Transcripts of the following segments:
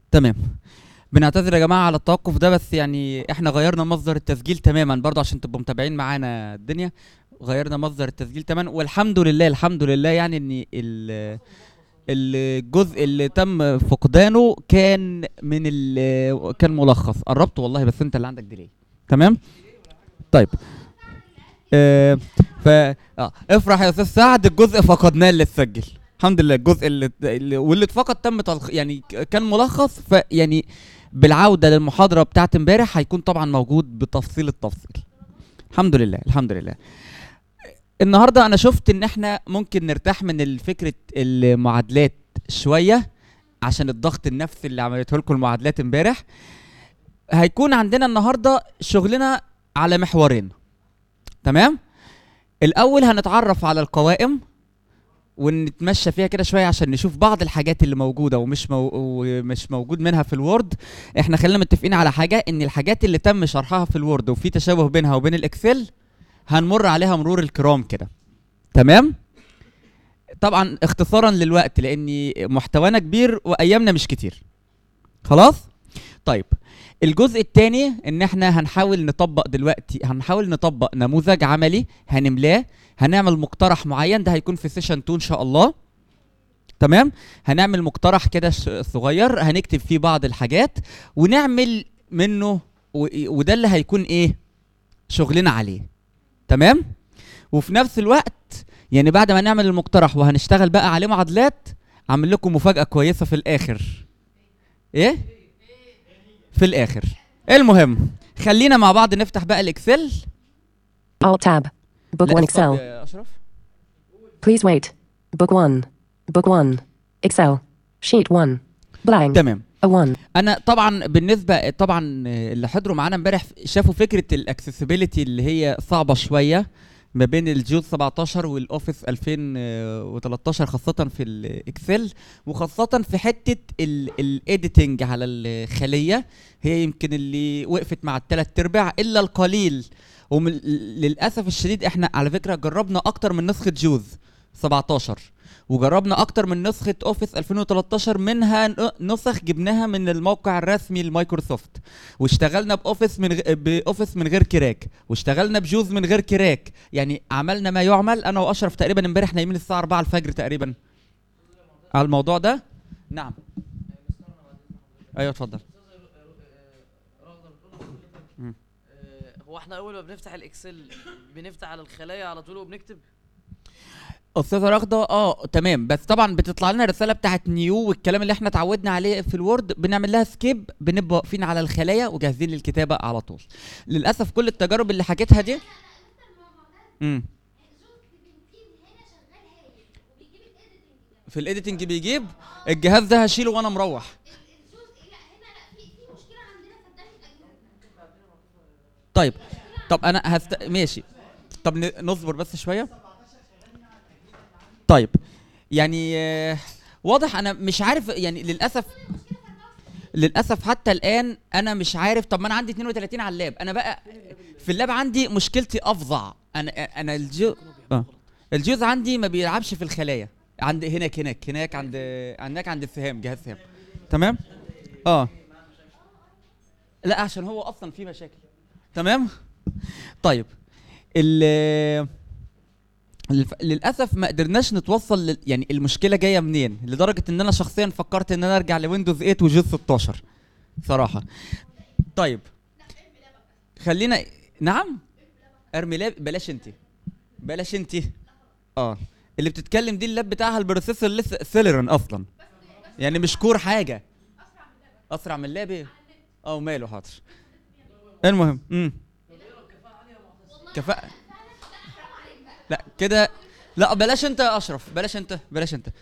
تمام بنعتذر يا جماعه على التوقف ده بس يعني احنا غيرنا مصدر التسجيل تماما برضه عشان تبقوا متابعين معانا الدنيا غيرنا مصدر التسجيل تماما والحمد لله الحمد لله يعني ان ال- الجزء اللي تم فقدانه كان من ال كان ملخص قربت والله بس انت اللي عندك ديلي تمام طيب آه ف اه افرح يا استاذ سعد الجزء فقدناه اللي اتسجل الحمد لله الجزء اللي, اللي واللي اتفقد تم تلخ يعني ك- كان ملخص فيعني بالعوده للمحاضره بتاعت امبارح هيكون طبعا موجود بتفصيل التفصيل الحمد لله الحمد لله النهارده انا شفت ان احنا ممكن نرتاح من فكره المعادلات شويه عشان الضغط النفسي اللي عملته لكم المعادلات امبارح هيكون عندنا النهارده شغلنا على محورين تمام الاول هنتعرف على القوائم ونتمشى فيها كده شويه عشان نشوف بعض الحاجات اللي موجوده ومش مو... ومش موجود منها في الوورد احنا خلينا متفقين على حاجه ان الحاجات اللي تم شرحها في الوورد وفي تشابه بينها وبين الاكسل هنمر عليها مرور الكرام كده تمام طبعا اختصارا للوقت لان محتوانا كبير وايامنا مش كتير خلاص طيب الجزء الثاني ان احنا هنحاول نطبق دلوقتي هنحاول نطبق نموذج عملي هنملاه هنعمل مقترح معين ده هيكون في سيشن 2 ان شاء الله تمام هنعمل مقترح كده ش- صغير هنكتب فيه بعض الحاجات ونعمل منه و- وده اللي هيكون ايه شغلنا عليه تمام وفي نفس الوقت يعني بعد ما نعمل المقترح وهنشتغل بقى عليه معادلات عامل لكم مفاجأة كويسة في الآخر ايه في الآخر المهم خلينا مع بعض نفتح بقى الإكسل Alt tab. Book لا، 1 اتفضل Excel. يا أشرف Please wait. Book 1. Book 1. Excel. Sheet 1. Blank. تمام A 1. انا طبعا بالنسبه طبعا اللي حضروا معانا امبارح شافوا فكره الاكسسبيليتي اللي هي صعبه شويه ما بين الجيوز 17 والاوفيس 2013 خاصه في الاكسل وخاصه في حته الايديتنج على الخليه هي يمكن اللي وقفت مع الثلاث ارباع الا القليل وللاسف الشديد احنا على فكره جربنا اكتر من نسخه جوز 17 وجربنا اكتر من نسخه اوفيس 2013 منها ن- نسخ جبناها من الموقع الرسمي لمايكروسوفت واشتغلنا باوفيس من غ... باوفيس من غير كراك واشتغلنا بجوز من غير كراك يعني عملنا ما يعمل انا واشرف تقريبا امبارح نايمين الساعه 4 الفجر تقريبا على الموضوع ده نعم ايوه اتفضل آه، هو احنا اول ما بنفتح الاكسل بنفتح على الخلايا على طول وبنكتب استاذه رغده اه تمام بس طبعا بتطلع لنا رساله بتاعت نيو والكلام اللي احنا اتعودنا عليه في الوورد بنعمل لها سكيب بنبقى واقفين على الخلايا وجاهزين للكتابه على طول للاسف كل التجارب اللي حكيتها دي امم في الايديتنج بيجيب الجهاز ده هشيله وانا مروح طيب طب انا هست... ماشي طب ن- نصبر بس شويه طيب يعني آه، واضح انا مش عارف يعني للاسف للاسف حتى الان انا مش عارف طب ما انا عندي 32 على اللاب انا بقى في اللاب عندي مشكلتي افظع انا انا الجو آه. الجوز عندي ما بيلعبش في الخلايا عند هناك هناك هناك عند هناك عند السهام جهاز السهام تمام اه لا عشان هو اصلا في مشاكل تمام طيب ال للف- للاسف ما قدرناش نتوصل لل... يعني المشكله جايه منين لدرجه ان انا شخصيا فكرت ان انا ارجع لويندوز 8 وجوز 16 صراحه طيب خلينا نعم ارمي لاب بلاش انت بلاش انت اه اللي بتتكلم دي اللاب بتاعها البروسيسور لسه سيلرون اصلا يعني مش كور حاجه اسرع من اللاب ايه اه وماله حاضر المهم امم كفاءة لا كده لا بلاش انت يا اشرف بلاش انت بلاش انت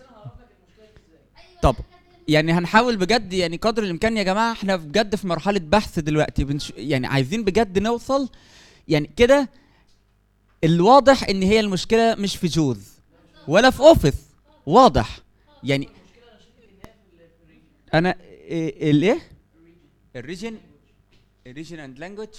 طب يعني هنحاول بجد يعني قدر الامكان يا جماعه احنا بجد في مرحله بحث دلوقتي بنش... يعني عايزين بجد نوصل يعني كده الواضح ان هي المشكله مش في جوز ولا في اوفيس واضح يعني انا إيه- الايه الريجن الريجن اند لانجوج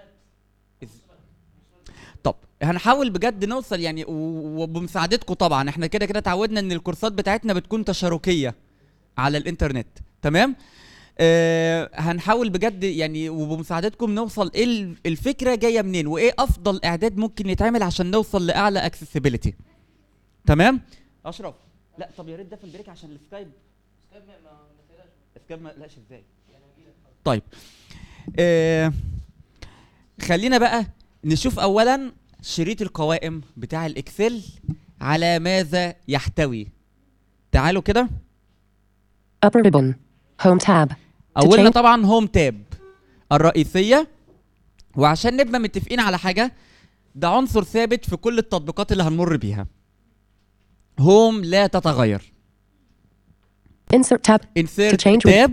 طب هنحاول بجد نوصل يعني و- وبمساعدتكم طبعا احنا كده كده اتعودنا ان الكورسات بتاعتنا بتكون تشاركيه على الانترنت تمام آه هنحاول بجد يعني وبمساعدتكم نوصل ايه ال- الفكره جايه منين وايه افضل اعداد ممكن يتعمل عشان نوصل لاعلى اكسسبيليتي تمام اشرف لا طب يا ريت ده في البريك عشان السكايب سكايب ما ما ما تقلقش السكايب ما قلقش ازاي يعني هجيلك طيب آه خلينا بقى نشوف اولا شريط القوائم بتاع الاكسل على ماذا يحتوي تعالوا كده Upper ribbon. Home tab. اولنا change- طبعا هوم تاب الرئيسيه وعشان نبقى متفقين على حاجه ده عنصر ثابت في كل التطبيقات اللي هنمر بيها هوم لا تتغير Insert tab. insert To change with- تاب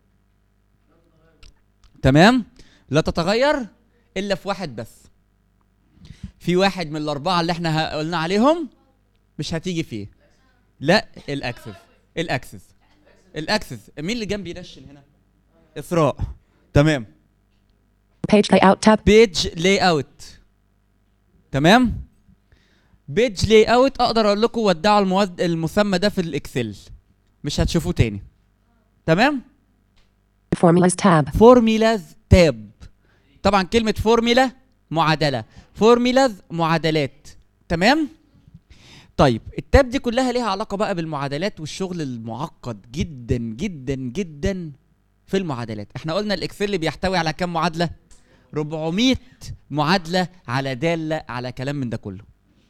تمام لا تتغير الا في واحد بس في واحد من الاربعه اللي احنا ه- قلنا عليهم مش هتيجي فيه لا الاكسس الاكسس الاكسس مين اللي جنبي ينشن هنا اسراء تمام Page layout tab. بيج لاي اوت تمام بيج لاي اوت اقدر اقول لكم ودعوا المواد المسمى ده في الاكسل مش هتشوفوه تاني تمام Formulas tab. فورميلاز تاب طبعا كلمة فورميلا معادلة فورميلاز معادلات تمام طيب التاب دي كلها ليها علاقة بقى بالمعادلات والشغل المعقد جدا جدا جدا في المعادلات احنا قلنا الاكسل بيحتوي على كام معادلة 400 معادلة على دالة على كلام من ده كله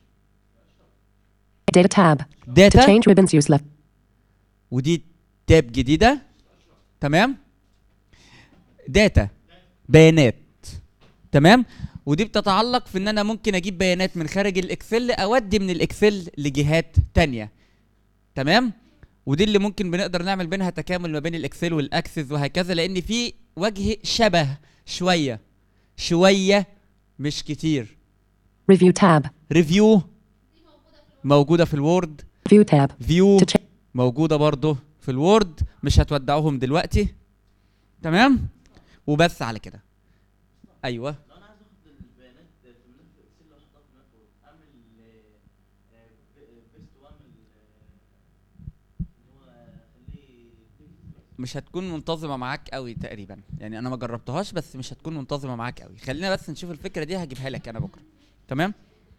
Data tab. To داتا change ribbons use left. ودي تاب جديدة تمام داتا بيانات تمام ودي بتتعلق في ان انا ممكن اجيب بيانات من خارج الاكسل اودي من الاكسل لجهات تانية تمام ودي اللي ممكن بنقدر نعمل بينها تكامل ما بين الاكسل والاكسس وهكذا لان في وجه شبه شوية شوية مش كتير Review tab. ريفيو موجودة في الوورد View tab. فيو To change. موجوده برضو في الوورد مش هتودعوهم دلوقتي تمام وبس على كده ايوه لو انا عايز اخد البيانات في ملف اكسل واحطها في ملف وورد اعمل بيست واعمل آه، اللي هو اخليه تكست مش هتكون منتظمه معاك قوي تقريبا يعني انا ما جربتهاش بس مش هتكون منتظمه معاك قوي خلينا بس نشوف الفكره دي هجيبها لك انا بكره تمام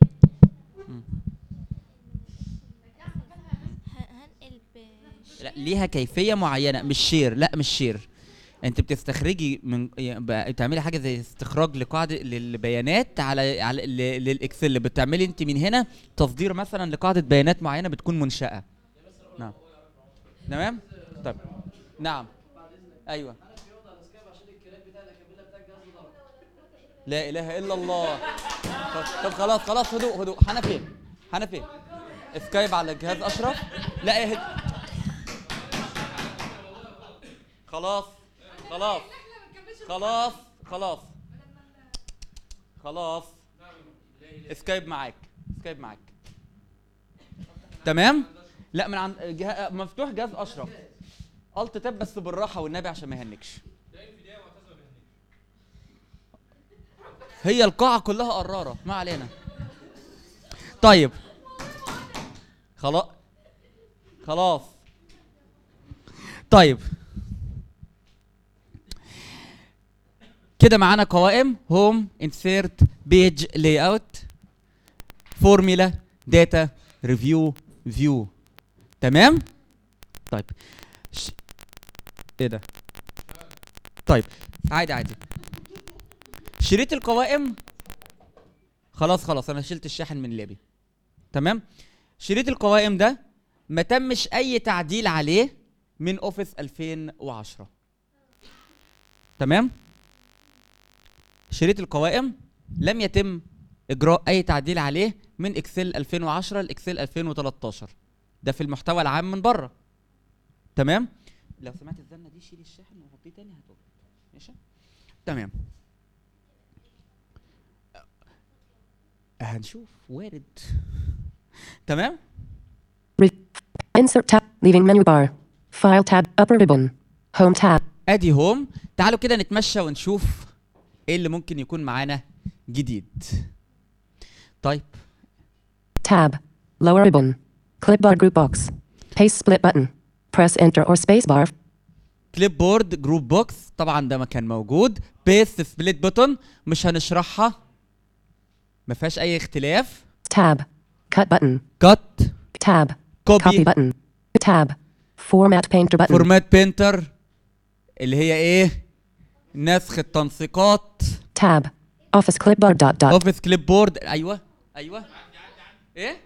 ه- هنقل بش- لا ليها كيفيه معينه مش شير لا مش شير انت بتستخرجي من يعني بقى- بتعملي حاجه زي استخراج لقاعده للبيانات على على ل- للاكسل بتعملي انت من هنا تصدير مثلا لقاعده بيانات معينه بتكون منشاه نعم تمام طيب نعم ايوه لا اله الا الله طب- طب خلاص خلاص هدوء هدوء حنفي حنفي سكايب على جهاز اشرف لا ايه خلاص خلاص خلاص خلاص خلاص سكايب معاك سكايب معاك تمام لا من عند جه... مفتوح جهاز اشرف الت تاب بس بالراحه والنبي عشان ما يهنكش هي القاعه كلها قراره ما علينا طيب خلاص خلاص طيب كده معانا قوائم هوم انسيرت بيج لاي اوت فورميلا داتا ريفيو فيو تمام طيب ش... ايه ده طيب عادي عادي شريط القوائم خلاص خلاص انا شلت الشاحن من لابي تمام شريط القوائم ده ما تمش اي تعديل عليه من اوفيس 2010 تمام شريط القوائم لم يتم اجراء اي تعديل عليه من اكسل 2010 لاكسل 2013 ده في المحتوى العام من بره تمام لو سمعت الزنه دي شيل الشاحن وحطيه تاني هتقول ماشي تمام هنشوف وارد تمام Insert tab. Leaving menu bar. File tab. Upper ribbon. Home tab. ادي هوم تعالوا كده نتمشى ونشوف ايه اللي ممكن يكون معانا جديد طيب Tab. Lower ribbon. Clipboard group box. Paste split button. Press enter or spacebar. كليب بورد جروب بوكس طبعا ده ما كان موجود بيست سبليت بوتون مش هنشرحها ما فيهاش اي اختلاف Tab. Cut button. كات Tab. Copy كوبي button. Tab. Format painter button. فورمات بينتر اللي هي ايه نسخ التنسيقات Tab. Office clipboard dot dot. اوفيس كليب بورد ايوه ايوه ايه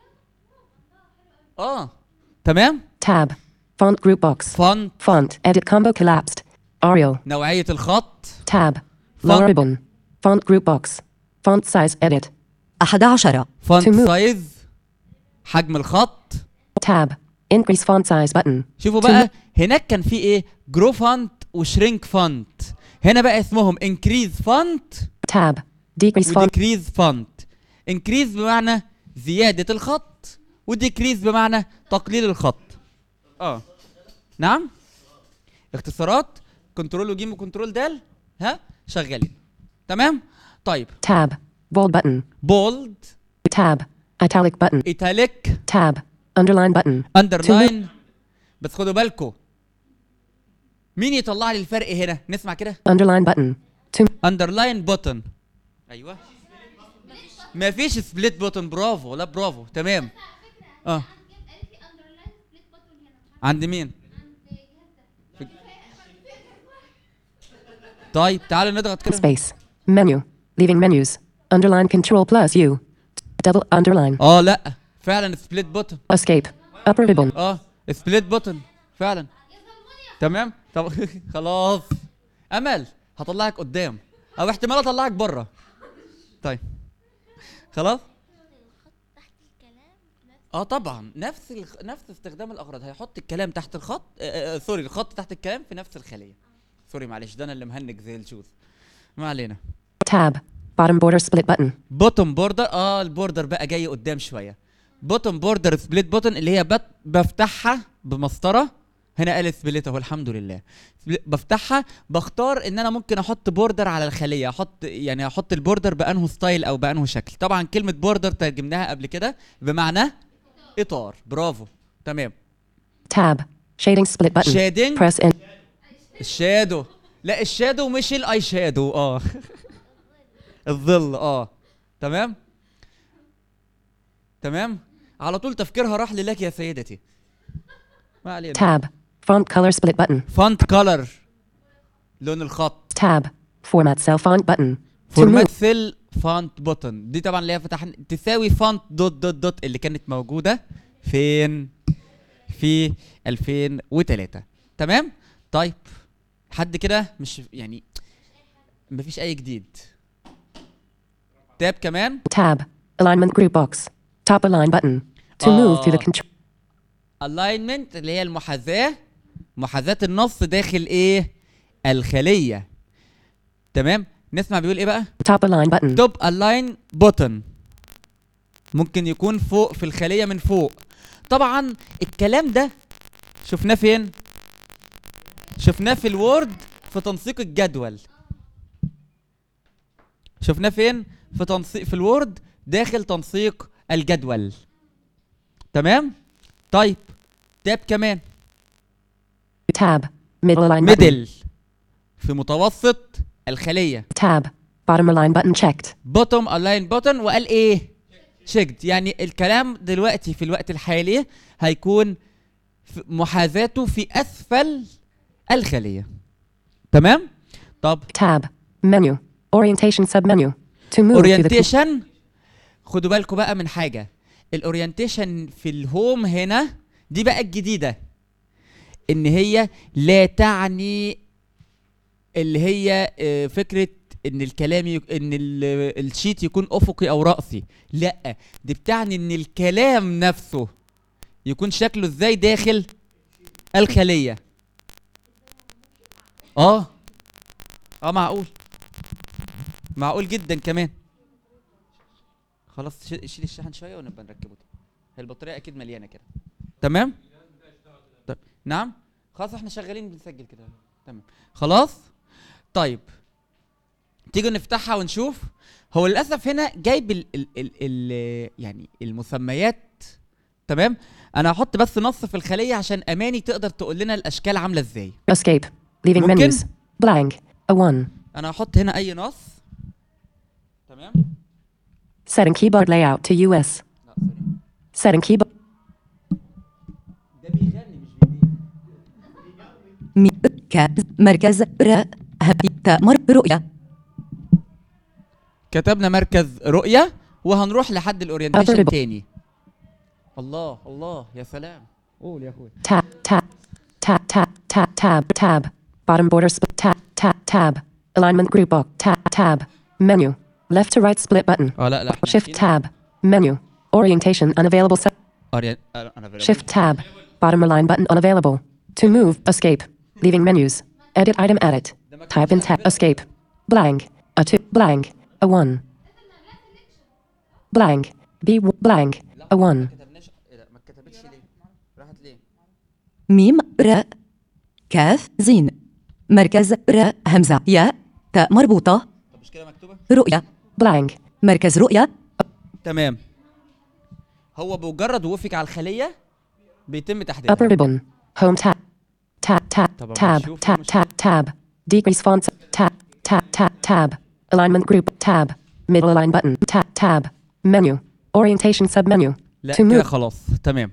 اه تمام Tab. Font group box. فونت Font. Edit combo collapsed. Arial. نوعيه الخط Tab. Font. Lower ribbon. Font group box. Font size edit. 11 فونت To move. سايز حجم الخط Tab. Increase font size button. شوفوا To بقى هناك كان في ايه جرو فونت وشرينك فونت هنا بقى اسمهم انكريز فونت Tab. Decrease font. وديكريز فونت انكريز بمعنى زيادة الخط وديكريز بمعنى تقليل الخط اه نعم اختصارات كنترول وجيم وكنترول دال ها شغالين تمام طيب Tab. Bold button. بولد Tab. Italic button. ايتاليك Tab. Underline button. اندرلاين بس خدوا بالكم مين يطلع لي الفرق هنا نسمع كده Underline button. To اندرلاين بوتن ايوه ما فيش سبليت بوتن برافو لا برافو تمام اه عند مين في- طيب تعالوا نضغط كده space. Menu. Leaving menus. Underline control plus U. Double underline. اه لا فعلا سبليت بوتن Escape. Upper ribbon. اه سبليت بوتن فعلا تمام طب خلاص امل هطلعك قدام او احتمال اطلعك بره طيب خلاص تحت الكلام نفس اه طبعا نفس الخ... نفس استخدام الاغراض هيحط الكلام تحت الخط آه آه سوري الخط تحت الكلام في نفس الخليه سوري معلش ده انا اللي مهنج زي الشوز ما علينا Tab. Bottom border split button. بوتوم بوردر اه البوردر بقى جاي قدام شويه بوتوم بوردر سبليت بوتن اللي هي بت... بفتحها بمسطره هنا قال سبليت اهو الحمد لله سبل- بفتحها بختار ان انا ممكن احط بوردر على الخليه احط يعني احط البوردر بانه ستايل او بانه شكل طبعا كلمه بوردر ترجمناها قبل كده بمعنى اطار برافو تمام Tab. Shading split button. شادنج Press in. الشادو لا الشادو مش الاي شادو اه الظل اه تمام تمام على طول تفكيرها راح لك يا سيدتي ما علينا Tab. Font color split button. فونت كولر لون الخط Tab. Format cell font button. To فورمات move. سيل فونت بوتن دي طبعا اللي هي فتحنا تساوي فونت دوت دوت دوت اللي كانت موجوده فين في 2003 تمام طيب حد كده مش يعني مفيش اي جديد تاب كمان Tab. Alignment group box. Top align button. To move through the آه. control. الاينمنت اللي هي المحاذاه محاذاه النص داخل ايه الخليه تمام نسمع بيقول ايه بقى Top align button. توب الاين بوتن ممكن يكون فوق في الخليه من فوق طبعا الكلام ده شفناه فين شفناه في الوورد في تنسيق الجدول شفناه فين في تنسيق في الوورد داخل تنسيق الجدول تمام طيب تاب كمان Tab. Middle align button. ميدل في متوسط الخليه Tab. Bottom align button checked. بوتوم الاين بوتن وقال ايه شيكد يعني الكلام دلوقتي في الوقت الحالي هيكون في محاذاته في اسفل الخليه تمام طب Tab. Menu. Orientation submenu. To move through the con- اورينتيشن خدوا بالكم بقى من حاجه الاورينتيشن في الهوم هنا دي بقى الجديده ان هي لا تعني اللي هي آه، فكره ان الكلام يك... ان ال- الشيت يكون افقي او راسي لا دي بتعني ان الكلام نفسه يكون شكله ازاي داخل الخليه اه اه معقول معقول جدا كمان خلاص شيل شيل الشحن شويه ونبقى نركبه تاني هي البطاريه اكيد مليانه كده تمام طيب نعم خلاص احنا شغالين بنسجل كده تمام خلاص طيب تيجوا نفتحها ونشوف هو للاسف هنا جايب ال ال ال ال يعني المسميات تمام انا هحط بس نص في الخليه عشان اماني تقدر تقول لنا الاشكال عامله ازاي Escape. Leaving ممكن؟ menus. Blank. A 1. انا هحط هنا اي نص تمام Setting keyboard layout to US. لا سوري Setting keyboard. ده بيغني مش بيبيع مركز مركز ر هبت مر رؤية كتبنا مركز رؤيه وهنروح لحد الاورينتيشن Upper- تاني الله الله يا سلام قول يا اخويا Tab. Tab. Tab. Tab. Tab. Tab. Tab. Bottom border split. Tab. Tab. Tab. Alignment group book. Tab. Tab. Menu. Left to right split button. اه لا لا احنا Shift ماشيين- tab. Menu. Orientation unavailable. Se- أوريان- أنا- أنا available. Shift tab. Bottom align button unavailable. To move, escape. Leaving menus. Edit item edit. Type in tab. Escape. Blank. A 2. Blank. A 1. Blank. B. w- Blank. A 1. ما كتبناش إيه ده؟ ما اتكتبتش ليه راحت ليه ميم ر كاف زين مركز ر همزة ياء تاء مربوطة طب مش كده مكتوبه رؤية Blank. مركز رؤية تمام هو بمجرد وقوفك على الخليه بيتم تحديدها Upper ribbon. Home tab. Tab. Tab. طبعاً Tab. بنشوف Tab. المشكلة. Tab. Tab. Decrease font. size. Tab. Tab. Tab. Tab. Alignment group. Tab. Middle align button. Tab. Tab. Menu. Orientation submenu. لا To كده move. خلاص تمام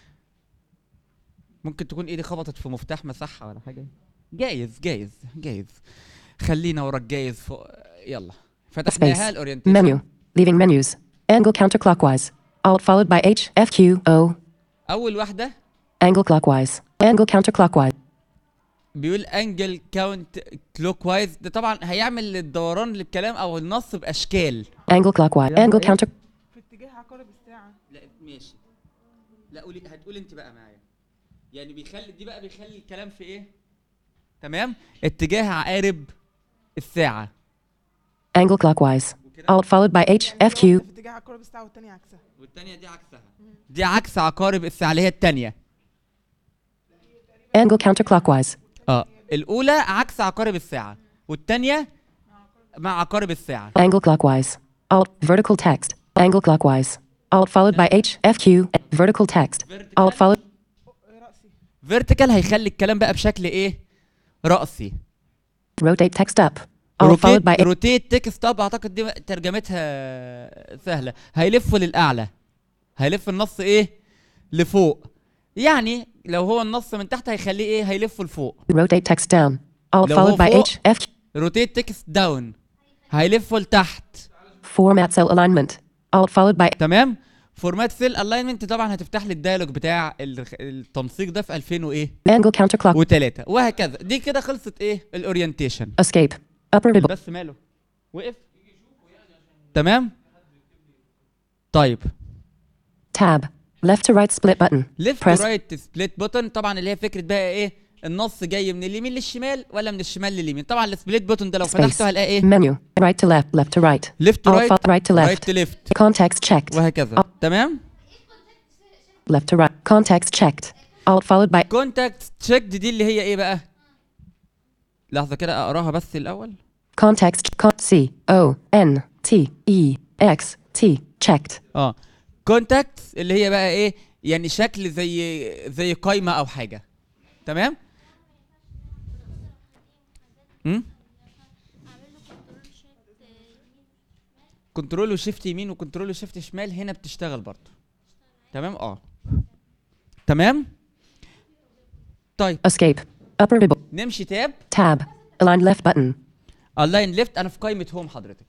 ممكن تكون ايدي خبطت في مفتاح مسحها ولا حاجه جايز جايز جايز خلينا ورا الجايز فوق يلا فتحناها Space. الاورينتيشن Menu. Leaving menus. Angle counterclockwise. Alt followed by H, F, Q, O. اول واحده Angle clockwise. Angle counterclockwise. بيقول انجل كاونت كلوك وايز ده طبعا هيعمل الدوران للكلام او النص باشكال Angle clockwise. Angle counter. في اتجاه عقارب الساعة لا ماشي لا قولي هتقول انت بقى معايا يعني بيخلي دي بقى بيخلي الكلام في ايه تمام اتجاه عقارب الساعه Angle clockwise. Alt followed by H, F, Q. في اتجاه عقارب الساعة والتانية عكسها والتانية دي عكسها دي عكس عقارب الساعة اللي هي التانية Angle counterclockwise. اه الأولى عكس عقارب الساعة والتانية مع عقارب الساعة Angle clockwise. Alt vertical text. Angle clockwise. Alt followed by H, F, Q. Vertical text. Alt followed. رأسي فيرتيكال هيخلي الكلام بقى بشكل ايه رأسي Rotate text up. Alt followed by H. روتيت تكست اب اعتقد دي ترجمتها سهلة هيلفوا للأعلى هيلف النص ايه لفوق يعني لو هو النص من تحت هيخليه ايه هيلفه لفوق Rotate text down. Alt لو followed هو by فوق- H, F, Q. روتيت تكست داون هيلفه لتحت Format cell alignment. Alt followed by تمام فورمات سيل الاينمنت طبعا هتفتح لي الديالوج بتاع ال- التنسيق ده في 2000 وايه angle counterclock. و3 وهكذا دي كده خلصت ايه الاورينتيشن Escape. Upper ribbon. بس ماله وقف تمام طيب Tab. Left to right split button. ليفت Press. رايت سبليت بوتن طبعا اللي هي فكره بقى ايه النص جاي من اليمين للشمال ولا من الشمال لليمين طبعا السبليت بوتن ده لو Space. فتحته هلاقي ايه Menu. Right to left. Left to right. ليفت تو Alt رايت fo- right to رايت left. تو ليفت Context checked. وهكذا تمام Left to right. Context checked. Alt followed by كونتاكت تشيك دي اللي هي ايه بقى لحظه كده اقراها بس الاول context. Con- C O N T E X T checked. اه كونتاكت اللي هي بقى ايه يعني شكل زي زي قايمه او حاجه تمام امم اعمل له كنترول شيفت يمين كنترول وشيفت يمين وكنترول وشيفت شمال هنا بتشتغل برضه تمام اه تمام طيب Escape. Upper ribbon. نمشي تاب Tab. Align left button. الاين ليفت انا في قائمه هوم حضرتك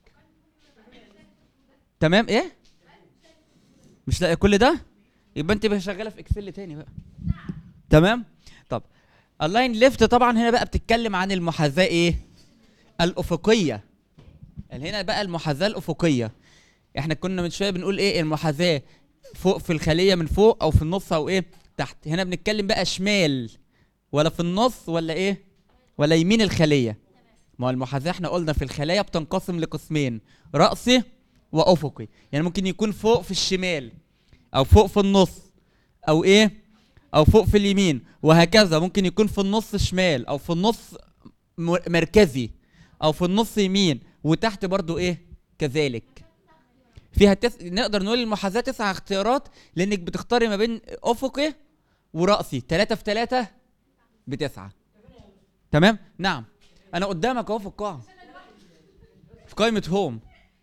تمام ايه مش لاقي كل ده يبقى انت بقى شغاله في اكسل تاني بقى تمام طب اللاين ليفت طبعا هنا بقى بتتكلم عن المحاذاه ايه الافقيه اللي هنا بقى المحاذاه الافقيه احنا كنا من شويه بنقول ايه المحاذاه فوق في الخليه من فوق او في النص او ايه تحت هنا بنتكلم بقى شمال ولا في النص ولا ايه ولا يمين الخليه ما هو المحاذاة احنا قلنا في الخلايا بتنقسم لقسمين رأسي وأفقي يعني ممكن يكون فوق في الشمال أو فوق في النص أو إيه أو فوق في اليمين وهكذا ممكن يكون في النص شمال أو في النص م- مركزي أو في النص يمين وتحت برضو إيه كذلك فيها تس... نقدر نقول المحاذاه تسع اختيارات لانك بتختاري ما بين افقي وراسي ثلاثة في ثلاثة بتسعة تمام نعم انا قدامك اهو في القاعه في قائمه هوم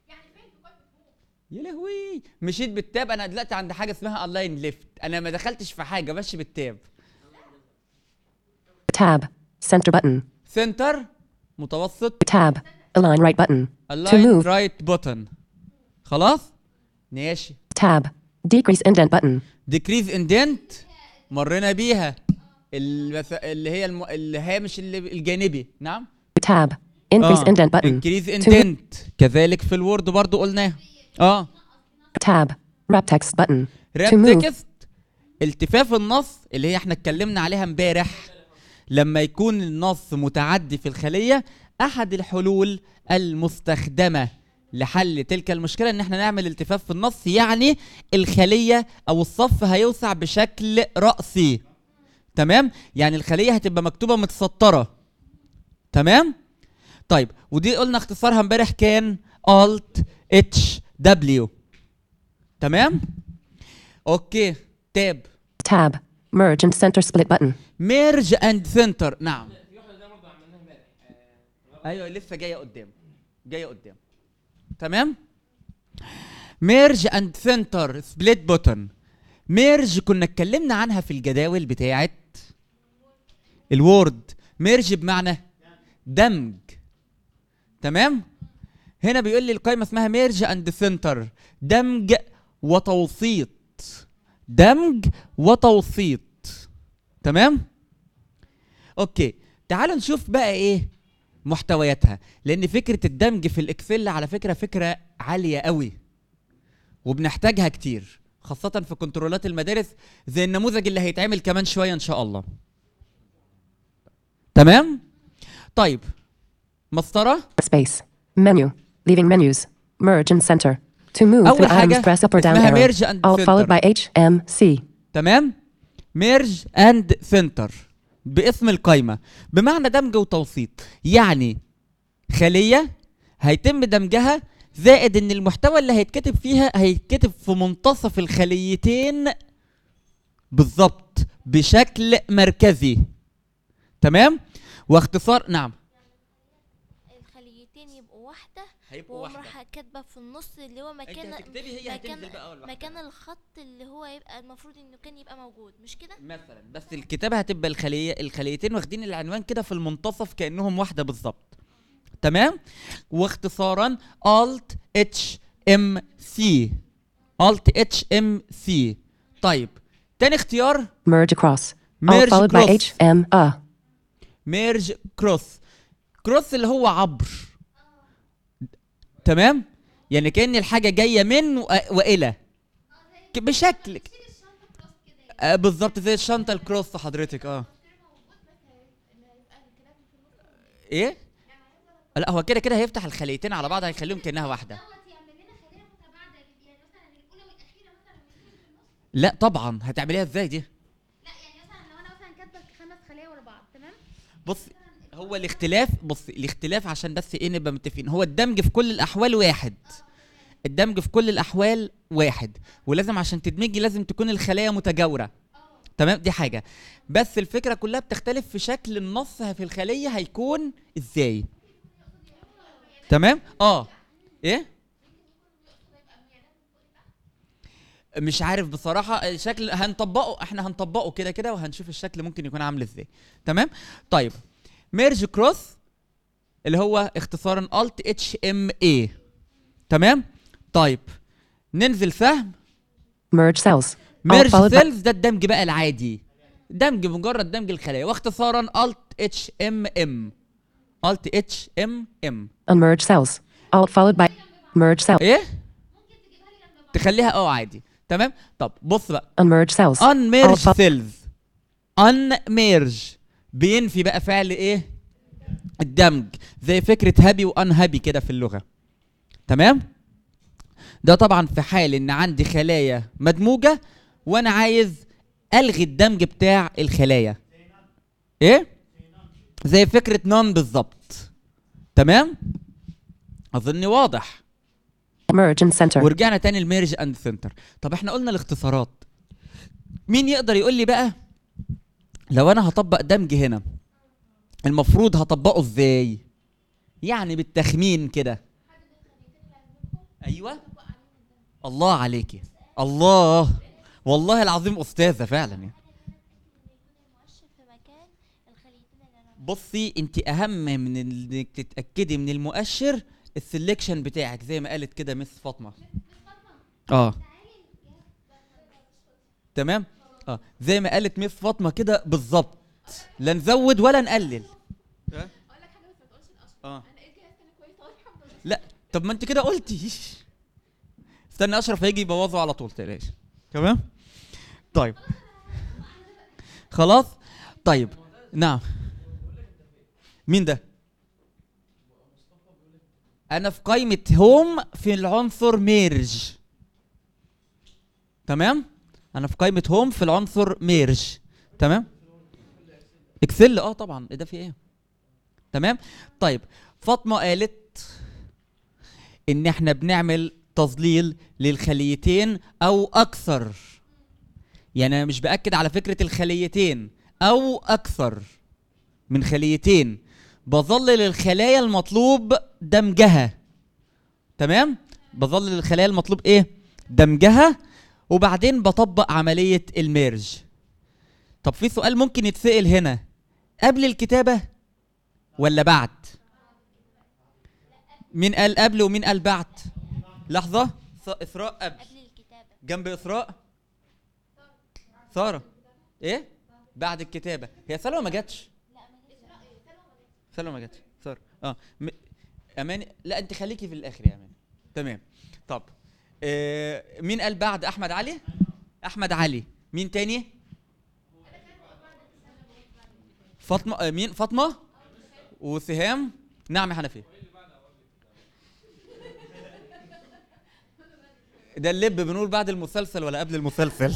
يا لهوي مشيت بالتاب انا دلوقتي عند حاجه اسمها الاين ليفت انا ما دخلتش في حاجه ماشي بالتاب Tab. Center button. سنتر متوسط Tab. Align right button. To الاين move. رايت بوتن خلاص ماشي Tab. Decrease indent button. ديكريز اندنت مرينا بيها المس... اللي هي الم... الهامش اللي الجانبي نعم Tab. Increase indent button. انكريز To اندنت كذلك في الوورد برضو قلناه اه Tab. Wrap text button. To راب move. تكست التفاف النص اللي هي احنا اتكلمنا عليها امبارح لما يكون النص متعدي في الخلية احد الحلول المستخدمة لحل تلك المشكلة ان احنا نعمل التفاف في النص يعني الخلية او الصف هيوسع بشكل رأسي تمام يعني الخلية هتبقى مكتوبة متسطرة تمام طيب ودي قلنا اختصارها امبارح كان Alt H W تمام اوكي تاب Tab. Merge and center split button. ميرج اند سنتر نعم ايوه لسه جايه قدام جايه قدام تمام ميرج اند سنتر سبليت بوتن ميرج كنا اتكلمنا عنها في الجداول بتاعه الوورد ميرج بمعنى دمج تمام هنا بيقول لي القائمه اسمها ميرج اند سنتر دمج وتوسيط دمج وتوسيط تمام اوكي تعالوا نشوف بقى ايه محتوياتها لان فكره الدمج في الاكسل على فكره فكره عاليه قوي وبنحتاجها كتير خاصه في كنترولات المدارس زي النموذج اللي هيتعمل كمان شويه ان شاء الله تمام طيب مسطره Space. Menu. Leaving menus. Merge and center. To move أول through حاجة items, press up or down اسمها arrow. merge and Alt followed center. by H, M, C. تمام ميرج اند سنتر باسم القايمه بمعنى دمج وتوسيط يعني خليه هيتم دمجها زائد ان المحتوى اللي هيتكتب فيها هيتكتب في منتصف الخليتين بالظبط بشكل مركزي تمام واختصار نعم الخليتين يبقوا واحدة هيبقوا وأقوم واحدة. رايحة كاتبة في النص اللي هو مكان هتكتبي هي مكان هتنزل بقى أول واحدة. مكان الخط اللي هو يبقى المفروض انه كان يبقى موجود مش كده؟ مثلا بس الكتابه هتبقى الخليه الخليتين واخدين العنوان كده في المنتصف كانهم واحده بالظبط تمام واختصارا Alt H M C Alt H M C طيب تاني اختيار Merge across. Alt Merge followed by cross. H, M, A. ميرج كروس كروس اللي هو عبر تمام يعني كأن الحاجة جاية من و- وإلى ك- بشكل آه بالظبط زي الشنطة الكروس حضرتك اه ايه؟ لا هو كده كده هيفتح الخليتين على بعض هيخليهم كأنها واحدة لا طبعا هتعمليها ازاي دي؟ لا يعني مثلا لو انا مثلا كاتبه خمس خلايا ورا بعض تمام؟ بص هو الاختلاف بص الاختلاف عشان بس ايه نبقى متفقين هو الدمج في كل الاحوال واحد الدمج في كل الاحوال واحد ولازم عشان تدمجي لازم تكون الخلايا متجاوره تمام دي حاجه بس الفكره كلها بتختلف في شكل النص في الخليه هيكون ازاي تمام اه ايه مش عارف بصراحة الشكل هنطبقه احنا هنطبقه كده كده وهنشوف الشكل ممكن يكون عامل ازاي تمام طيب ميرج كروس اللي هو اختصارا Alt اتش ام اي تمام طيب ننزل سهم Merge cells. Alt ميرج followed by سيلز ده الدمج بقى العادي دمج مجرد دمج الخلايا واختصارا Alt اتش ام ام Alt اتش ام ام unmerge cells. Alt followed by merge cell. ايه تخليها اه عادي تمام طب بص بقى Unmerge cells. unmerge Alt fo- cells unmerge بينفي بقى فعل ايه الدمج زي فكرة هابي وان هابي كده في اللغة تمام ده طبعا في حال ان عندي خلايا مدموجة وانا عايز الغي الدمج بتاع الخلايا ايه زي فكرة نون بالظبط تمام اظني واضح Merge and center. ورجعنا تاني الميرج اند سنتر طب احنا قلنا الاختصارات مين يقدر يقول لي بقى لو انا هطبق دمج هنا المفروض هطبقه ازاي يعني بالتخمين كده ايوه الله عليكي الله والله العظيم استاذه فعلا يعني. المؤشر في مكان الخليتين اللي انا بصي انت اهم من انك تتاكدي من المؤشر السلكشن بتاعك زي ما قالت كده مس فاطمه اه تمام اه زي ما قالت مس فاطمه كده بالظبط لا نزود ولا نقلل اه لا طب ما انت كده قلتي استنى اشرف هيجي يبوظه على طول تقلقش تمام طيب خلاص طيب نعم مين ده انا في قائمة هوم في العنصر ميرج تمام انا في قائمة هوم في العنصر ميرج تمام اكسل اه طبعا إيه ده في ايه تمام طيب فاطمة قالت ان احنا بنعمل تظليل للخليتين او اكثر يعني انا مش باكد على فكرة الخليتين او اكثر من خليتين بظلل الخلايا المطلوب دمجها تمام بظلل الخلايا المطلوب ايه دمجها وبعدين بطبق عملية الميرج طب في سؤال ممكن يتسأل هنا قبل الكتابة ولا بعد مين قال قبل ومين قال بعد لحظة ث- إثراء قبل قبل الكتابة جنب إثراء سارة إيه بعد الكتابة هي سلوى ما جاتش سلوى ما جاتش سارة اه م... أماني لا أنت خليكي في الآخر يا أماني تمام طب آه مين قال بعد أحمد علي أحمد علي مين تاني فاطمة آه مين فاطمة وسهام نعم يا حنفي ده اللب بنقول بعد المسلسل ولا قبل المسلسل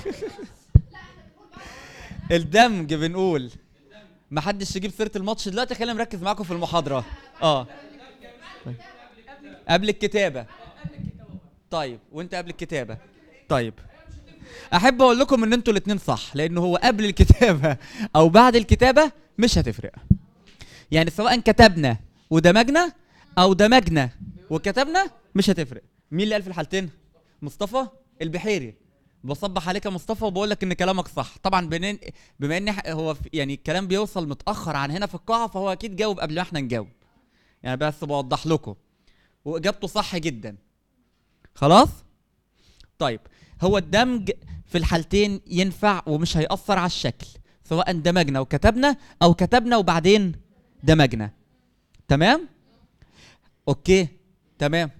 الدمج بنقول ما حدش يجيب سيره الماتش دلوقتي خلينا نركز معاكم في المحاضره اه طيب. قبل الكتابه طيب وانت قبل الكتابه طيب احب اقول لكم ان انتوا الاثنين صح لان هو قبل الكتابه او بعد الكتابه مش هتفرق يعني سواء كتبنا ودمجنا او دمجنا وكتبنا مش هتفرق مين اللي قال في الحالتين مصطفى البحيري بصبح عليك يا مصطفى وبقول لك ان كلامك صح طبعا بنين بما ان ح- هو في يعني الكلام بيوصل متاخر عن هنا في القاعه فهو اكيد جاوب قبل ما احنا نجاوب يعني بس بوضح لكم واجابته صح جدا خلاص طيب هو الدمج في الحالتين ينفع ومش هيأثر على الشكل سواء دمجنا وكتبنا او كتبنا وبعدين دمجنا تمام اوكي تمام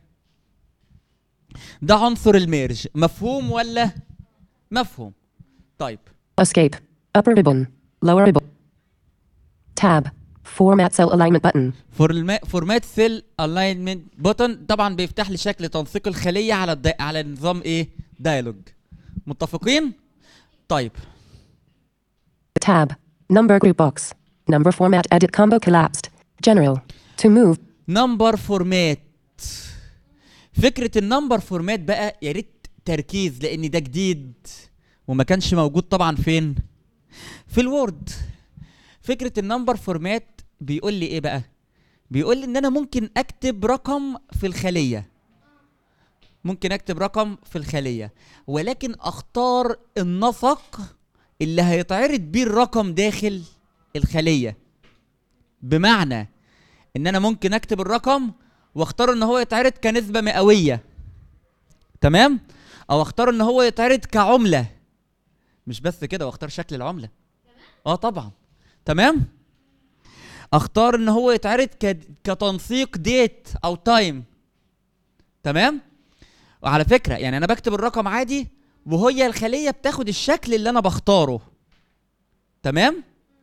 ده عنصر الميرج مفهوم ولا مفهوم طيب Escape. Upper ribbon. Lower ribbon. Tab. Format cell alignment button. فورما- فورمات سيل الاينمنت بوتن طبعا بيفتح لي شكل تنسيق الخليه على الدي... على نظام ايه دايلوج متفقين طيب Tab. Number group box. Number format edit combo collapsed. General. To move. نمبر فورمات فكره النمبر فورمات بقى يا ريت تركيز لان ده جديد وما كانش موجود طبعا فين في الوورد فكره النمبر فورمات بيقول لي ايه بقى بيقول لي ان انا ممكن اكتب رقم في الخليه ممكن اكتب رقم في الخليه ولكن اختار النسق اللي هيتعرض بيه الرقم داخل الخليه بمعنى ان انا ممكن اكتب الرقم واختار ان هو يتعرض كنسبه مئويه تمام او اختار ان هو يتعرض كعمله مش بس كده واختار شكل العمله اه طبعا تمام اختار ان هو يتعرض ك... كتنسيق ديت او تايم تمام وعلى فكره يعني انا بكتب الرقم عادي وهي الخليه بتاخد الشكل اللي انا بختاره تمام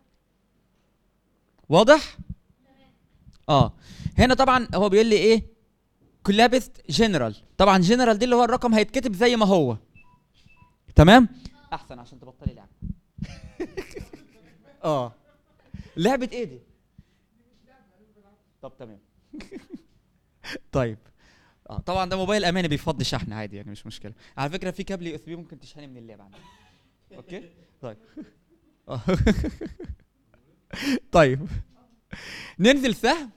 واضح اه هنا طبعا هو بيقول لي ايه كولابست جنرال طبعا جنرال دي اللي هو الرقم هيتكتب زي ما هو تمام احسن عشان تبطلي لعب اه لعبه ايه دي طب تمام طيب اه طبعا ده موبايل اماني بيفضي شحن عادي يعني مش مشكله على فكره في كابل يو اس بي ممكن تشحني من اللاب عندك اوكي طيب آه. طيب ننزل سهم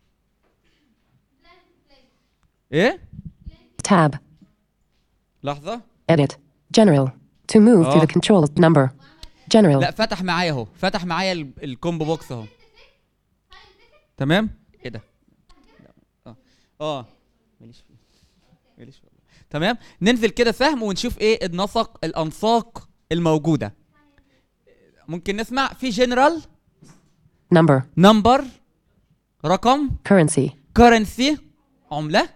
ايه Tab. لحظه Edit. General. To move through Oh. the controls number. General. لا فتح معايا اهو فتح معايا ال- الكومبو بوكس اهو تمام ايه ده اه اه ماليش فيه ماليش فيه تمام ننزل كده سهم ونشوف ايه النسق الانساق الموجوده ممكن نسمع في جنرال Number. نمبر رقم Currency. كرنسي عمله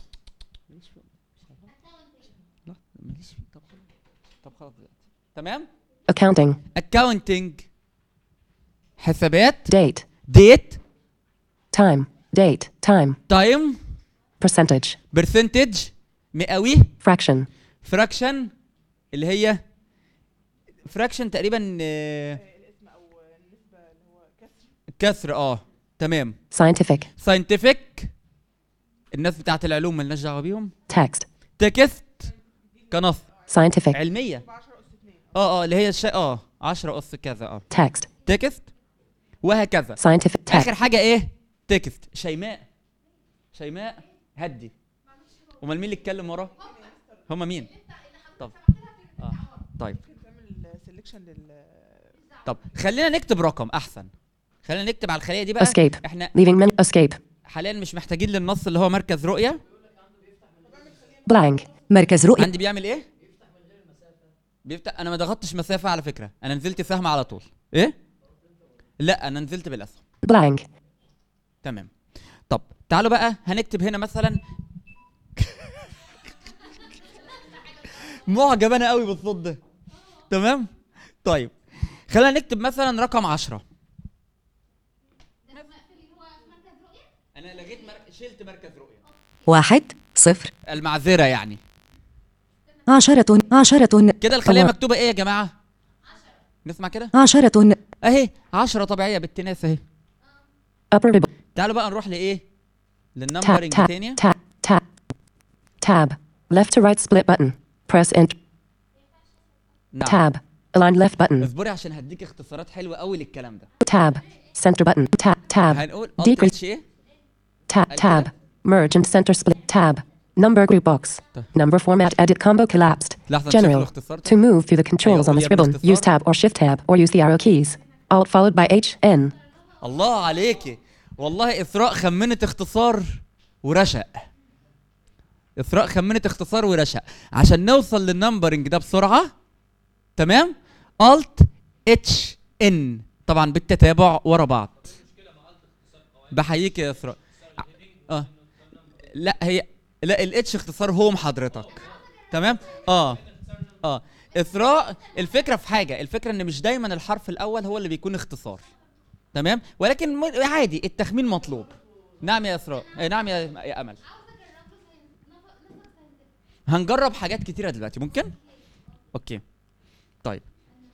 لا ماليش فيه طب خلاص. طب خلاص دلوقتي. تمام Accounting. accounting حسابات Date. date Time. Date. Time. time Percentage. percentage مئوي Fraction. fraction اللي هي fraction تقريبا آه، الاسم او النسبه اللي هو كسر كسر اه تمام Scientific. scientific الناس بتاعت العلوم ملناش دعوه بيهم Text. text كنص Scientific. علميه 10 اس 2 اه اه اللي هي الشيء اه 10 اس كذا اه Text. text وهكذا Scientific text. اخر حاجه ايه تكست شيماء شيماء هدي امال مين اللي اتكلم ورا هما مين طب اه طيب تعمل سelection لل طب خلينا نكتب رقم احسن خلينا نكتب على الخليه دي بقى Escape. احنا Leaving menu. Escape. حاليا مش محتاجين للنص اللي هو مركز رؤيه Blank. مركز رؤية عندي بيعمل ايه بيفتح انا ما ضغطتش مسافه على فكره انا نزلت سهم على طول ايه لا انا نزلت بالاسهم Blank. تمام طب تعالوا بقى هنكتب هنا مثلا معجب انا قوي بالصوت ده تمام طيب خلينا نكتب مثلا رقم عشرة انا لغيت مر... شلت مركز رؤية واحد صفر المعذرة يعني عشرة عشرة كده الخلية الله. مكتوبة ايه يا جماعة نسمع كده عشرة اهي عشرة طبيعية بالتناس اهي Upper ribbon. تعالوا بقى نروح لايه Tab. للنمبرنج Tab. تاني Tab. Tab. Tab. Left to right split button. Press enter. نعم Tab. Aligned left button. اصبري عشان هديك اختصارات حلوة قوي للكلام ده Tab. Center button. Tab. Tab. هنقول Alt Decrease. H ايه Tab. Tab. Merge and center split. Tab. Number group box. طيب. Number format edit combo collapsed. لحظة نشوف General. الاختصار To move through the controls on أيوة، this قول يا ribbon, ابني use tab or shift tab or use the arrow keys. Alt followed by H N. الله عليكي والله إثراء خمنت اختصار ورشق إثراء خمنت اختصار ورشق عشان نوصل للنمبرنج ده بسرعة تمام Alt H N طبعا بالتتابع ورا بعض بحييك يا إثراء اه لا هي لا الاتش اختصار هوم حضرتك تمام اه اه اثراء الفكره في حاجه الفكره ان مش دايما الحرف الاول هو اللي بيكون اختصار تمام ولكن م- عادي التخمين مطلوب نعم يا اسراء آه، نعم يا يا امل هنجرب حاجات كتيره دلوقتي ممكن اوكي طيب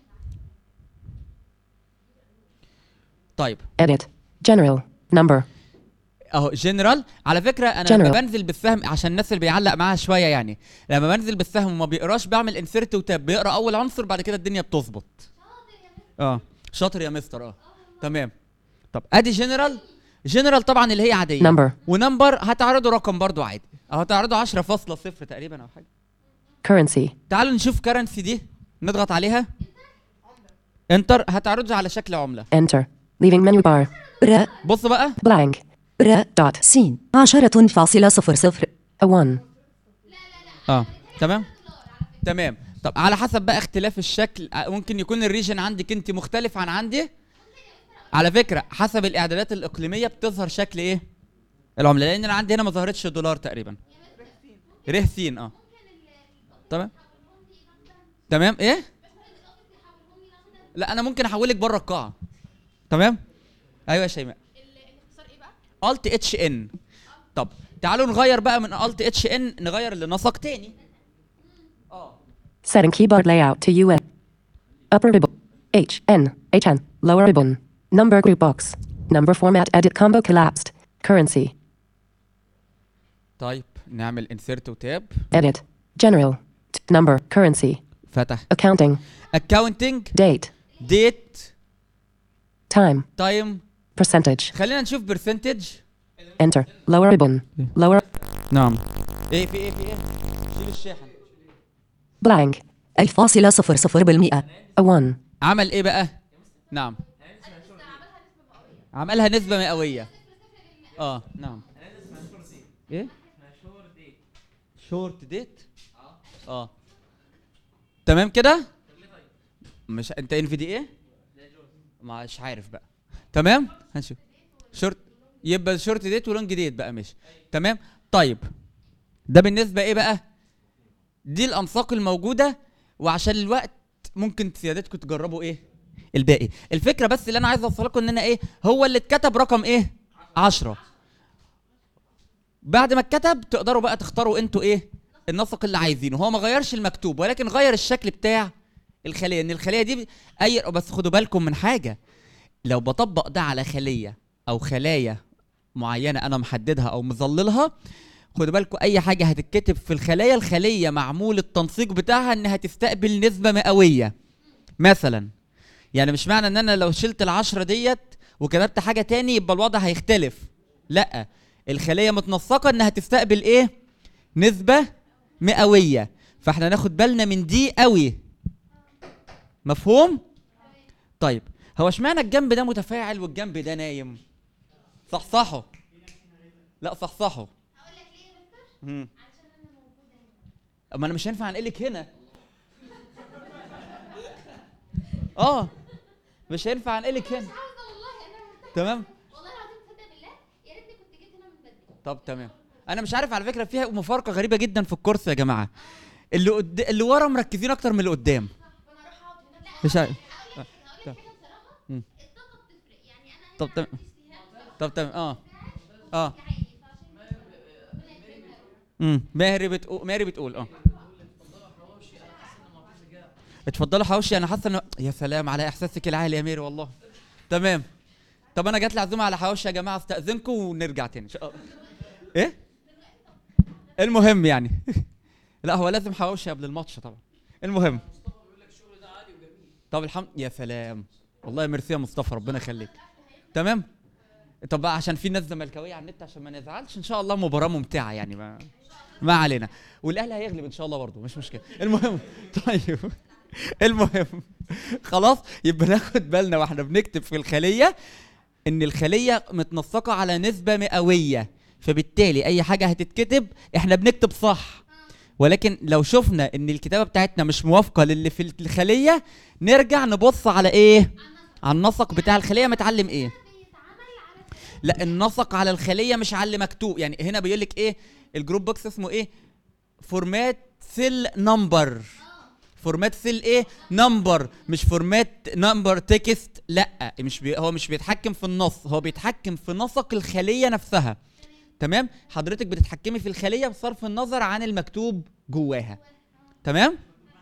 طيب Edit. General. Number. اهو جنرال على فكره انا لما General. بنزل بالسهم عشان الناس اللي بيعلق معاها شويه يعني لما بنزل بالسهم وما بيقراش بعمل انسرت وتاب بيقرا اول عنصر بعد كده الدنيا بتظبط اه شاطر يا مستر اه تمام طب ادي جنرال جنرال طبعا اللي هي عاديه Number. ونمبر هتعرضوا رقم برضو عادي اهو هتعرضوا 10.0 تقريبا او حاجه Currency. تعالوا نشوف كرنسي دي نضغط عليها انتر هتعرضها على شكل عمله Enter. Leaving menu bar. ر بص بقى Blank. ر Dot. سين عشرة فاصلة صفر صفر A 1. اه تمام تمام طب على حسب بقى اختلاف الشكل آه، ممكن يكون الريجن عندك انت مختلف عن عندي على فكره حسب الاعدادات الاقليميه بتظهر شكل ايه العمله لان انا عندي هنا ما ظهرتش دولار تقريبا ره سين اه تمام تمام ايه لا انا ممكن احولك بره القاعه تمام ايوه يا شيماء الت اتش ان طب تعالوا نغير بقى من الت اتش ان نغير لنسق تاني Setting keyboard layout to UN. Upper ribbon. H N H N. Lower ribbon. Number group box. Number format edit combo collapsed. Currency. طيب نعمل انسيرت وتاب Edit. General. T- number. Currency. فتح Accounting. اكاونتنج Date. ديت Time. تايم Percentage. خلينا نشوف برسنتج Enter. Lower ribbon. Lower. نعم ايه في ايه في ايه شيل الشاحن Blank. أي فاصلة صفر صفر بالمئة A 1. عمل ايه بقى نعم عملها نسبة مئوية اه نعم ايه شورت ديت اه تمام كده مش انت ان في دي ايه مش عارف بقى تمام هنشوف شورت يبقى شورت ديت ولونج ديت بقى ماشي تمام طيب ده بالنسبة ايه بقى دي الانساق الموجودة وعشان الوقت ممكن سيادتكم تجربوا ايه الباقي الفكره بس اللي انا عايز اوصل لكم ان انا ايه هو اللي اتكتب رقم ايه 10 بعد ما اتكتب تقدروا بقى تختاروا انتوا ايه النسق اللي عايزينه هو ما غيرش المكتوب ولكن غير الشكل بتاع الخليه ان الخليه دي اي بس خدوا بالكم من حاجه لو بطبق ده على خليه او خلايا معينه انا محددها او مظللها خدوا بالكم اي حاجه هتتكتب في الخلايا الخليه معمول التنسيق بتاعها انها تستقبل نسبه مئويه مثلا يعني مش معنى ان انا لو شلت العشرة ديت وكتبت حاجه تاني يبقى الوضع هيختلف لا الخليه متنسقه انها تستقبل ايه نسبه مئويه فاحنا ناخد بالنا من دي قوي مفهوم طيب هو اشمعنى الجنب ده متفاعل والجنب ده نايم صحصحه لا صحصحه مم. اما انا مش هينفع انقلك هنا اه مش هينفع انقلك هنا تمام والله العظيم تصدق بالله يا ريتني كنت جيت هنا من بدري طب تمام انا مش عارف على فكره فيها مفارقه غريبه جدا في الكورس يا جماعه اللي قد... اللي ورا مركزين اكتر من اللي قدام وانا اروح اقعد هنا لا مش عارف هقول لك هقول لك حاجه بصراحه مم. الطاقه بتفرق يعني انا هنا طب تمام عندي استهلاك بصراحة طب تمام اه اه عالي فعشان كده ربنا يكرمها امم ماهر بتقول ماهر بتقول اه اتفضلوا حواوشي انا حاسه انه يا سلام على احساسك العالي يا ميري والله تمام طب انا جات لي عزومه على حواوشي يا جماعه استاذنكم ونرجع تاني إن شاء الله. ايه المهم يعني لا هو لازم حواوشي قبل الماتش طبعا المهم طب الحمد يا سلام والله ميرسي يا مصطفى ربنا يخليك تمام طب بقى عشان في ناس زملكاويه على النت عشان ما نزعلش ان شاء الله مباراه ممتعه يعني ما ما علينا والاهلي هيغلب ان شاء الله برضه مش مشكله المهم طيب المهم خلاص يبقى ناخد بالنا واحنا بنكتب في الخليه ان الخليه متنسقه على نسبه مئويه فبالتالي اي حاجه هتتكتب احنا بنكتب صح ولكن لو شفنا ان الكتابه بتاعتنا مش موافقه للي في الخليه نرجع نبص على ايه على النسق بتاع الخليه متعلم ايه لا النسق على الخليه مش على اللي مكتوب يعني هنا بيقول لك ايه الجروب بوكس اسمه ايه فورمات سيل نمبر فورمات سيل ايه نمبر مش فورمات نمبر تكست لا مش بي هو مش بيتحكم في النص هو بيتحكم في نسق الخليه نفسها تمام حضرتك بتتحكمي في الخليه بصرف النظر عن المكتوب جواها تمام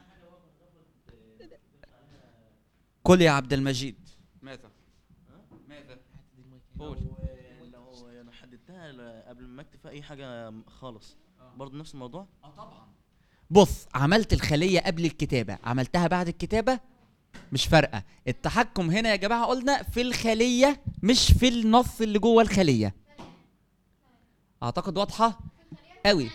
قل يا عبد المجيد ماذا ماذا قول لو لو حددتها ل- قبل ما اكتب فيها اي حاجه خالص برضه نفس الموضوع اه طبعا بص عملت الخليه قبل الكتابه عملتها بعد الكتابه مش فارقه التحكم هنا يا جماعه قلنا في الخليه مش في النص اللي جوه الخليه اعتقد واضحه قوي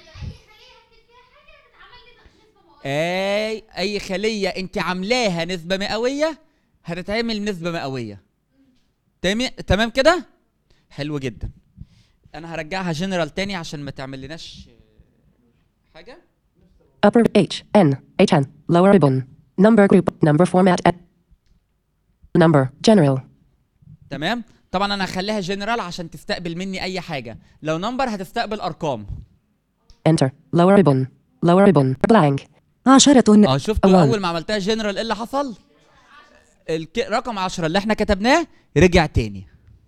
اي اي خليه انت عاملاها نسبه مئويه هتتعمل نسبه مئويه تمام تمام كده حلو جدا انا هرجعها جنرال تاني عشان ما تعمل لناش حاجه Upper H N H N. Lower ribbon. Number group. Number format. At number. General. تمام طبعا انا هخليها جنرال عشان تستقبل مني اي حاجه لو نمبر هتستقبل ارقام Enter. Lower ribbon. Lower ribbon. Blank. عشرة اه شفتوا أوان. اول ما عملتها جنرال ايه اللي حصل الك... رقم 10 اللي احنا كتبناه رجع تاني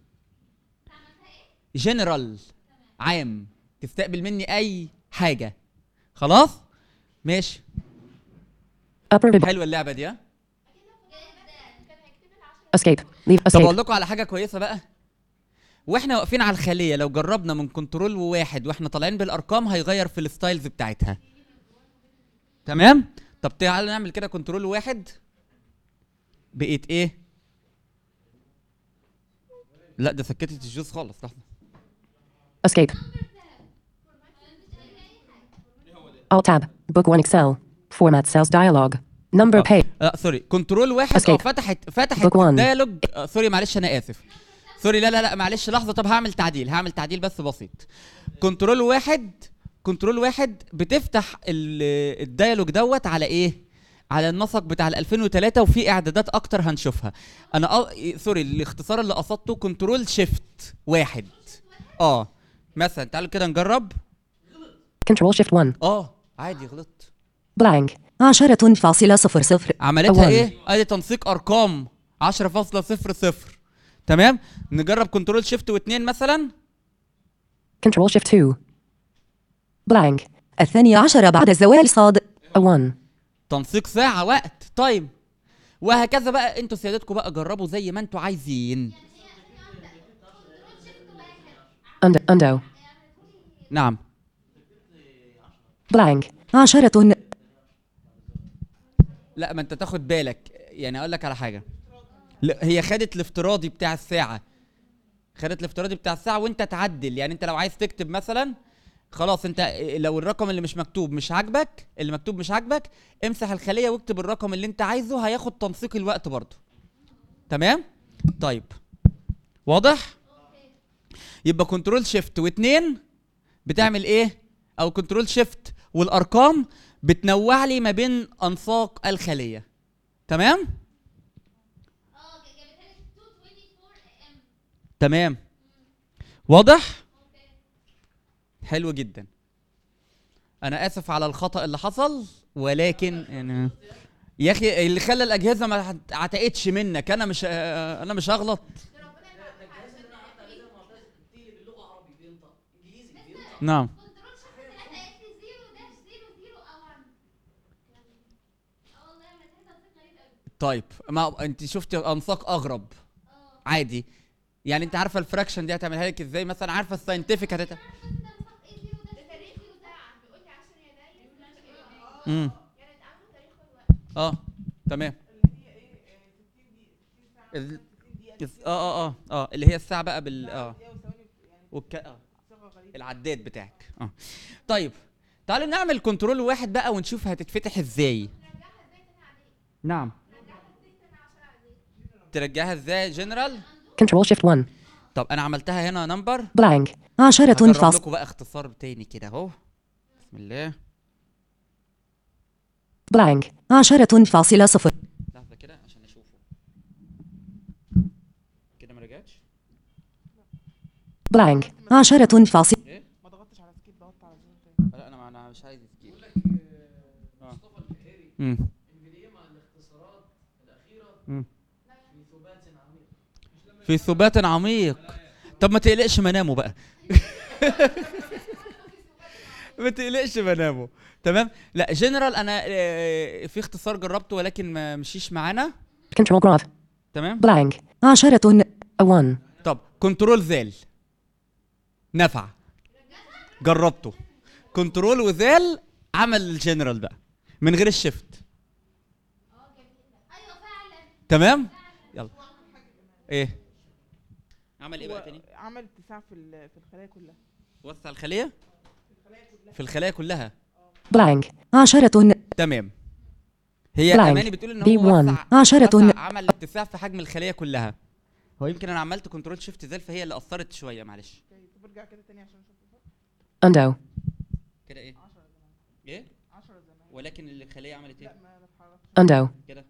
جنرال عام تستقبل مني اي حاجه خلاص ماشي Upper ribbon. حلوه اللعبه دي ها Escape. Leave طب اقول escape. لكم على حاجه كويسه بقى واحنا واقفين على الخليه لو جربنا من كنترول واحد واحنا طالعين بالارقام هيغير في الستايلز بتاعتها تمام طب تعالى نعمل كده كنترول واحد بقيت ايه لا ده سكتت الجوز خالص لحظه Escape. Alt tab. Book 1 Excel. Format cells dialog. Number آه. page. لا سوري كنترول واحد اه Escape. فتحت فتحت Book one. الديالوج آه سوري معلش انا اسف سوري لا لا لا معلش لحظه طب هعمل تعديل هعمل تعديل بس بسيط كنترول واحد كنترول واحد بتفتح ال- الديالوج دوت على ايه على النسق بتاع ال 2003 وفي اعدادات اكتر هنشوفها انا أ... سوري الاختصار اللي قصدته كنترول شيفت واحد اه مثلا تعالوا كده نجرب Control Shift 1. اه عادي غلطت Blank. عشرة فاصلة صفر صفر عملتها أول. ايه؟ ادي تنسيق ارقام 10.00 تمام؟ نجرب كنترول شيفت واثنين مثلا Control Shift 2. Blank. الثانية عشر بعد الزوال صاد A 1. تنسيق ساعة وقت تايم وهكذا بقى انتوا سيادتكم بقى جربوا زي ما انتوا عايزين Undo. Undo. نعم Blank. عشرة لا ما انت تاخد بالك يعني اقول لك على حاجة لا هي خدت الافتراضي بتاع الساعة خدت الافتراضي بتاع الساعة وانت تعدل يعني انت لو عايز تكتب مثلا خلاص انت لو الرقم اللي مش مكتوب مش عاجبك اللي مكتوب مش عاجبك امسح الخلية واكتب الرقم اللي انت عايزه هياخد تنسيق الوقت برضه تمام طيب واضح يبقى كنترول شيفت واتنين بتعمل ايه او كنترول شيفت والارقام بتنوع لي ما بين انساق الخليه تمام اه جابتها لي 224 ام تمام واضح حلو جدا انا اسف على الخطا اللي حصل ولكن يعني يا اخي اللي خلى الاجهزه ما هت- عتقتش منك انا مش آه، انا مش هغلط نعم كنترول شخص ثلاثة اف 0 داش 0 0 او 1 اه والله انا تحسها صوت غريب قوي طيب ما انت شفتي انساق اغرب عادي يعني انت عارفه الفراكشن دي هتعملها لك ازاي مثلا عارفه الساينتفك هتت امم اه تمام ال- الس- اه اه اه اه اللي هي الساعه بقى بال اه والك... اه العداد بتاعك اه طيب تعالوا نعمل كنترول واحد بقى ونشوف هتتفتح ازاي نعم ترجعها ازاي جنرال Control Shift 1. طب انا عملتها هنا نمبر Blank. عشرة هجرب فاصلة لكم بقى اختصار تاني كده اهو بسم الله Blank. عشرة فاصلة صفر لحظه كده عشان اشوفه كده ما رجعتش Blank. عشرة فاصلة ما ضغطتش على سكيب ضغطت على زر تاني لا انا ما انا مش عايز سكيب اه امم مم. في ثبات عميق طب ما تقلقش منامه بقى ما تقلقش منامه تمام لا جنرال انا آه، في اختصار جربته ولكن ما مشيش معانا Control Graph. تمام Blank. عشرة A 1. طب كنترول زال نفع جربته كنترول وزال عمل الجنرال بقى من غير الشيفت ايوه فعلا تمام يلا ايه عمل ايه بقى هو تاني عمل اتساع في ال- في الخلايا كلها وسع الخليه في الخلايا كلها Blank. عشرة تمام هي Blank. اماني بتقول ان B1. هو وسع عشرة. وسع عمل اتساع في حجم الخليه كلها هو يمكن انا عملت كنترول شيفت زال فهي اللي اثرت شويه معلش اوكي طب ارجع كده تاني عشان اشوف الفرق Undo. كده ايه 10 زمان ايه 10 زمان ولكن الخليه عملت ايه لا ما ما اتحركش Undo. كده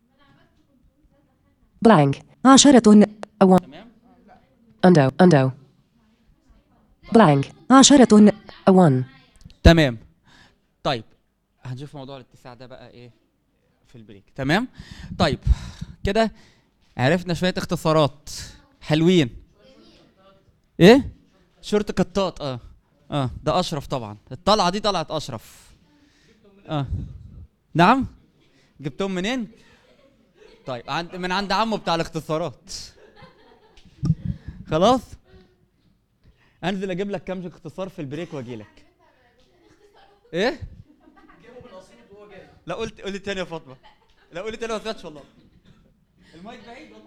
Blank. عشرة A 1. تمام Undo. Undo. Blank. عشرة A 1. تمام طيب هنشوف موضوع الاتساع ده بقى ايه في البريك تمام طيب كده عرفنا شويه اختصارات حلوين ايه شورت كتات اه اه ده اشرف طبعا الطلعه دي طلعت اشرف اه نعم جبتهم منين طيب عند من عند عمه بتاع الاختصارات خلاص انزل اجيب لك كام اختصار في البريك واجي لك ايه لا قلت قولي تاني يا فاطمه لا قولي تاني ما سمعتش والله المايك بعيد والله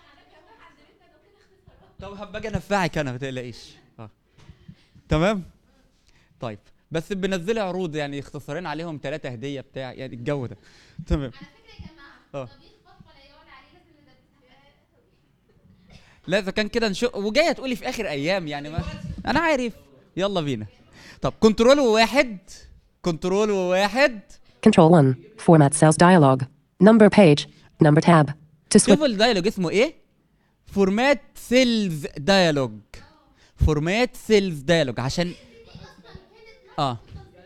طب هبقى انفعك انا ما تقلقيش اه تمام طيب بس بنزلي عروض يعني اختصارين عليهم ثلاثة هدية بتاع يعني الجو ده تمام على فكره يا جماعه اه طبيخ فاطمه لا يعلى عليه لازم ندبسها لا اذا كان كده نشق وجايه تقولي في اخر ايام يعني ما انا عارف يلا بينا طب كنترول وواحد كنترول وواحد Control 1. Format cells dialog. Number page. Number tab. To switch. شوفوا الدايلوج اسمه ايه فورمات سيلز دايلوج فورمات سيلز دايلوج عشان اه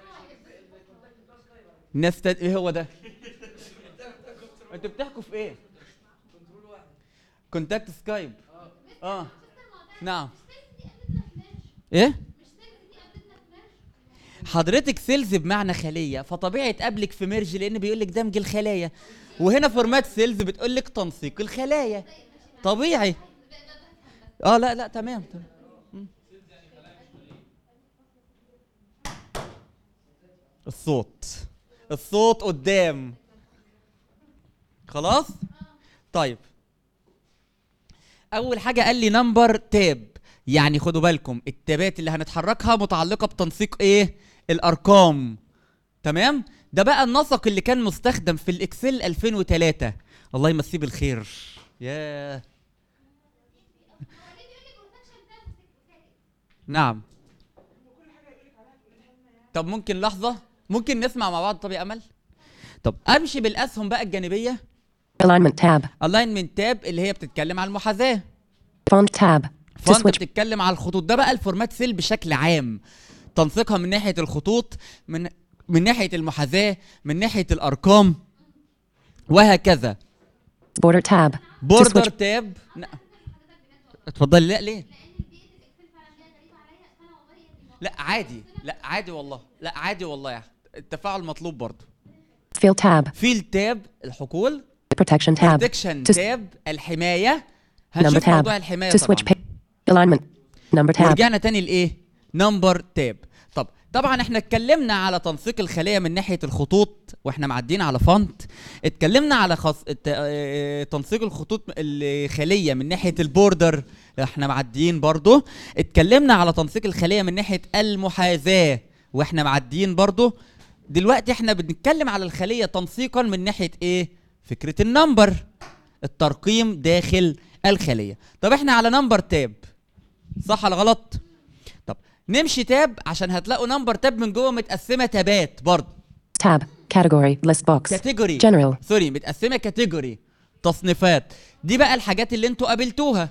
نفس ايه هو ده انتوا بتحكوا في ايه كونتاكت سكايب اه نعم ايه حضرتك سيلز بمعنى خليه فطبيعي تقابلك في ميرج لان بيقول لك دمج الخلايا وهنا فورمات سيلز بتقول لك تنسيق الخلايا طبيعي اه لا لا تمام تمام مم. الصوت الصوت قدام خلاص طيب اول حاجه قال لي نمبر تاب يعني خدوا بالكم التابات اللي هنتحركها متعلقه بتنسيق ايه الارقام تمام ده بقى النسق اللي كان مستخدم في الاكسل 2003 الله يمسيه بالخير ياه نعم طب ممكن لحظه ممكن نسمع مع بعض طب يا امل طب امشي بالاسهم بقى الجانبيه Alignment tab. الاينمنت تاب اللي هي بتتكلم عن المحاذاه Font tab. To فانت switch. بتتكلم على الخطوط ده بقى الفورمات سيل بشكل عام تنسيقها من ناحيه الخطوط من من ناحيه المحاذاه من ناحيه الارقام وهكذا Border tab. To بوردر switch. تاب ن- اتفضلي لا ليه لا عادي لا عادي والله لا عادي والله يا أخي. التفاعل مطلوب برضه Field tab. فيل تاب الحقول Protection tab. بروتكشن To- تاب الحمايه Number هنشوف tab. موضوع الحمايه To switch طبعا page. Alignment. Number tab. ورجعنا تاني لايه نمبر تاب طب طبعا احنا اتكلمنا على تنسيق الخليه من ناحيه الخطوط واحنا معديين على فونت اتكلمنا على خص... الت... اه... تنسيق الخطوط الخليه من ناحيه البوردر احنا معديين برضو اتكلمنا على تنسيق الخليه من ناحيه المحاذاه واحنا معديين برضو دلوقتي احنا بنتكلم على الخليه تنسيقا من ناحيه ايه فكره النمبر الترقيم داخل الخليه طب احنا على نمبر تاب صح ولا غلط طب نمشي تاب عشان هتلاقوا نمبر تاب من جوه متقسمه تابات برضه Tab. Category. List box. كاتيجوري General. سوري متقسمه كاتيجوري تصنيفات دي بقى الحاجات اللي انتوا قابلتوها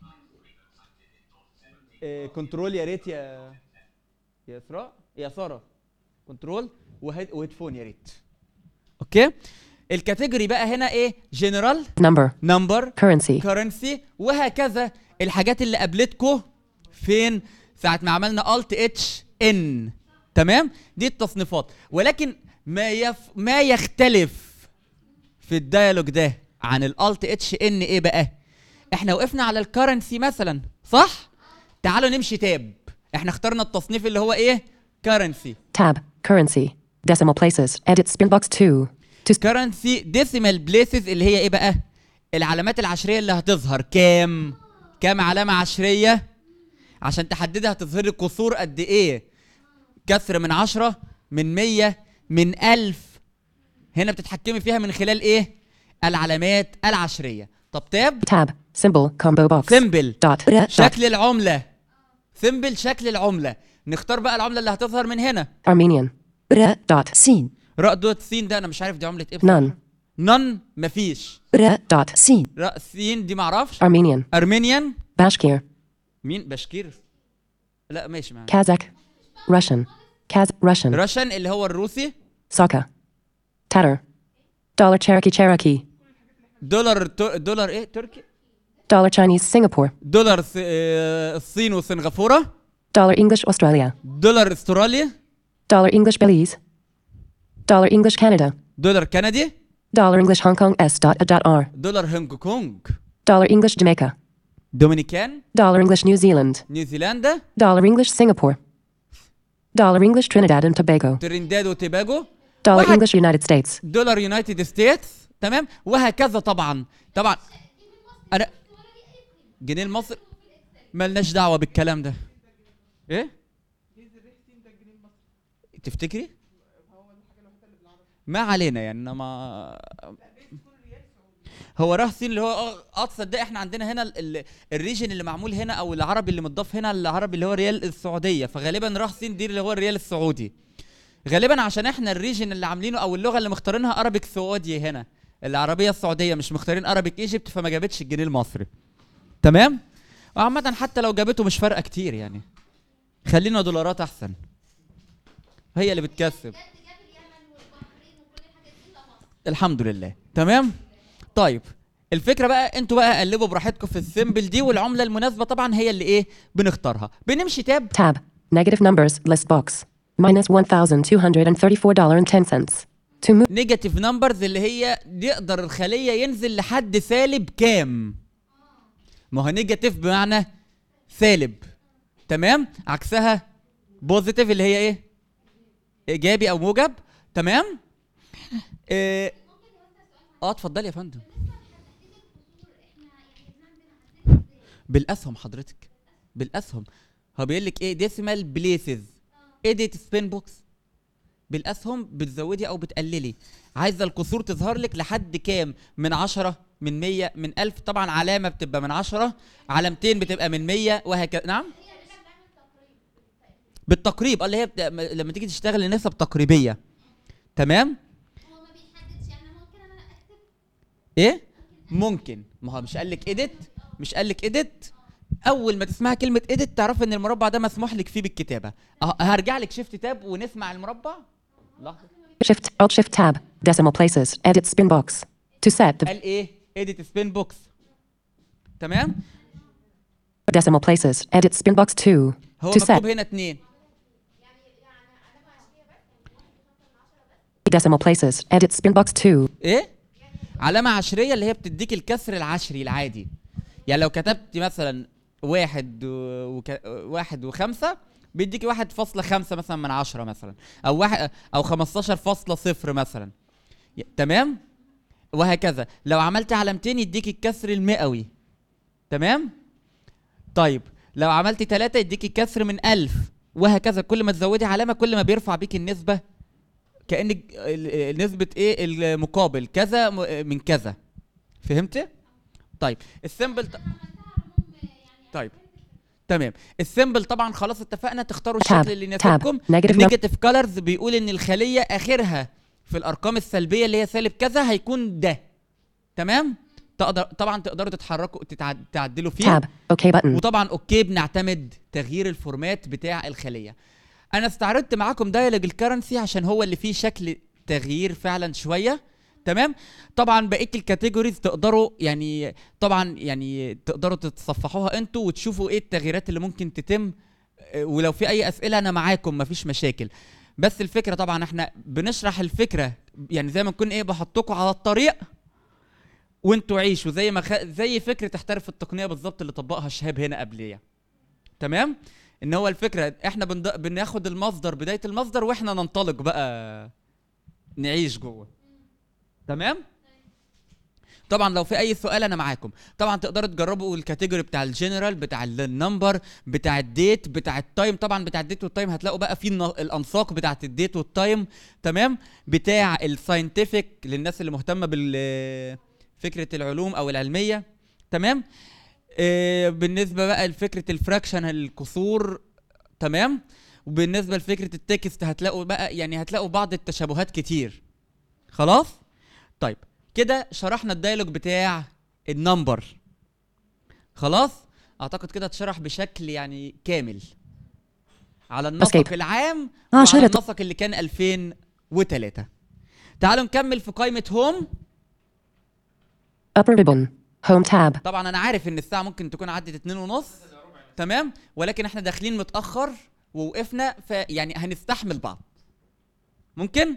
إيه كنترول يا ريت يا يا اسراء يا ساره كنترول وهيد وهيدفون يا ريت اوكي الكاتيجوري بقى هنا ايه جنرال Number. نمبر Currency. كرنسي وهكذا الحاجات اللي قابلتكم فين ساعة ما عملنا الت اتش ان تمام دي التصنيفات ولكن ما يف ما يختلف في الديالوج ده عن الالت اتش ان ايه بقى احنا وقفنا على الكرنسي مثلا صح تعالوا نمشي تاب احنا اخترنا التصنيف اللي هو ايه كرنسي Tab. Currency. Decimal places. Edit spin box 2. To كرنسي ديسيمال بليسز اللي هي ايه بقى العلامات العشريه اللي هتظهر كام كام علامه عشريه عشان تحددها هتظهر لك قصور قد ايه كسر من عشرة من مية من ألف هنا بتتحكمي فيها من خلال ايه العلامات العشريه طب تاب tab. Symbol. Combo box. سيمبل Dot. ر dot شكل العمله سيمبل شكل العمله نختار بقى العمله اللي هتظهر من هنا Armenian. ر Dot. سين راء دوت سين ده انا مش عارف دي عمله ايه None. نون مفيش ر Dot. سين راء سين دي معرفش Armenian. ارمينيان Bashkir. مين بشكير لا ماشي معاك Kazakh. Russian. Kaz. Russian. راشن اللي هو الروسي Saka. Tatar. Dollar Cherokee Cherokee. دولار تو- دولار ايه تركي Dollar Chinese Singapore. دولار س- آه، الصين وسنغافوره Dollar English Australia. دولار استراليا Dollar English Belize. Dollar English Canada. دولار كندي Dollar English Hong Kong S. Dot. A. Dot R. دولار هونج كونج Dollar English Jamaica. دومينيكان Dollar English New Zealand. نيوزيلندا Dollar English Singapore. Dollar English Trinidad and Tobago. ترينداد وتوباجو Dollar واحد. English United States. دولار يونايتد ستيتس تمام وهكذا طبعا طبعا انا جنيه المصري ملناش دعوه بالكلام ده ايه تفتكري ما علينا يعني أنا ما هو راه سين اللي هو اه آه، تصدق احنا عندنا هنا ال- ال- الريجن اللي معمول هنا او العربي اللي متضاف هنا العربي اللي هو ريال السعوديه فغالبا راه سين دي اللي هو الريال السعودي غالبا عشان احنا الريجن اللي عاملينه او اللغه اللي مختارينها ارابيك سعودي هنا العربيه السعوديه مش مختارين ارابيك ايجيبت فما جابتش الجنيه المصري تمام وعامة حتى لو جابته مش فارقه كتير يعني خلينا دولارات احسن هي اللي بتكسب الحمد لله تمام طيب الفكره بقى انتوا بقى قلبوا براحتكم في السيمبل دي والعمله المناسبه طبعا هي اللي ايه بنختارها بنمشي تاب Tab. Negative numbers list box. Minus $1,234.10. To move. نيجاتيف نمبرز اللي هي يقدر الخليه ينزل لحد سالب كام ما هو نيجاتيف بمعنى سالب تمام عكسها بوزيتيف اللي هي ايه ايجابي او موجب تمام اه اه اتفضلي يا فندم بالاسهم حضرتك بالاسهم هو بيقول لك ايه ديسيمال بليسز اديت سبين بوكس بالاسهم بتزودي او بتقللي عايزه الكسور تظهر لك لحد كام من 10 من 100 من 1000 طبعا علامه بتبقى من 10 علامتين بتبقى من 100 وهكذا نعم بالتقريب اه اللي هي بت... لما تيجي تشتغل لنسب تقريبيه تمام هو ما بيحددش يعني ممكن انا اكتب ايه ممكن ما هو مش قال لك اديت مش قال لك اديت اول ما تسمعي كلمه اديت تعرفي ان المربع ده مسموح لك فيه بالكتابه أه هرجع لك شيفت تاب ونسمع المربع لحظه Shift. Alt Shift Tab. Decimal places. Edit spin box. To set the قال ايه اديت سبين بوكس تمام decimal places. Edit spin box 2. هو To مكتوب set هنا اتنين decimal places. Edit spin box 2. ايه علامة عشرية اللي هي بتديك الكسر العشري العادي يعني لو كتبت مثلا واحد و... وك... واحد وخمسة بيديكي واحد فاصلة خمسة مثلا من عشرة مثلا أو واحد أو خمستاشر فاصلة صفر مثلا ي- تمام وهكذا لو عملت علامتين يديكي الكسر المئوي تمام طيب لو عملتي ثلاثة يديكي الكسر من ألف وهكذا كل ما تزودي علامة كل ما بيرفع بيك النسبة كانك ال- ال- نسبه ايه المقابل كذا م- من كذا فهمت طيب السيمبل ط... طيب تمام السيمبل طبعا خلاص اتفقنا تختاروا Tab. الشكل اللي يناسبكم Tab. Negative num- النيجاتيف كولرز بيقول ان الخليه اخرها في الارقام السلبيه اللي هي سالب كذا هيكون ده تمام تقدر طبعا تقدروا تتحركوا تتع- تعدلوا فيه Tab. OK button. وطبعا اوكي بنعتمد تغيير الفورمات بتاع الخليه انا استعرضت معاكم دايلوج الكرنسي عشان هو اللي فيه شكل تغيير فعلا شويه تمام طبعا بقيه الكاتيجوريز تقدروا يعني طبعا يعني تقدروا تتصفحوها انتوا وتشوفوا ايه التغييرات اللي ممكن تتم آه، ولو في اي اسئله انا معاكم مفيش مشاكل بس الفكره طبعا احنا بنشرح الفكره يعني زي ما نكون ايه بحطكم على الطريق وانتوا عيشوا زي ما خ... زي فكره احترف التقنيه بالظبط اللي طبقها شهاب هنا قبليه تمام ان هو الفكره احنا بند... بناخد المصدر بدايه المصدر واحنا ننطلق بقى نعيش جوه تمام طبعا لو في اي سؤال انا معاكم طبعا تقدروا تجربوا الكاتيجوري بتاع الجنرال بتاع النمبر بتاع الديت بتاع التايم طبعا بتاع الديت والتايم هتلاقوا بقى في الن- الانساق بتاعه الديت والتايم تمام بتاع الساينتفك للناس اللي مهتمه بال فكره العلوم او العلميه تمام آه، بالنسبه بقى لفكره الفراكشن الكسور تمام وبالنسبه لفكره التكست هتلاقوا بقى يعني هتلاقوا بعض التشابهات كتير خلاص طيب كده شرحنا الدايلوج بتاع النمبر خلاص اعتقد كده اتشرح بشكل يعني كامل على النسق Escape. العام وعلى عشرة. النسق اللي كان 2003 تعالوا نكمل في قائمه هوم Upper ribbon. Home tab. طبعا انا عارف ان الساعه ممكن تكون عدت اتنين ونص تمام ولكن احنا داخلين متاخر ووقفنا فيعني هنستحمل بعض ممكن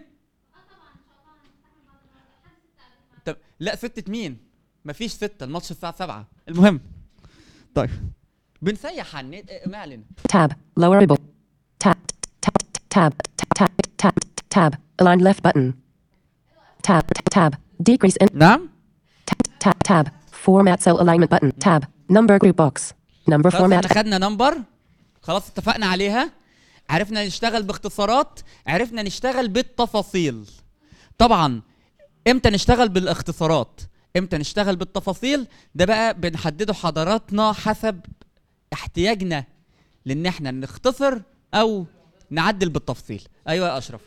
طب لا ستة مين مفيش ستة الماتش الساعة سبعة المهم طيب بنسيح على النت إيه، ما علينا Tab. Lowerable. Tab. Tab. Tab. Tab. Tab. Tab. Aligned left button. Tab. Tab. Decrease in. نعم Tab. Tab. Tab. Format cell alignment button. Tab. Number group box. Number خلاص احنا format. خدنا نمبر خلاص اتفقنا عليها عرفنا نشتغل باختصارات عرفنا نشتغل بالتفاصيل طبعا امتى نشتغل بالاختصارات امتى نشتغل بالتفاصيل ده بقى بنحدده حضراتنا حسب احتياجنا لان احنا نختصر او نعدل بالتفصيل ايوه يا اشرف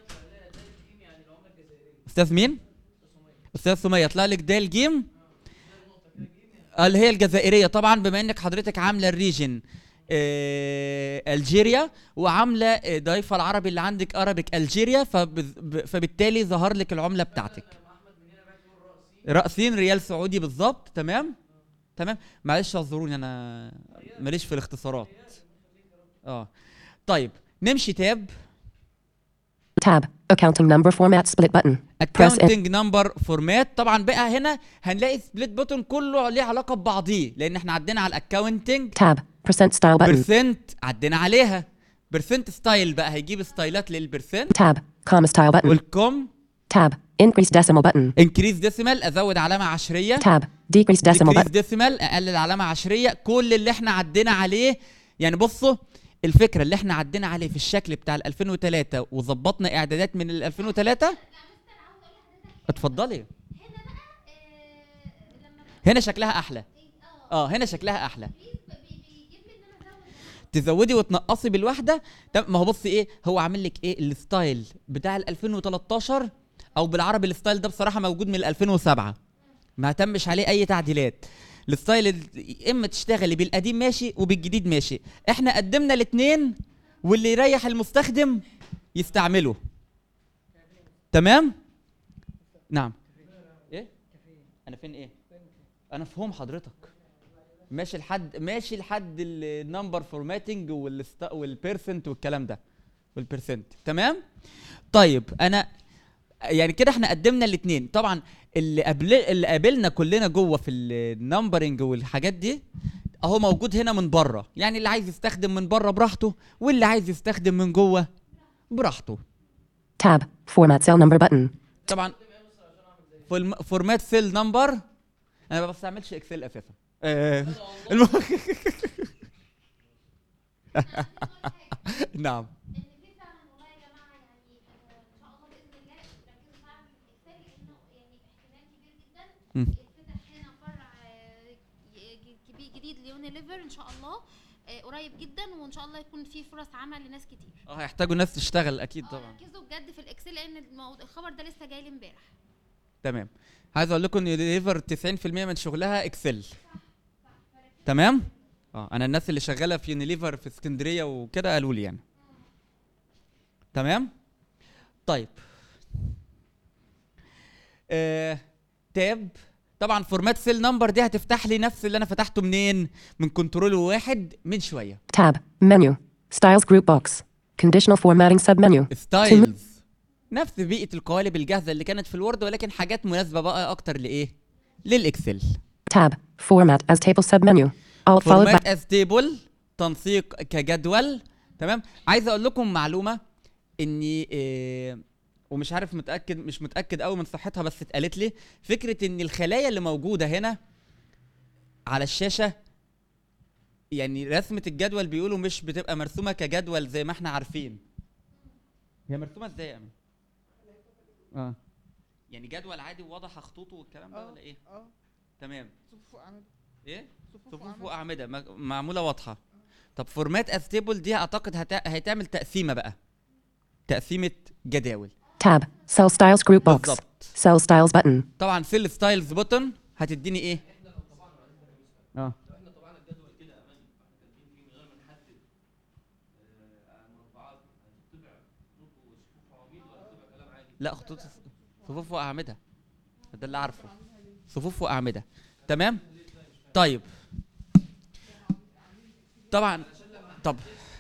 استاذ مين استاذ سميه طلع لك ده الجيم اللي هي الجزائريه طبعا بما انك حضرتك عامله الريجن آه، الجيريا وعامله آه، ضيفه العربي اللي عندك ارابيك الجيريا فبز- ب- فبالتالي ظهر لك العمله بتاعتك رأسين ريال سعودي بالظبط تمام تمام معلش اعذروني انا ماليش في الاختصارات اه طيب نمشي تاب Tab. Accounting number format split button. Press in. اكاونتنج نمبر فورمات طبعا بقى هنا هنلاقي سبليت بوتون كله ليه علاقه ببعضيه لان احنا عدينا على الاكاونتنج Tab. Percent style button. بيرسنت عدينا عليها بيرسنت ستايل بقى هيجيب ستايلات للبرسنت Tab. Comma style button. والكم Tab. Increase decimal button. انكريز ديسيمال ازود علامه عشريه Tab. Decrease decimal ديكريز button. ديسيمال اقلل علامه عشريه كل اللي احنا عدينا عليه يعني بصوا الفكره اللي احنا عدينا عليه في الشكل بتاع ال 2003 وظبطنا اعدادات من ال 2003 اتفضلي هنا بقى آه لما هنا شكلها احلى اه اه هنا شكلها احلى بي- بيجيب لي ان انا ازود تزودي وتنقصي بالواحده طب ما هو بصي ايه هو عامل لك ايه الستايل بتاع ال 2013 او بالعربي الستايل ده بصراحه موجود من ال 2007 ما تمش عليه اي تعديلات الستايل ال- اما تشتغلي بالقديم ماشي وبالجديد ماشي احنا قدمنا الاثنين واللي يريح المستخدم يستعمله تمام نعم ايه انا فين ايه انا فهم حضرتك ماشي لحد ماشي لحد النمبر فورماتنج والبيرسنت والكلام ده والبيرسنت تمام طيب انا يعني كده احنا قدمنا الاثنين طبعا اللي قبل اللي قابلنا كلنا جوه في النمبرنج والحاجات دي اهو موجود هنا من بره يعني اللي عايز يستخدم من بره براحته واللي عايز يستخدم من جوه براحته Tab. Format cell number button. طبعا فورمات سيل نمبر انا ما بستعملش اكسل اساسا آه، الم... نعم ان في فعلا والله يا جماعه يعني آه، ان شاء الله باذن الله ركزوا فعلا في الاكسل لانه يعني احتمال كبير جدا مم. يتفتح هنا فرع آه، ي- كبير جديد ليونيليفر ان شاء الله آه، قريب جدا وان شاء الله يكون في فرص عمل لناس كتير اه هيحتاجوا ناس تشتغل اكيد اه طبعا ركزوا بجد في الاكسل لان المو- الخبر ده لسه جاي لي امبارح تمام عايز اقول لكم ان يونيليفر 90% من شغلها اكسل تمام اه انا الناس اللي شغاله في يونيليفر في اسكندريه وكده قالوا لي يعني تمام طيب آه تاب طبعا فورمات سيل نمبر دي هتفتح لي نفس اللي انا فتحته منين من كنترول واحد من شويه Tab. Menu. Styles group box. Conditional formatting submenu. ستايلز نفس بيئه القوالب الجاهزه اللي كانت في الوورد ولكن حاجات مناسبه بقى اكتر لايه للاكسل Tab. Format as table submenu. Alt followed by. فورمات از تيبل تنسيق كجدول تمام عايز اقول لكم معلومه اني إيه ومش عارف متاكد مش متاكد قوي من صحتها بس اتقالت لي فكره ان الخلايا اللي موجوده هنا على الشاشه يعني رسمه الجدول بيقولوا مش بتبقى مرسومه كجدول زي ما احنا عارفين هي مرسومه ازاي يا امين اه يعني جدول عادي وواضح خطوطه والكلام ده اه ولا ايه اه تمام صفوف واعمده ايه صفوف صفوف واعمده واعمده مج- معموله واضحه طب فورمات از تيبل دي اعتقد هت... هيتعمل تقسيمه بقى تقسيمه جداول Tab. Cell styles group box. بالظبط Cell styles button. طبعا سيل ستايلز بوتن هتديني ايه اه لا خطوط صفوف واعمده ده اللي عارفه صفوف واعمده تمام طيب طبعا طب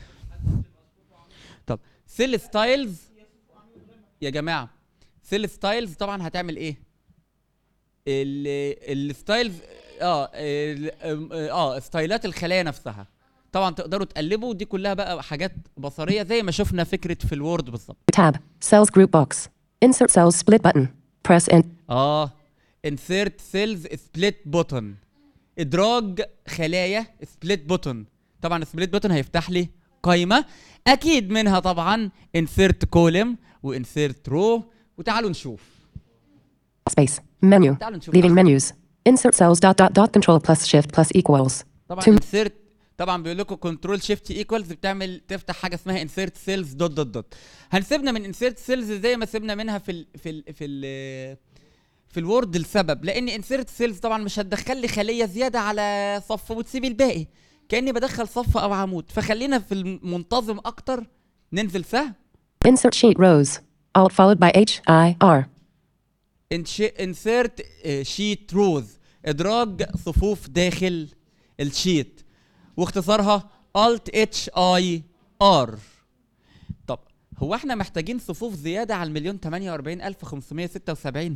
طب سيل ستايلز يا جماعه سيل ستايلز طبعا هتعمل ايه ال- الستايلز اه ال- ام- اه ستايلات الخلايا نفسها طبعا تقدروا تقلبوا دي كلها بقى حاجات بصريه زي ما شفنا فكره في الوورد بالظبط Tab. Cells group box. Insert cells split button. Press in. اه insert cells split button ادراج خلايا split button طبعا split button هيفتح لي قائمه اكيد منها طبعا insert column وinsert row وتعالوا نشوف Space. Menu. تعالوا نشوف Leaving أحسن. menus. Insert cells dot dot dot control plus shift plus equals. طبعا to- insert طبعا بيقول لكم كنترول شيفت ايكوالز بتعمل تفتح حاجه اسمها insert cells دوت دوت دوت هنسيبنا من insert cells زي ما سيبنا منها في ال في ال في ال في الوورد لسبب لان insert cells طبعا مش هتدخل لي خليه زياده على صف وتسيب الباقي كاني بدخل صف او عمود فخلينا في المنتظم اكتر ننزل سهم Insert sheet rows. Alt followed by H I R. انش- insert شيت روز ادراج صفوف داخل الشيت واختصارها alt h i r طب هو احنا محتاجين صفوف زياده على المليون 48576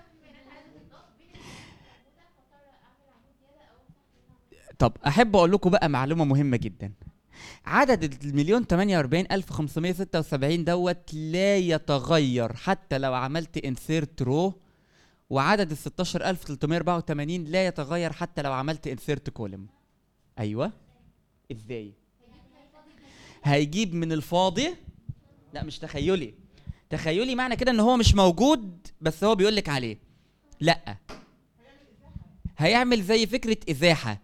طب احب اقول لكم بقى معلومه مهمه جدا عدد المليون 48576 دوت لا يتغير حتى لو عملت انسيرت رو وعدد ال 16384 لا يتغير حتى لو عملت انسيرت كولم ايوه ازاي هيجيب من الفاضي لا مش تخيلي تخيلي معنى كده ان هو مش موجود بس هو بيقول لك عليه لا هيعمل زي فكره ازاحه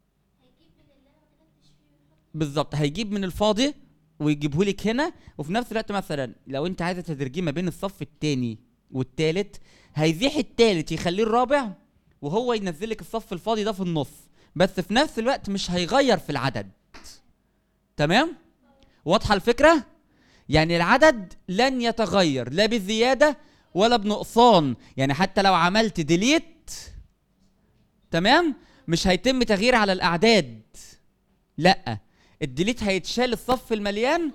بالظبط هيجيب من الفاضي ويجيبه لك هنا وفي نفس الوقت مثلا لو انت عايزه تدرجيه ما بين الصف الثاني والثالث هيزيح الثالث يخليه الرابع وهو ينزل لك الصف الفاضي ده في النص بس في نفس الوقت مش هيغير في العدد تمام واضحه الفكره يعني العدد لن يتغير لا بزياده ولا بنقصان يعني حتى لو عملت ديليت تمام مش هيتم تغيير على الاعداد لا الديليت هيتشال الصف المليان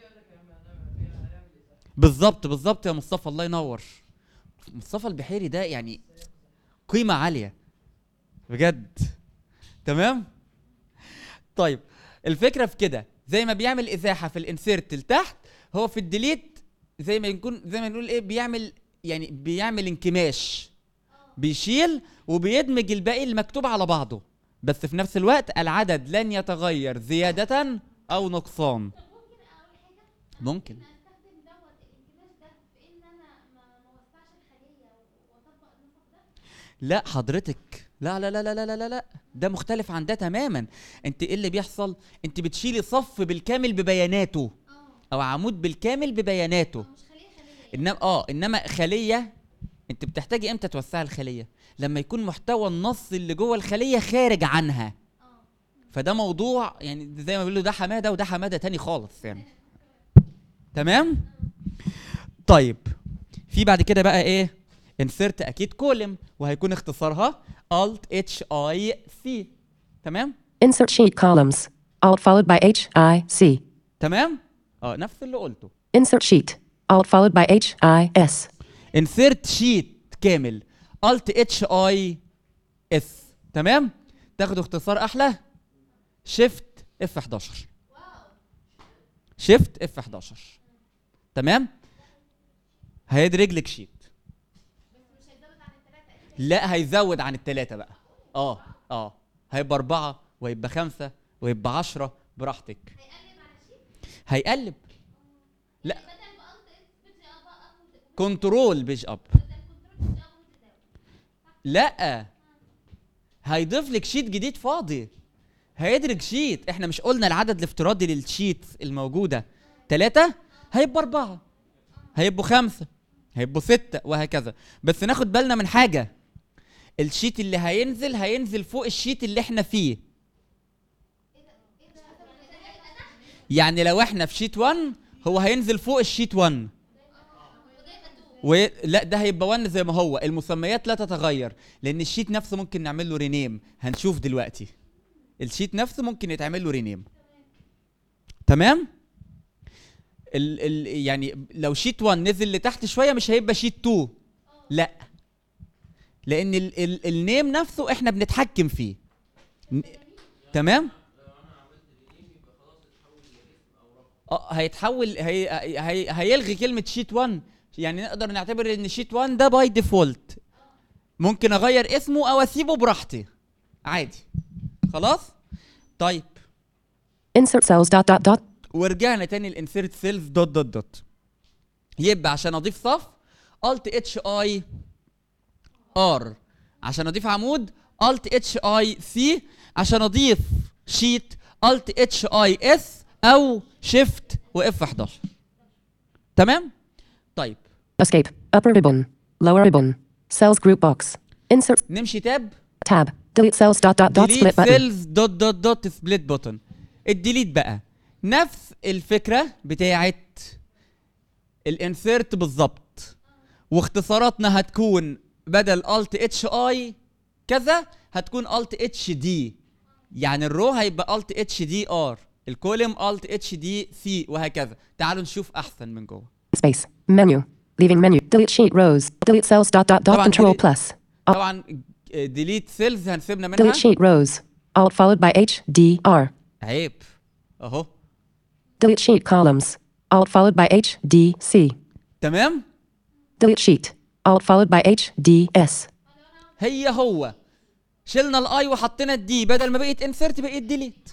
بالظبط بالظبط يا مصطفى الله ينور مصطفى البحيري ده يعني قيمة عالية بجد تمام طيب الفكرة في كده زي ما بيعمل إزاحة في الانسيرت لتحت هو في الديليت زي ما يكون زي ما نقول ايه بيعمل يعني بيعمل انكماش بيشيل وبيدمج الباقي المكتوب على بعضه بس في نفس الوقت العدد لن يتغير زيادة أو نقصان ممكن استخدم دوت الانكماش ده في ان انا ما ما اوسعش الخليه واطبق النسق ده لا حضرتك لا لا لا لا لا لا لا لا ده مختلف عن ده تماما انت ايه اللي بيحصل انت بتشيلي صف بالكامل ببياناته او عمود بالكامل ببياناته مش خليه خليه انما اه انما خليه انت بتحتاجي امتى توسعي الخليه لما يكون محتوى النص اللي جوه الخليه خارج عنها فده موضوع يعني زي ما بيقولوا ده حماده وده حماده تاني خالص يعني تمام طيب في بعد كده بقى ايه انسرت اكيد كولم وهيكون اختصارها alt h i c تمام Insert sheet columns. Alt followed by H I C. تمام اه نفس اللي قلته Insert sheet. Alt followed by H I S. انسيرت شيت كامل الت اتش اي اس تمام تاخدوا اختصار احلى شيفت اف 11 شيفت اف 11 تمام هيدرج لك شيت لا هيزود عن التلاتة بقى اه اه هيبقى أربعة ويبقى خمسة ويبقى عشرة براحتك هيقلب لا كنترول بيج اب لا هيضيف لك شيت جديد فاضي هيدرج شيت احنا مش قلنا العدد الافتراضي للشيت الموجوده ثلاثة هيبقى أربعة هيبقوا خمسة هيبقوا ستة وهكذا بس ناخد بالنا من حاجة الشيت اللي هينزل هينزل فوق الشيت اللي احنا فيه يعني لو احنا في شيت 1 هو هينزل فوق الشيت 1 و... لا ده هيبقى 1 زي ما هو المسميات لا تتغير لان الشيت نفسه ممكن نعمل له رينيم هنشوف دلوقتي الشيت نفسه ممكن يتعمل له رينيم تمام ال... ال... يعني لو شيت 1 نزل لتحت شويه مش هيبقى شيت 2 لا لان ال ال النيم نفسه احنا بنتحكم فيه ن- تمام اه هيتحول هي هي هيلغي كلمه شيت 1 يعني نقدر نعتبر ان شيت 1 ده باي ديفولت ممكن اغير اسمه او اسيبه براحتي عادي خلاص طيب Insert cells dot dot dot. ورجعنا تاني الانسيرت سيلز دوت دوت دوت يبقى عشان اضيف صف الت اتش اي ار عشان اضيف عمود الت اتش اي سي عشان اضيف شيت الت اتش اي اس او شيفت واف 11 تمام طيب Escape. Upper ribbon. Lower ribbon. Cells group box. Insert نمشي تاب tab. Delete cells dot dot dot ديليت split button. سيلز دوت دوت دوت سبليت بوتن الديليت بقى نفس الفكره بتاعت الانسيرت بالظبط واختصاراتنا هتكون بدل الت اتش اي كذا هتكون الت اتش دي يعني الرو هيبقى الت اتش دي ار الكولم الت اتش دي سي وهكذا تعالوا نشوف احسن من جوه Space. Menu. Leaving menu. Delete sheet rows. Delete cells dot dot dot طبعاً control delete- plus. طبعا ديليت سيلز هنسيبنا منها Delete sheet rows. Alt followed by H D R. عيب اهو Delete sheet columns. Alt followed by H D C. تمام Delete sheet. Alt followed by H D S. هي هو شلنا الاي وحطينا الدي بدل ما بقيت انسرت بقيت ديليت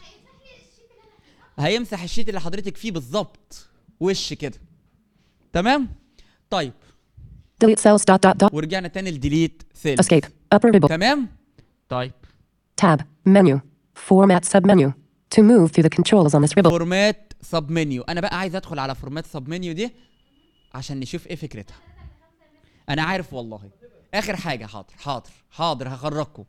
هيمسح الشيت اللي حضرتك فيه بالظبط وش كده تمام طيب Delete cells dot dot dot. ورجعنا تاني لديليت سيلز Escape. Upper ribbon. تمام طيب Tab. Menu. Format submenu. To move through the controls on this ribbon. فورمات سب منيو انا بقى عايز ادخل على فورمات سب منيو دي عشان نشوف ايه فكرتها انا عارف والله اخر حاجه حاضر حاضر حاضر هخرجكم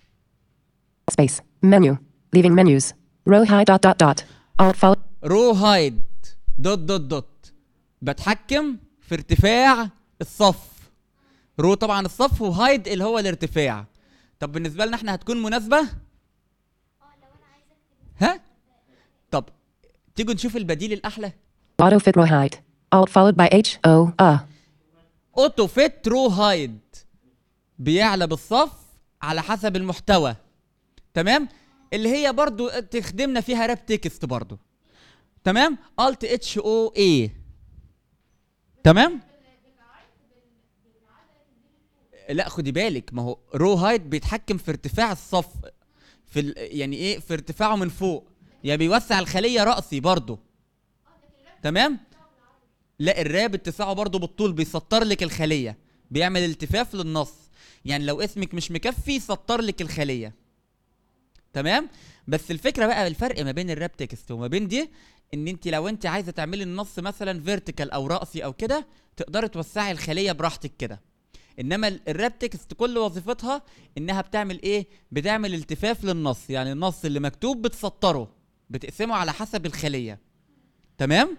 Space. Menu. Leaving menus. Row high dot dot dot. Alt followed. رو هايد دوت دوت دوت بتحكم في ارتفاع الصف رو طبعا الصف وهايد اللي هو الارتفاع طب بالنسبه لنا احنا هتكون مناسبه ها طب تيجوا نشوف البديل الاحلى Auto fit row height. Alt followed by H O A. اوتو فيت رو هايد بيعلى بالصف على حسب المحتوى تمام اللي هي برضو تخدمنا فيها راب تكست برضو تمام الت اتش او اي تمام لا خدي بالك ما هو رو هايد بيتحكم في ارتفاع الصف في ال... يعني ايه في ارتفاعه من فوق يعني بيوسع الخليه راسي برضو تمام لا الراب اتساعه برضه بالطول بيسطر لك الخليه بيعمل التفاف للنص يعني لو اسمك مش مكفي يسطر لك الخليه تمام بس الفكره بقى الفرق ما بين الراب تكست وما بين دي ان انت لو انت عايزه تعملي النص مثلا فيرتيكال او راسي او كده تقدري توسعي الخليه براحتك كده انما ال- الراب تكست كل وظيفتها انها بتعمل ايه بتعمل التفاف للنص يعني النص اللي مكتوب بتسطره بتقسمه على حسب الخليه تمام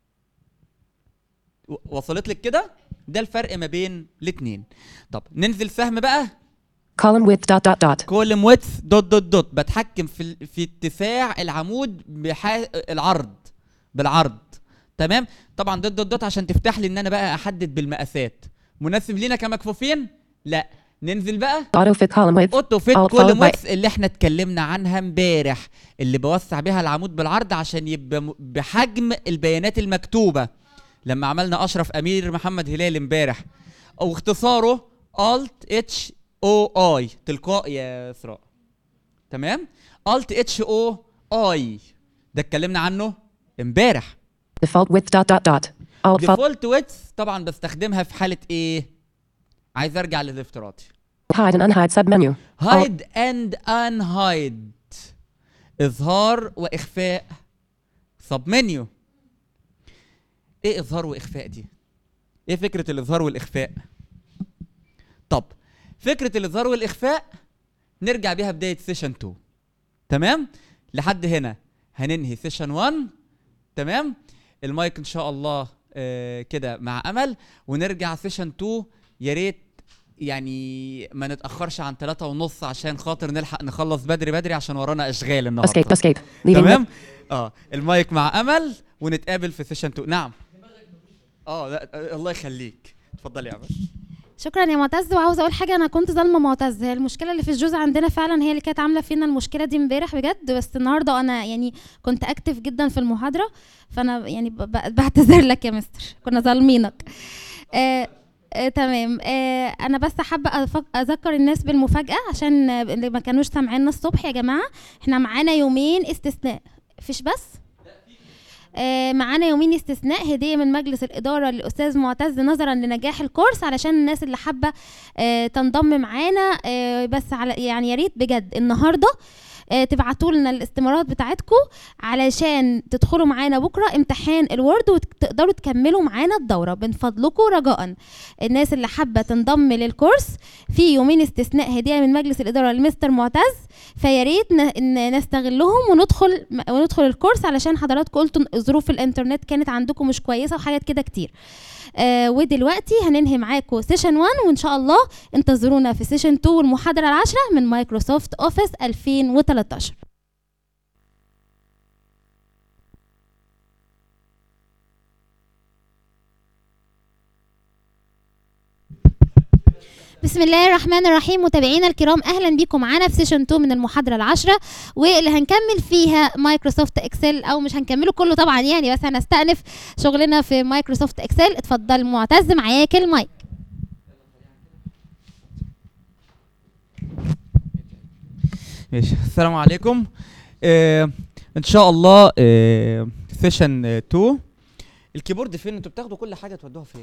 و- وصلت لك كده ده الفرق ما بين الاتنين طب ننزل سهم بقى Column width dot dot dot. كولم ويدث دوت دوت دوت بتحكم في ال- في اتساع العمود بح... العرض بالعرض تمام طبعا دوت دوت دوت عشان تفتح لي ان انا بقى احدد بالمقاسات مناسب لينا كمكفوفين لا ننزل بقى Auto fit column width. اوتو فيت Alt كولم followed by ويدث اللي احنا اتكلمنا عنها امبارح اللي بوسع بيها العمود بالعرض عشان يبقى م- بحجم البيانات المكتوبه لما عملنا اشرف امير محمد هلال امبارح او اختصاره الت اتش او اي تلقائي يا اسراء تمام الت اتش او اي ده اتكلمنا عنه امبارح Default width dot dot dot. Alt followed. ديفولت ويدث طبعا بستخدمها في حاله ايه عايز ارجع للافتراضي Hide and unhide submenu. هايد اند ان هايد اظهار واخفاء سب منيو ايه اظهار واخفاء دي ايه فكره الاظهار والاخفاء طب فكره الاظهار والاخفاء نرجع بيها بدايه سيشن 2 تمام لحد هنا هننهي سيشن 1 تمام المايك ان شاء الله آه كده مع امل ونرجع سيشن 2 يا ريت يعني ما نتاخرش عن ثلاثة ونص عشان خاطر نلحق نخلص بدري بدري عشان ورانا اشغال النهارده Escape. Escape. Leaving. تمام اه المايك مع امل ونتقابل في سيشن 2 نعم اه لا آه، الله يخليك اتفضل يا امل شكرا يا معتز وعاوزه اقول حاجه انا كنت ظالمه معتز هي المشكله اللي في الجوز عندنا فعلا هي اللي كانت عامله فينا المشكله دي امبارح بجد بس النهارده انا يعني كنت اكتف جدا في المحاضره فانا يعني ب- ب- بعتذر لك يا مستر كنا ظالمينك آه آه تمام آه انا بس حابه أفك- اذكر الناس بالمفاجاه عشان آه، اللي ما كانوش سامعيننا الصبح يا جماعه احنا معانا يومين استثناء فيش بس آه، معانا يومين استثناء هديه من مجلس الاداره للاستاذ معتز نظرا لنجاح الكورس علشان الناس اللي حابه آه، تنضم معانا آه، بس على يعني يا ريت بجد النهارده تبعتوا لنا الاستمارات بتاعتكم علشان تدخلوا معانا بكره امتحان الوورد وتقدروا تكملوا معانا الدوره من فضلكم رجاء الناس اللي حابه تنضم للكورس في يومين استثناء هديه من مجلس الاداره لمستر معتز فيا ريت ن- ن- نستغلهم وندخل وندخل الكورس علشان حضراتكم قلتوا إن ظروف الانترنت كانت عندكم مش كويسه وحاجات كده كتير آه ودلوقتي هننهي معاكم سيشن 1 وان شاء الله انتظرونا في سيشن 2 والمحاضره العاشره من مايكروسوفت اوفيس 2013 بسم الله الرحمن الرحيم متابعينا الكرام اهلا بكم معانا في سيشن 2 من المحاضره العاشره واللي هنكمل فيها مايكروسوفت اكسل او مش هنكمله كله طبعا يعني بس هنستأنف شغلنا في مايكروسوفت اكسل اتفضل معتز معاك المايك ماشي السلام عليكم آه ان شاء الله آه سيشن 2 الكيبورد فين انتوا بتاخدوا كل حاجه تودوها فين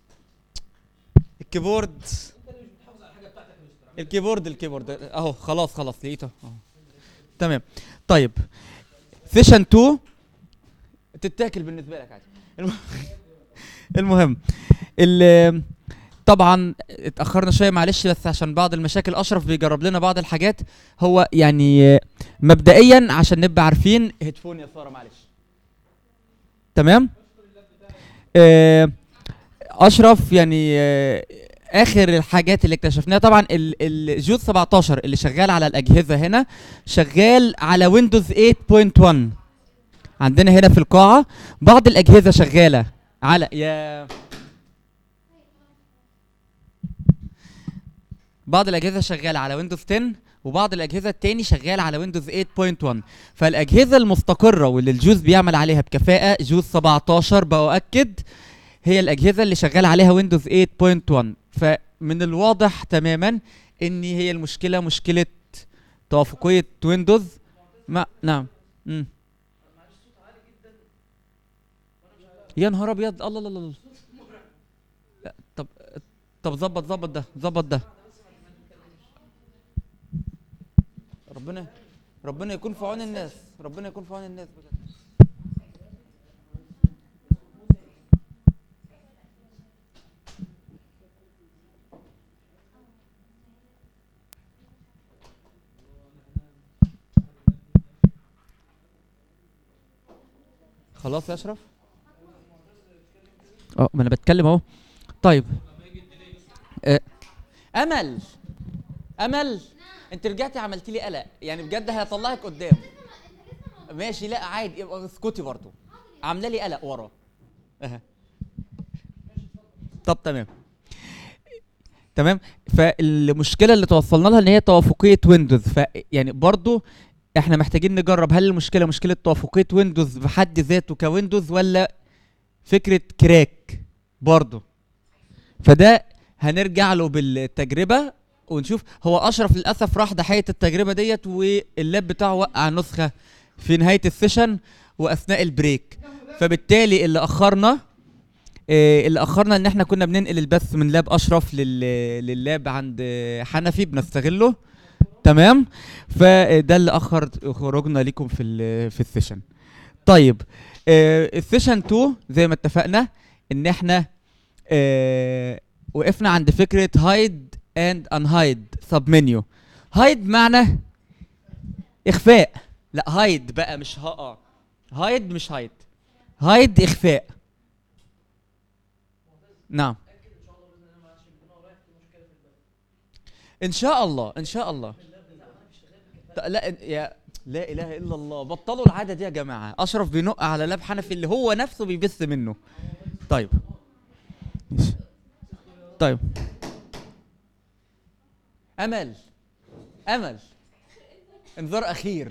الكيبورد الكيبورد الكيبورد اهو خلاص خلاص لقيته اهو تمام طيب سيشن 2 تتاكل بالنسبه لك عادي الم- المهم ال- طبعا اتاخرنا شويه معلش بس عشان بعض المشاكل اشرف بيجرب لنا بعض الحاجات هو يعني آه، مبدئيا عشان نبقى عارفين هيدفون يا ساره معلش تمام آه، اشرف يعني آه، اخر الحاجات اللي اكتشفناها طبعا ال- الجوز 17 اللي شغال على الاجهزه هنا شغال على ويندوز 8.1 عندنا هنا في القاعه بعض الاجهزه شغاله على يا بعض الاجهزه شغاله على ويندوز 10 وبعض الاجهزه التاني شغال على ويندوز 8.1 فالاجهزه المستقره واللي الجوز بيعمل عليها بكفاءه جوز 17 باؤكد هي الاجهزه اللي شغال عليها ويندوز 8.1 فمن الواضح تماما ان هي المشكله مشكله توافقيه ويندوز ما نعم مم. يا نهار ابيض الله الله الله لا، طب طب ظبط ظبط ده ظبط ده ربنا ربنا يكون في عون الناس ربنا يكون في عون الناس بجد خلاص يا اشرف اه ما انا بتكلم اهو طيب آه، امل امل انت رجعتي عملتي لي قلق يعني بجد هيطلعك قدام ماشي لا عادي يبقى اسكتي برضو عامله لي قلق ورا اها طب تمام تمام فالمشكله اللي توصلنا لها ان هي توافقيه ويندوز ف يعني برضو احنا محتاجين نجرب هل المشكله مشكله توافقيه ويندوز بحد ذاته كويندوز ولا فكره كراك برضو فده هنرجع له بالتجربه ونشوف هو اشرف للاسف راح ضحيه التجربه ديت واللاب بتاعه وقع نسخه في نهايه السيشن واثناء البريك فبالتالي اللي اخرنا آه، اللي اخرنا ان احنا كنا بننقل البث من لاب اشرف لل... لللاب عند آه، حنفي بنستغله تمام فده اللي اخر خروجنا ليكم في ال... في السيشن طيب آه، السيشن 2 زي ما اتفقنا ان احنا آه، وقفنا عند فكره هايد اند انهايد سب منيو هايد معنى اخفاء لا هايد بقى مش ها اه هايد مش هايد هايد اخفاء نعم ان شاء الله ان شاء الله ط- لا يا لا اله الا الله بطلوا العاده دي يا جماعه اشرف بينق على لاب حنفي اللي هو نفسه بيبث منه طيب ماشي. طيب امل امل انذار اخير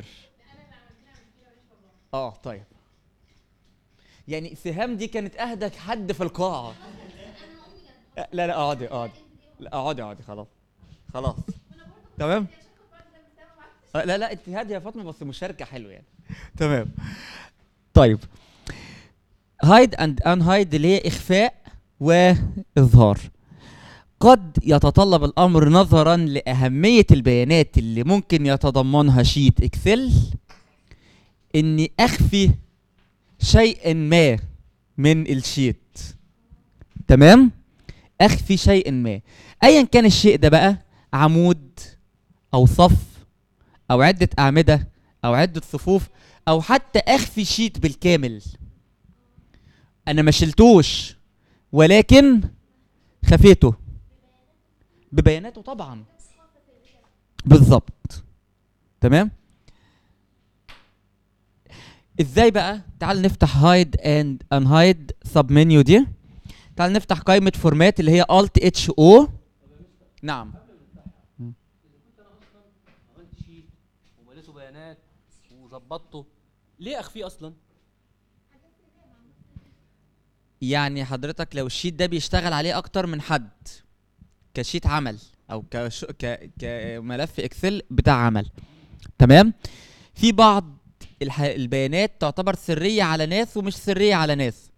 اه طيب يعني سهام دي كانت اهدى حد في القاعه لا لا اقعدي اقعدي لا اقعدي اقعدي خلاص خلاص تمام آه، لا لا انت هاديه يا فاطمه بس مشاركه حلوه يعني تمام طيب هايد اند ان هايد اللي هي اخفاء واظهار قد يتطلب الامر نظرا لاهميه البيانات اللي ممكن يتضمنها شيت اكسل اني اخفي شيئا ما من الشيت تمام اخفي شيئا ما ايا كان الشيء ده بقى عمود او صف او عده اعمده او عده صفوف او حتى اخفي شيت بالكامل انا ما شلتوش ولكن خفيته ببياناته طبعا بالظبط تمام ازاي بقى تعال نفتح هايد اند ان هايد سب منيو دي تعال نفتح قائمه فورمات اللي هي الت اتش او نعم عملت شيت ومليته بيانات وظبطته ليه اخفيه اصلا يعني حضرتك لو الشيت ده بيشتغل عليه اكتر من حد كشيت عمل او كش... ك... كملف اكسل بتاع عمل تمام في بعض الح... البيانات تعتبر سريه على ناس ومش سريه على ناس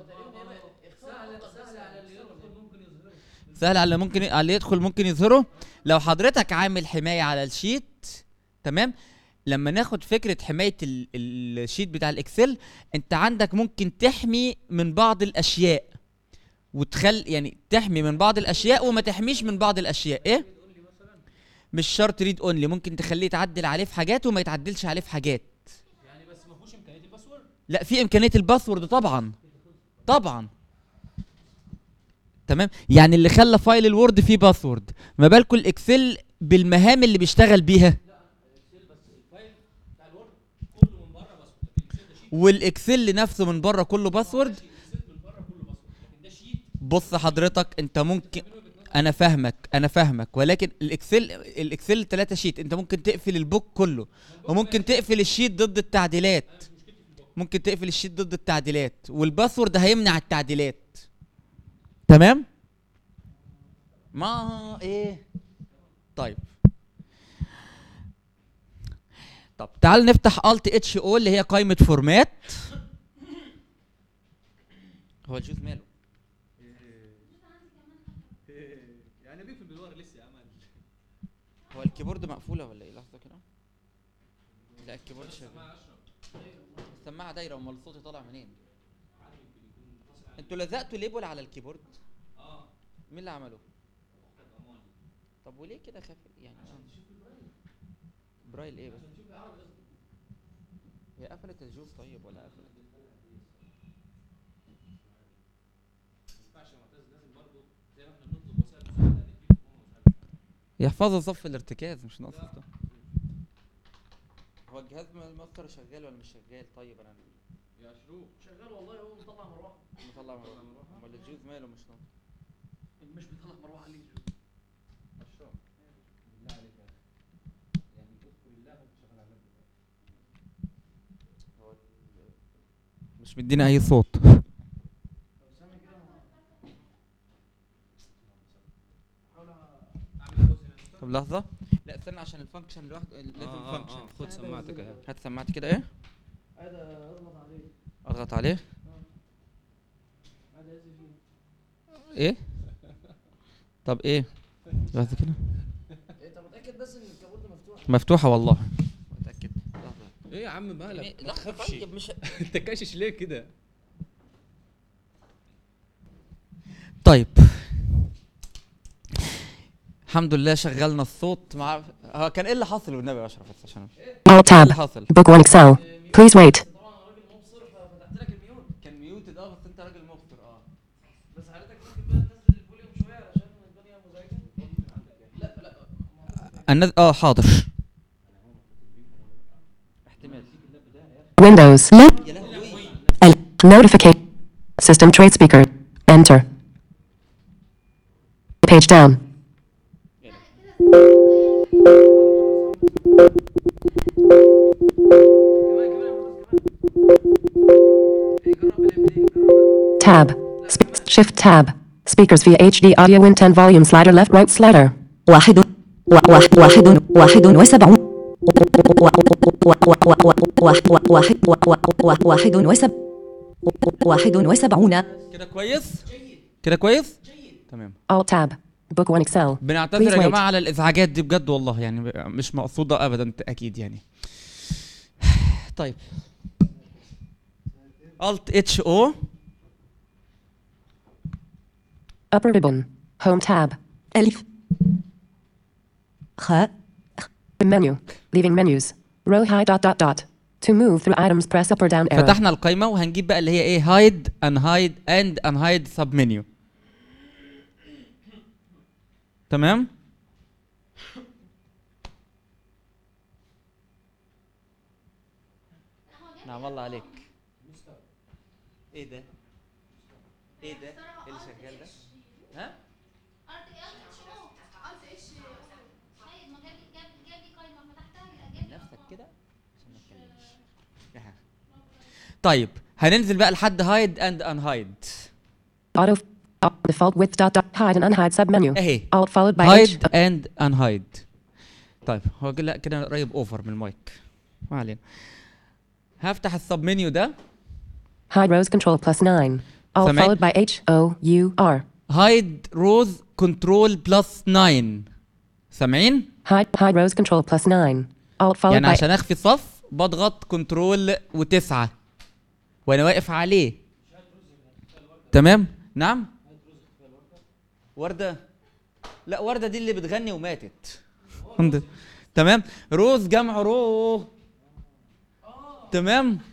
سهل على اللي ممكن على اللي يدخل ممكن يظهره لو حضرتك عامل حمايه على الشيت تمام لما ناخد فكره حمايه ال- الشيت بتاع الاكسل انت عندك ممكن تحمي من بعض الاشياء وتخل يعني تحمي من بعض الاشياء وما تحميش من بعض الاشياء ايه مش شرط ريد اونلي ممكن تخليه يتعدل عليه في حاجات وما يتعدلش عليه في حاجات يعني بس ما فيهوش امكانيه الباسورد لا في امكانيه الباسورد طبعا طبعا تمام يعني اللي خلى فايل الوورد فيه باسورد ما بالكم الاكسل بالمهام اللي بيشتغل بيها والاكسل نفسه من بره كله باسورد بص حضرتك انت ممكن انا فاهمك انا فاهمك ولكن الاكسل الاكسل ثلاثة شيت انت ممكن تقفل البوك كله وممكن تقفل الشيت ضد التعديلات ممكن تقفل الشيت ضد التعديلات والباسورد هيمنع التعديلات تمام ما ايه طيب طب تعال نفتح الت اتش او اللي هي قائمه فورمات هو الجوز ماله يعني بيقفل بالورق لسه يا عمل هو الكيبورد مقفوله ولا ايه لحظه كده لا الكيبورد شغال السماعه دايره امال صوتي طالع منين انتوا لزقتوا ليبل على الكيبورد اه مين اللي عمله طب وليه كده خف يعني برايل ايه بس هي قفلت الجوز طيب ولا قفلت يحفظوا صف الارتكاز مش ناقص ده هو الجهاز م- الماستر شغال ولا مش شغال طيب انا يا شروق شغال والله هو مطلع مروحه مطلع مروحه امال الجوز ماله مش ناقص مش بيطلع مروحه ليه اشرب بالله عليك يا اخي يعني اذكر الله وتشغل على هو ال- مش مدينا اي صوت طب لحظه لا استنى عشان الفانكشن لوحده لازم اه اه فانكشن اه خد سماعتك اهي هات سماعتي كده ايه هذا اضغط عليه اضغط عليه هذا يزي فيه ايه طب ايه لحظه كده انت متاكد بس ان الكيبورد مفتوح مفتوحه والله متاكد لحظه ايه يا عم مالك لا ما تخافش طيب مش انت كاشش ليه كده طيب الحمد لله شغلنا الصوت مع هو كان ايه اللي حصل والنبي يا اشرف بس عشان Alt ايه tab. اللي حصل Book 1 Excel. Please wait. طبعا انا راجل مبصر ففتحت لك الميوت كان ميوتد اه بس انت راجل مبصر اه بس حضرتك ممكن بقى تنزل الفوليوم شويه علشان الدنيا مزعجه لا لا الناس اه حاضر احتمال Windows. Lib. يا لهوي L. Notification. System trade speaker. Enter. Page down. Tab. Sp- shift tab. Speakers via HD audio in 10 volume slider left right slider. واحد و- واحد واحد واحد وسبعون و- و- و- و- و- و- واحد و- واحد و- و- و- واحد وسب واحد وسبعون كده كويس كده كويس تمام Alt tab. Book 1 Excel. بنعتذر Please يا wait. جماعه على الازعاجات دي بجد والله يعني مش مقصوده ابدا اكيد يعني طيب Alt اتش او Upper ribbon. Home tab. ألف خاء Menu. Leaving menus. Row high dot dot dot. To move through items, press up or down arrow. فتحنا القائمه وهنجيب بقى اللي هي ايه هايد ان هايد اند ان هايد سب منيو تمام نعم الله عليك ايه ده ايه ده ايه اللي شغال ده ها نفسك كده عشان ما تكلمش ياها. طيب هننزل بقى لحد هايد اند ان هايد Auto. Alt default width dot dot hide and unhide submenu. اهي Alt followed by H. هايد اند ان هايد طيب هو لا كده قريب اوفر من المايك ما علينا هفتح السب منيو ده Hide rows control plus 9. Alt سامعين؟ followed by H O U R. هايد روز كنترول بلس 9 سامعين Hide hide rows control plus 9. Alt followed يعني by عشان اخفي صف بضغط كنترول وتسعة وانا واقف عليه تمام نعم وردة لا وردة دي اللي بتغني وماتت الحمد لله. تمام روز جمع رو تمام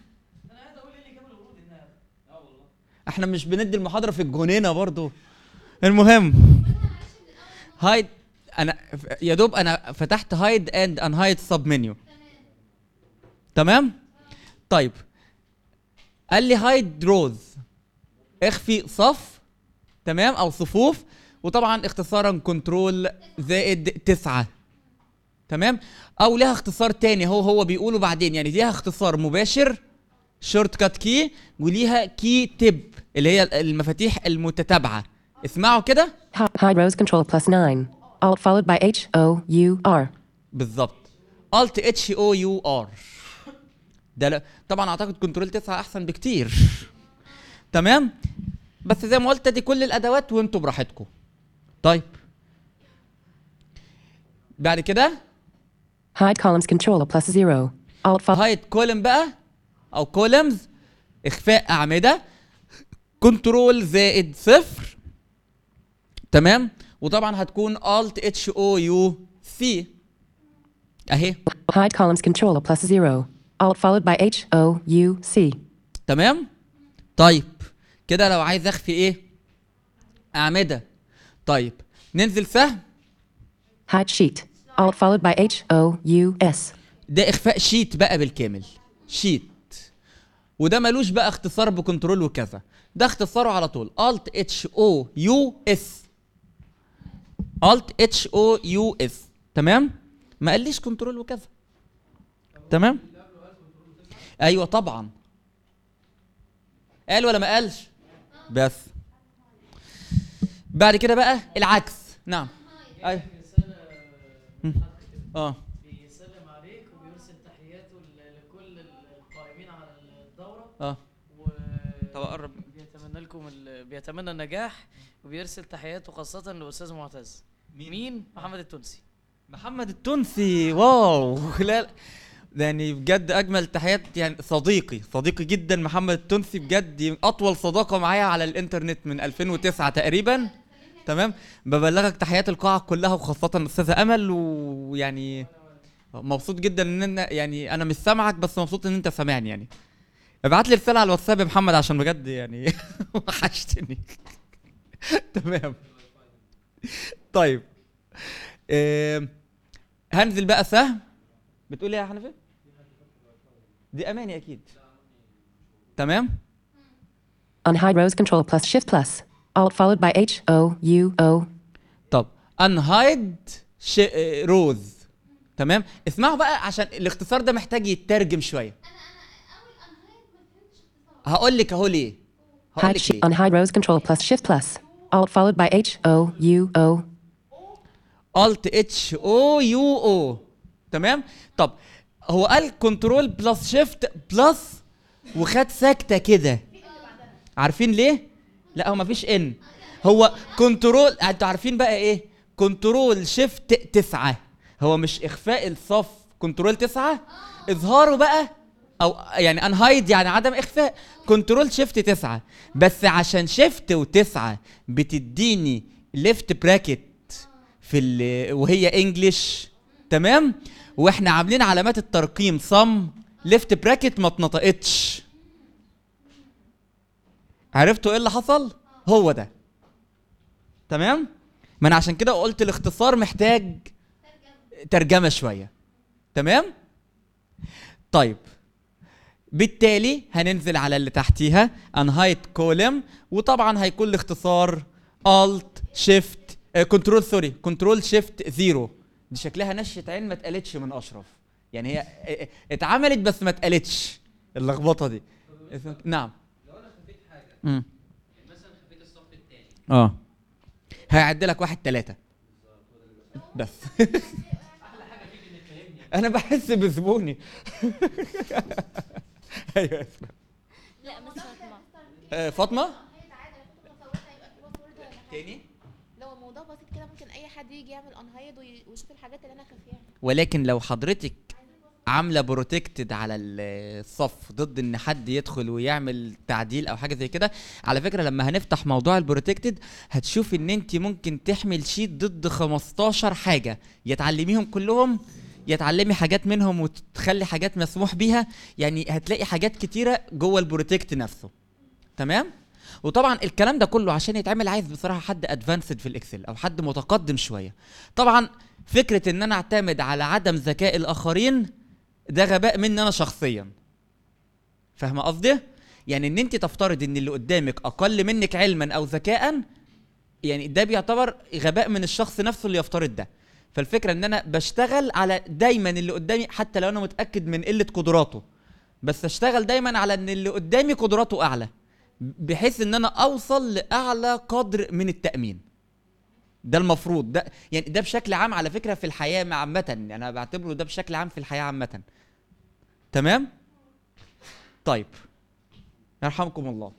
احنا مش بندي المحاضرة في الجنينة برضو المهم هايد انا ف- يا دوب انا فتحت هايد اند ان هايد سب منيو تمام طيب قال لي هايد روز اخفي صف تمام او صفوف وطبعا اختصارا كنترول زائد تسعة تمام او لها اختصار تاني هو هو بيقوله بعدين يعني ليها اختصار مباشر شورت كات كي وليها كي تب اللي هي المفاتيح المتتابعه اسمعوا كده Hi- hide rows control plus 9. Alt followed by H O U R. بالظبط Alt اتش او يو ار ده لا طبعا اعتقد كنترول 9 احسن بكتير تمام بس زي ما قلت دي كل الادوات وانتوا براحتكم طيب بعد كده Hide columns control plus 0. Alt followed هايد كولم بقى او كولمز اخفاء اعمده كنترول زائد صفر تمام وطبعا هتكون Alt اتش او يو سي اهي hide columns control plus 0. Alt followed by H O U C. تمام طيب كده لو عايز اخفي ايه اعمده طيب ننزل سهم Hide sheet. Alt followed by H O U S. ده اخفاء شيت بقى بالكامل شيت وده ملوش بقى اختصار بكنترول وكذا ده اختصاره على طول Alt اتش او يو اس Alt اتش او يو اس تمام ما قاليش كنترول وكذا تمام ايوه طبعا قال ولا ما قالش بس بعد كده بقى العكس نعم ايوه مم. اه بيسلم عليك وبيرسل تحياته ل- لكل القائمين على الدورة اه و طب اقرب بيتمنى لكم ال... بيتمنى النجاح وبيرسل تحياته خاصة لأستاذ معتز مين؟ مين؟ محمد التونسي محمد التونسي واو لا لا. ده يعني بجد اجمل تحيات يعني صديقي صديقي جدا محمد التونسي بجد يم- اطول صداقه معايا على الانترنت من 2009 تقريبا تمام ببلغك تحيات القاعه كلها وخاصه الاستاذه امل ويعني مبسوط جدا ان انا يعني انا مش سامعك بس مبسوط ان انت سامعني يعني ابعت لي رساله على الواتساب يا محمد عشان بجد يعني وحشتني تمام طيب آم، هنزل بقى سهم بتقول ايه يا حنفي دي اماني اكيد تمام On hide rows control plus shift plus. Alt followed by H O U O. طب انهايد ش... آه، روز تمام اسمعوا بقى عشان الاختصار ده محتاج يترجم شويه هقول لك اهو ليه هقول Hide لك shi- ليه on hide rows control plus shift plus. Alt followed by H O U O. الت اتش او يو او تمام طب هو قال كنترول بلس شيفت بلس وخد سكته كده عارفين ليه لا هو مفيش ان هو كنترول انتوا عارفين بقى ايه كنترول شيفت تسعة هو مش اخفاء الصف كنترول تسعة اظهاره بقى او يعني انهايد يعني عدم اخفاء كنترول شيفت تسعة بس عشان شيفت وتسعة بتديني ليفت براكت في ال وهي انجلش تمام واحنا عاملين علامات الترقيم صم ليفت براكت ما اتنطقتش عرفتوا ايه اللي حصل هو ده تمام ما انا عشان كده قلت الاختصار محتاج ترجمه شويه تمام طيب بالتالي هننزل على اللي تحتيها انهايت كولم وطبعا هيكون الاختصار الت شيفت كنترول سوري كنترول شيفت زيرو دي شكلها نشة عين ما اتقالتش من اشرف يعني هي اه، اه، اتعملت بس ما اتقالتش اللخبطه دي نعم لو انا خفيت حاجه امم مثلا خفيت الصف الثاني اه هيعد لك واحد تلاتة بس انا بحس بزبوني ايوه اسمع لا مش فاطمه آه، فاطمه تاني لو الموضوع بسيط كده ممكن اي حد يجي يعمل انهايد ويشوف الحاجات اللي انا خافيها ولكن لو حضرتك عامله بروتكتد على الصف ضد ان حد يدخل ويعمل تعديل او حاجه زي كده على فكره لما هنفتح موضوع البروتكتد هتشوف ان انت ممكن تحمل شيت ضد 15 حاجه يا تعلميهم كلهم يا تعلمي حاجات منهم وتخلي حاجات مسموح بيها يعني هتلاقي حاجات كتيره جوه البروتكت نفسه تمام وطبعا الكلام ده كله عشان يتعمل عايز بصراحه حد ادفانسد في الاكسل او حد متقدم شويه طبعا فكره ان انا اعتمد على عدم ذكاء الاخرين ده غباء مني انا شخصيا فاهمه قصدي يعني ان انت تفترض ان اللي قدامك اقل منك علما او ذكاء يعني ده بيعتبر غباء من الشخص نفسه اللي يفترض ده فالفكره ان انا بشتغل على دايما اللي قدامي حتى لو انا متاكد من قله قدراته بس اشتغل دايما على ان اللي قدامي قدراته اعلى بحيث ان انا اوصل لاعلى قدر من التامين ده المفروض ده يعني ده بشكل عام على فكره في الحياه مع- عامه يعني انا بعتبره ده بشكل عام في الحياه عامه تمام طيب يرحمكم الله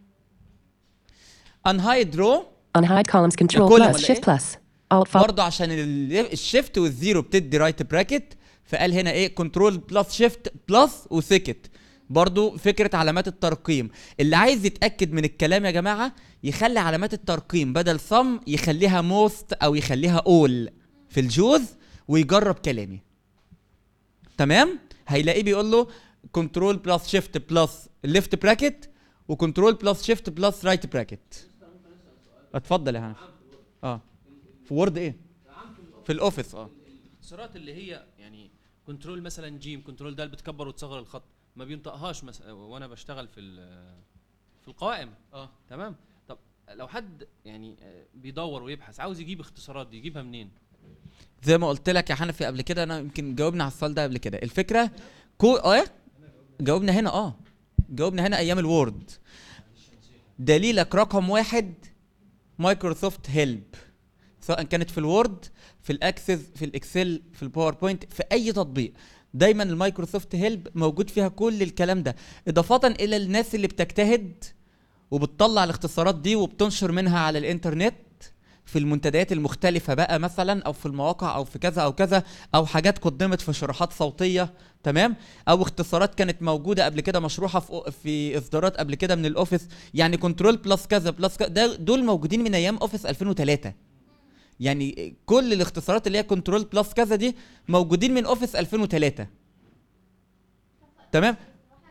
unhide row Unhide columns control كولم plus ولا shift إيه؟ plus. Alt followed برضه عشان ال- الشيفت والزيرو بتدي رايت براكت فقال هنا ايه كنترول بلس شيفت بلس وسكت برضه فكره علامات الترقيم اللي عايز يتاكد من الكلام يا جماعه يخلي علامات الترقيم بدل صم يخليها موست او يخليها اول في الجوز ويجرب كلامي تمام هيلاقيه بيقول له كنترول بلس شيفت بلس ليفت براكت وكنترول بلس شيفت بلس رايت براكت اتفضل يا هانف اه في وورد ايه في الاوفيس اه الاختصارات اللي هي يعني كنترول مثلا جيم كنترول دال بتكبر وتصغر الخط ما بينطقهاش مثلا وانا بشتغل في ال- في القوائم اه تمام طب لو حد يعني آه، بيدور ويبحث عاوز يجيب اختصارات دي يجيبها منين زي ما قلت لك يا حنفي قبل كده انا يمكن جاوبنا على السؤال ده قبل كده الفكره كو اه جاوبنا هنا اه جاوبنا هنا ايام الوورد دليلك رقم واحد مايكروسوفت هيلب سواء كانت في الوورد في الاكسس في الاكسل في الباوربوينت في اي تطبيق دايما المايكروسوفت هيلب موجود فيها كل الكلام ده اضافه الى الناس اللي بتجتهد وبتطلع الاختصارات دي وبتنشر منها على الانترنت في المنتديات المختلفة بقى مثلا أو في المواقع أو في كذا أو كذا أو حاجات قدمت في شروحات صوتية تمام أو اختصارات كانت موجودة قبل كده مشروحة في في إصدارات قبل كده من الأوفيس يعني كنترول بلس كذا بلس كذا ده دول موجودين من أيام أوفيس 2003 يعني كل الاختصارات اللي هي كنترول بلس كذا دي موجودين من أوفيس 2003 تمام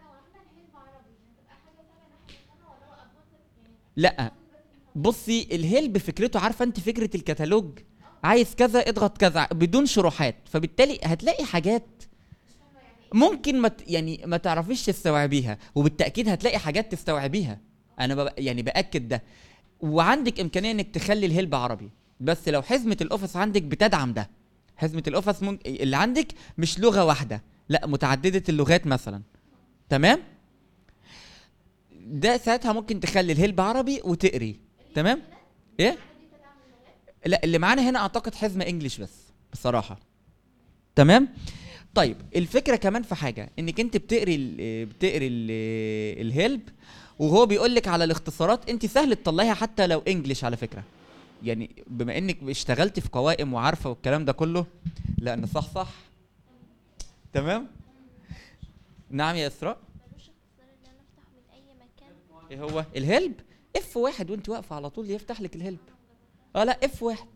لا بصي الهيلب فكرته عارفه انت فكره الكتالوج عايز كذا اضغط كذا بدون شروحات فبالتالي هتلاقي حاجات ممكن ما ت- يعني ما تعرفيش تستوعبيها وبالتاكيد هتلاقي حاجات تستوعبيها انا بب... يعني باكد ده وعندك امكانيه انك تخلي الهيلب عربي بس لو حزمه الاوفيس عندك بتدعم ده حزمه الاوفيس ممكن اللي عندك مش لغه واحده لا متعدده اللغات مثلا تمام ده ده ساعتها ممكن تخلي الهلب عربي وتقري تمام ايه لا اللي معانا هنا اعتقد حزمه انجليش بس بصراحه تمام طيب الفكره كمان في حاجه انك انت بتقري ال- بتقري ال- الهلب وهو بيقول لك على الاختصارات انت سهل تطلعيها حتى لو انجليش على فكره يعني بما انك اشتغلتي في قوائم وعارفه والكلام ده كله لان صح صح تمام نعم يا اسراء ايه هو الهلب اف واحد وانت واقفه على طول يفتح لك الهلب اه لا اف واحد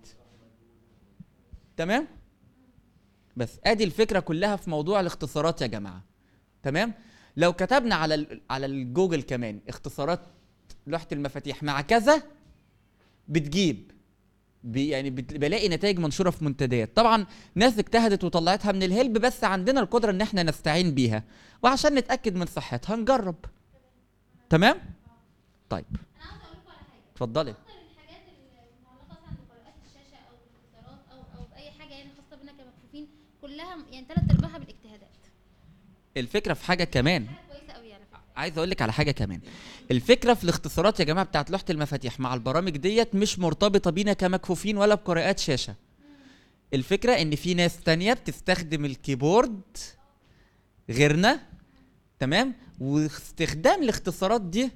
تمام بس ادي الفكره كلها في موضوع الاختصارات يا جماعه تمام لو كتبنا على ال- على الجوجل كمان اختصارات لوحه المفاتيح مع كذا بتجيب بي يعني بت- بلاقي نتائج منشوره في منتديات طبعا ناس اجتهدت وطلعتها من الهلب بس عندنا القدره ان احنا نستعين بيها وعشان نتاكد من صحتها نجرب تمام طيب اتفضلي الحاجات المعلقه مثلا بقراءات الشاشه او الاختصارات او او اي حاجه يعني خاصه بنا كمكفوفين كلها يعني ثلاث ارباعها بالاجتهادات الفكره في حاجه كمان كويسه قوي على فكره عايز اقول لك على حاجه كمان الفكره في الاختصارات يا جماعه بتاعت لوحه المفاتيح مع البرامج ديت مش مرتبطه بينا كمكفوفين ولا بقراءات شاشه الفكره ان في ناس تانية بتستخدم الكيبورد غيرنا تمام واستخدام الاختصارات دي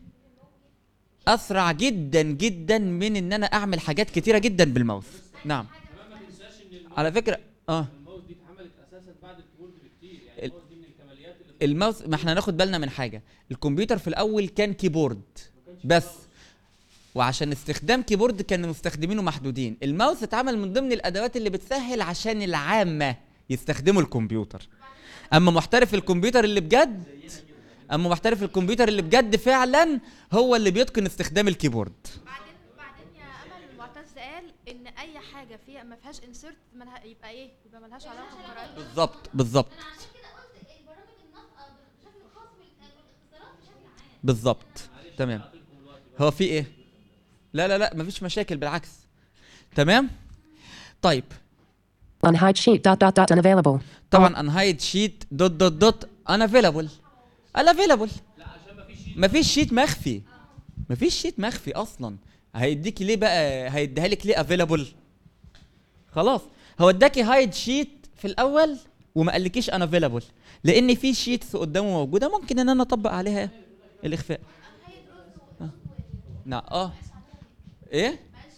اسرع جدا جدا من ان انا اعمل حاجات كتيره جدا بالماوس نعم كمان ما تنساش ان الماوس- على فكره اه الماوس دي اتعملت اساسا بعد الكيبورد بكتير يعني ال- الماوس دي من الكماليات اللي الماوس ما احنا ناخد بالنا من حاجه الكمبيوتر في الاول كان كيبورد بس وعشان استخدام كيبورد كانوا مستخدمينه محدودين الماوس اتعمل من ضمن الادوات اللي بتسهل عشان العامه يستخدموا الكمبيوتر اما محترف الكمبيوتر اللي بجد اما محترف الكمبيوتر اللي بجد فعلا هو اللي بيتقن استخدام الكيبورد بعدين بعدين يا امل معتز قال ان اي حاجه فيها ما فيهاش انسرت ملها يبقى ايه يبقى ملهاش علاقه بالقراءه بالظبط بالظبط عشان كده قلت البرامج الناطقه بشكل خاص والاختصارات بشكل عام بالظبط تمام هو في ايه لا لا لا مفيش مشاكل بالعكس تمام طيب Unhide sheet dot dot dot unavailable. طبعا انهايد شيت دوت دوت دوت unavailable unavailable مفيش شيت مخفي مفيش شيت مخفي اصلا هيديكي ليه بقى هيديها لك ليه افيلابل خلاص هو اداكي هايد شيت في الاول وما قالكيش unavailable لان في شيتس قدامه موجوده ممكن ان انا اطبق عليها الاخفاء آه. نعم اه ايه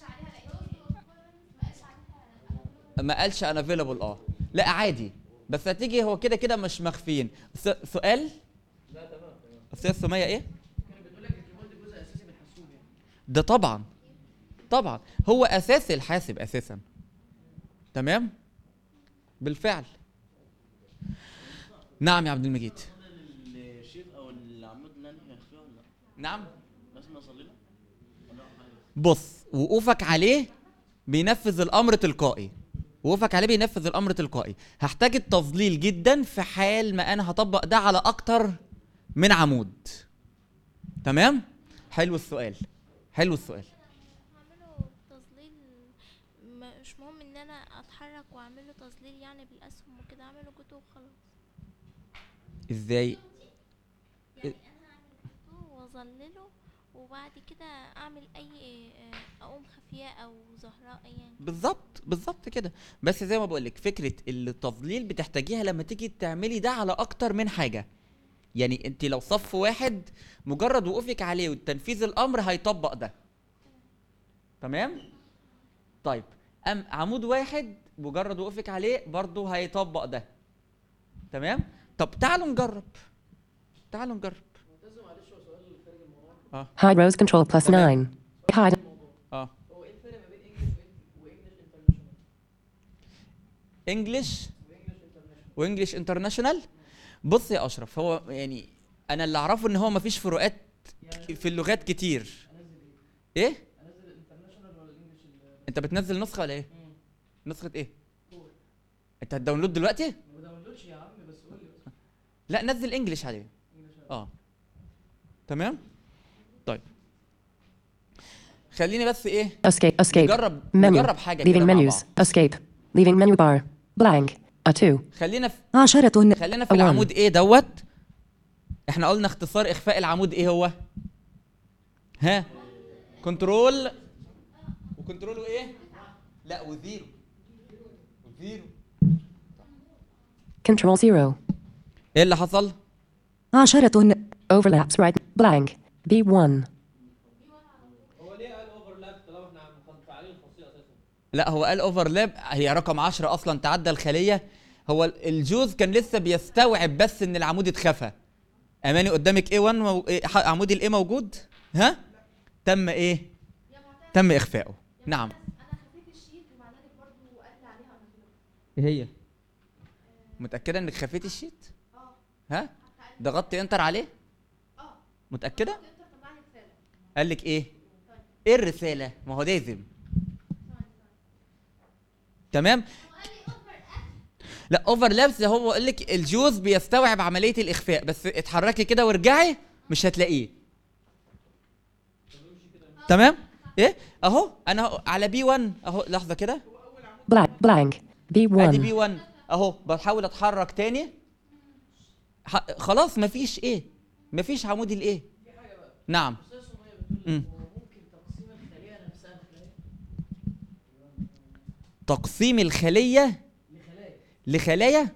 ما قالش انا افيلابل اه لا عادي بس هتيجي هو كده كده مش مخفيين س- سؤال استاذ سميه ايه ده طبعا طبعا هو اساس الحاسب اساسا تمام بالفعل نعم يا عبد المجيد الشيخ او العمود اللي انا هيخفيه ولا لا نعم لازم اصلي له ولا بص وقوفك عليه بينفذ الامر تلقائي وقوفك عليه بينفذ الامر تلقائي هحتاج التظليل جدا في حال ما انا هطبق ده على اكتر من عمود تمام حلو السؤال حلو السؤال هعمله تظليل مش مهم ان انا اتحرك واعمله تظليل يعني بالاسهم وكده اعمله جوتو وخلاص ازاي يعني انا هعمل جوتو واظلله وبعد كده اعمل اي آه، اقوم خفية او زهراء يعني بالظبط بالظبط كده بس زي ما بقولك فكره التظليل بتحتاجيها لما تيجي تعملي ده على اكتر من حاجه يعني انت لو صف واحد مجرد وقوفك عليه وتنفيذ الامر هيطبق ده تمام طيب ام عمود واحد مجرد وقوفك عليه برضه هيطبق ده تمام طب تعالوا نجرب تعالوا نجرب اه Hide rows control plus تمام. 9. Hide. اه انجلش وانجلش انترناشونال بص يا اشرف هو يعني انا اللي اعرفه ان هو مفيش فروقات ك- في اللغات كتير ايه انت بتنزل نسخه ولا ايه نسخه ايه انت هتداونلود دلوقتي لا نزل انجلش عليه اه تمام طيب خليني بس ايه Escape. Escape. نجرب Menu. نجرب حاجه كده Leaving مع menus. بعض Escape. Leaving menu bar. Blank. A 2. خلينا في عشرة خلينا في أولاً. العمود ايه دوت احنا قلنا اختصار اخفاء العمود ايه هو ها كنترول وكنترول وايه لا وزيرو وزيرو Control 0. ايه اللي حصل عشرة Overlaps right. Blank. B1. هو ليه قال اوفرلاب طالما احنا مفعلين الخاصيه اساسا لا هو قال اوفرلاب هي رقم 10 اصلا تعدى الخليه هو ال- الجوز كان لسه بيستوعب بس ان العمود اتخفى اماني قدامك ايه 1 مو... إيه ح- عمود الايه موجود ها تم ايه تم اخفائه نعم انا خفيت الشيت ومع ذلك برضه قال لي عليها انا كده ايه هي متاكده انك خفيتي الشيت ها ضغطتي انتر عليه متاكده انت طلع لي رساله قال لك ايه ايه الرساله ما هو لازم تمام لا اوفرلابس ده هو قال لك الجوز بيستوعب عمليه الاخفاء بس اتحركي كده وارجعي مش هتلاقيه تمام ايه اهو انا أهو على بي 1 اهو لحظه كده Blank. Blank. ادي B1. بي 1 اهو بحاول اتحرك تاني ح... خلاص مفيش ايه مفيش عمود الايه نعم مم. تقسيم الخلية لخلايا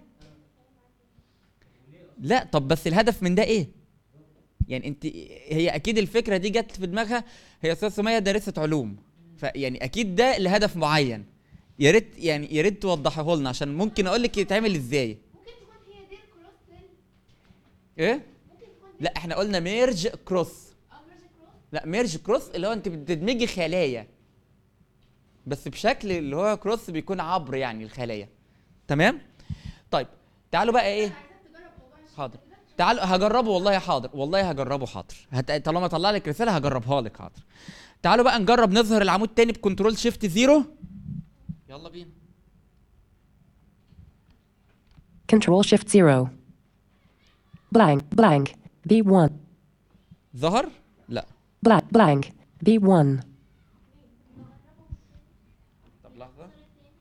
لا طب بس الهدف من ده ايه يعني انت هي اكيد الفكرة دي جت في دماغها هي استاذ سمية دارسة علوم فيعني اكيد ده لهدف معين يا ريت يعني يا ريت توضحه لنا عشان ممكن اقول لك يتعمل ازاي ممكن تكون هي دي الكروس لل ايه ممكن تكون لا احنا قلنا ميرج كروس امرج كروس لا ميرج كروس اللي هو انت بتدمجي خلايا بس بشكل اللي هو كروس بيكون عبر يعني الخلايا تمام طيب تعالوا بقى ايه حاضر تعالوا هجربه والله حاضر والله هجربه حاضر هت... طالما طلع لك رساله هجربها لك حاضر تعالوا بقى نجرب نظهر العمود تاني بكنترول شيفت زيرو يلا بينا Control Shift 0. Blank. Blank. B1. ظهر لا Blank. Blank. B1. طب لحظه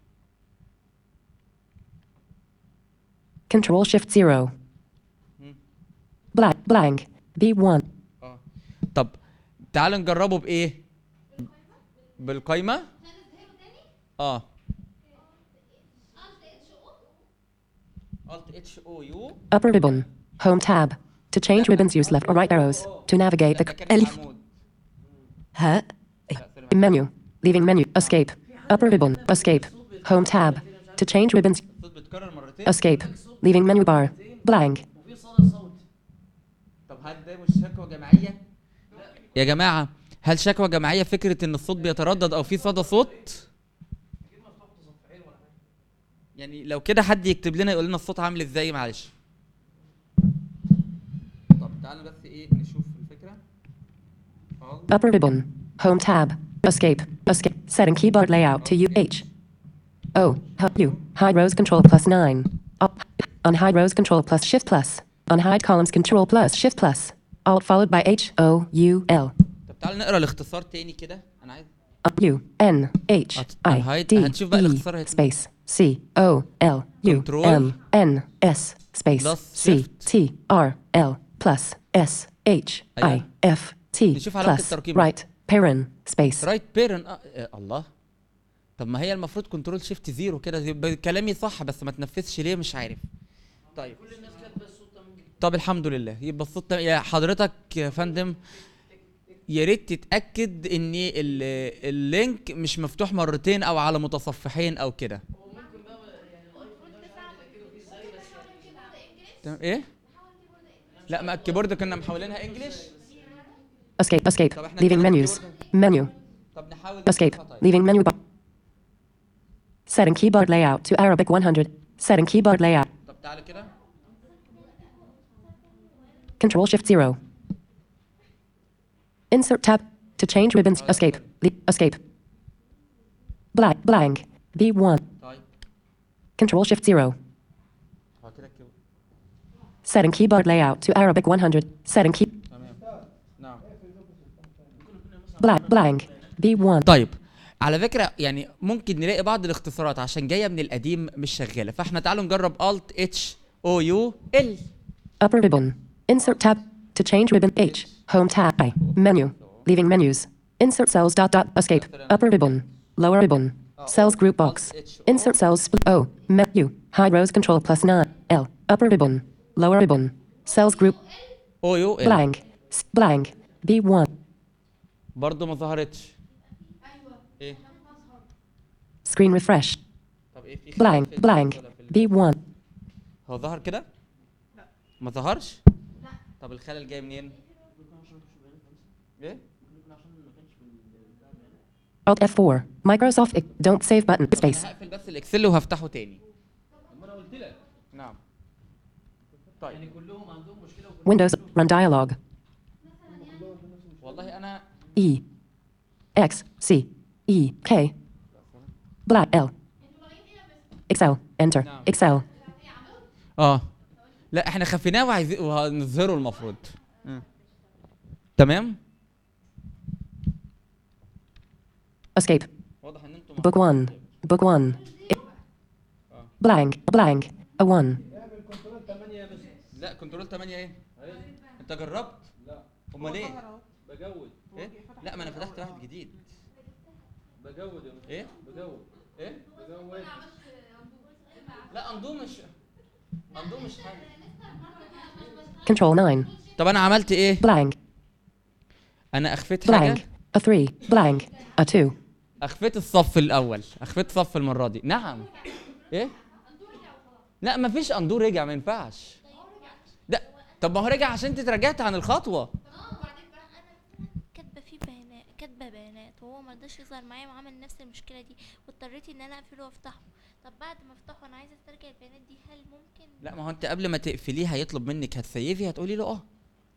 Control Shift 0. Blank. Blank. B1. اه طب تعالوا نجربه بايه بالقايمه اه Alt H O U Upper ribbon. Home tab. To change ribbons, use left or right arrows. To navigate the ده كان ألف. العمود. هاء menu. Leaving menu. Escape. Upper ribbon. Escape. Home tab. To change ribbons, الصوت بيتكرر مرتين escape. Leaving menu bar. Blank. وفي صدى صوت طب هل ده مش شكوى جماعيه يا جماعه هل شكوى جماعيه فكره ان الصوت بيتردد او في صدى صوت يعني لو كده حد يكتب لنا يقول لنا الصوت عامل ازاي معلش طب تعالوا بس ايه نشوف الفكره Alt Upper ribbon. Home tab. Escape. Escape. Setting keyboard layout to U H. O. H- U. Hide rows control plus 9. Up. Unhide rows control plus shift plus. Unhide columns control plus shift plus. Alt followed by H O U L. طب تعالوا نقرا الاختصار تاني كده انا عايز Up U N H هت- I هنهايد- D هنشوف بقى E الاختصار هيت- space C O L U Control. M N S space Plus C shift. T R L plus S H I أيوة. F T نشوف علامة plus الترقيم. right parent space رايت بيرن آه. آه الله طب ما هي المفروض كنترول شيفت زيرو كده يبقى كلامي صح بس ما تنفذش ليه مش عارف طيب طب الحمد لله يبقى الصوت تم- يا حضرتك يا فندم يا ريت تتاكد ان ال- اللينك مش مفتوح مرتين او على متصفحين او كده تمام ايه لا ما الكيبورد كنا محولينها انجلش escape escape طب احنا leaving نجيب menus الكيبورد. menu طب نحاول escape نشوفها طيب. leaving menu bar setting keyboard layout to Arabic 100 setting keyboard layout طب تعالى كده control shift 0 insert tab to change ribbons escape Le- escape blank blank B1 طيب control shift 0 هو كده الكيبورد setting keyboard layout to Arabic 100 setting key تمام نعم blank blank B1 طيب على فكرة يعني ممكن نلاقي بعض الاختصارات عشان جاية من القديم مش شغالة فاحنا تعالوا نجرب Alt H O U L upper ribbon insert tab to change ribbon H home tab I menu leaving menus. Insert cells dot dot escape. Upper ribbon. Lower ribbon. Cells group box. Insert cells split O. Menu. Hide rows control plus 9. L. Upper ribbon. Lower ribbon. Cells group او يو ال blank. S- blank. B1. برضه ما ظهرتش ايه Screen refresh. طب ايه في خلل Blank. في Blank. ولا في ال- B1. هو ظهر كده ما ظهرش طب الخلل جاي منين ايه Alt F4. Microsoft. Ex- Don't save button. Space. انا هقفل بس الاكسل وهفتحه تاني طب ما انا قلت لك نعم يعني كلهم عندهم مشكله وكلهم Windows. Run dialog. والله انا E. X. C. E. K. Black L. Excel. Enter. نعم. Excel. اه لا احنا خفيناه وعايزين وهنظهره المفروض مم. تمام Escape. واضح ان انتم Book 1. Book 1. Blank. Blank. A 1. لا كنترول 8 ايه انت جربت لا امال ايه بجود ايه لا ما انا فتحت واحد جديد بجود يا مستر ايه بجود ايه بجود لا اندو مش اندو مش حاجه Control 9. طب انا عملت ايه Blank. انا اخفيت حاجه Blank. A 3. Blank. A 2. اخفيت الصف الاول اخفيت صف المره دي نعم ايه لا مفيش اندو رجع ما ينفعش ده طب ما هو رجع عشان انت تراجعت عن الخطوه كاتبه فيه بيانات كاتبه بيانات وهو ما رضاش يظهر معايا وعمل نفس المشكله دي واضطريت ان انا اقفله وافتحه طب بعد ما افتحه انا عايزه استرجع البيانات دي هل ممكن لا ما هو انت قبل ما تقفليه هيطلب منك هتسيفي هتقولي له اه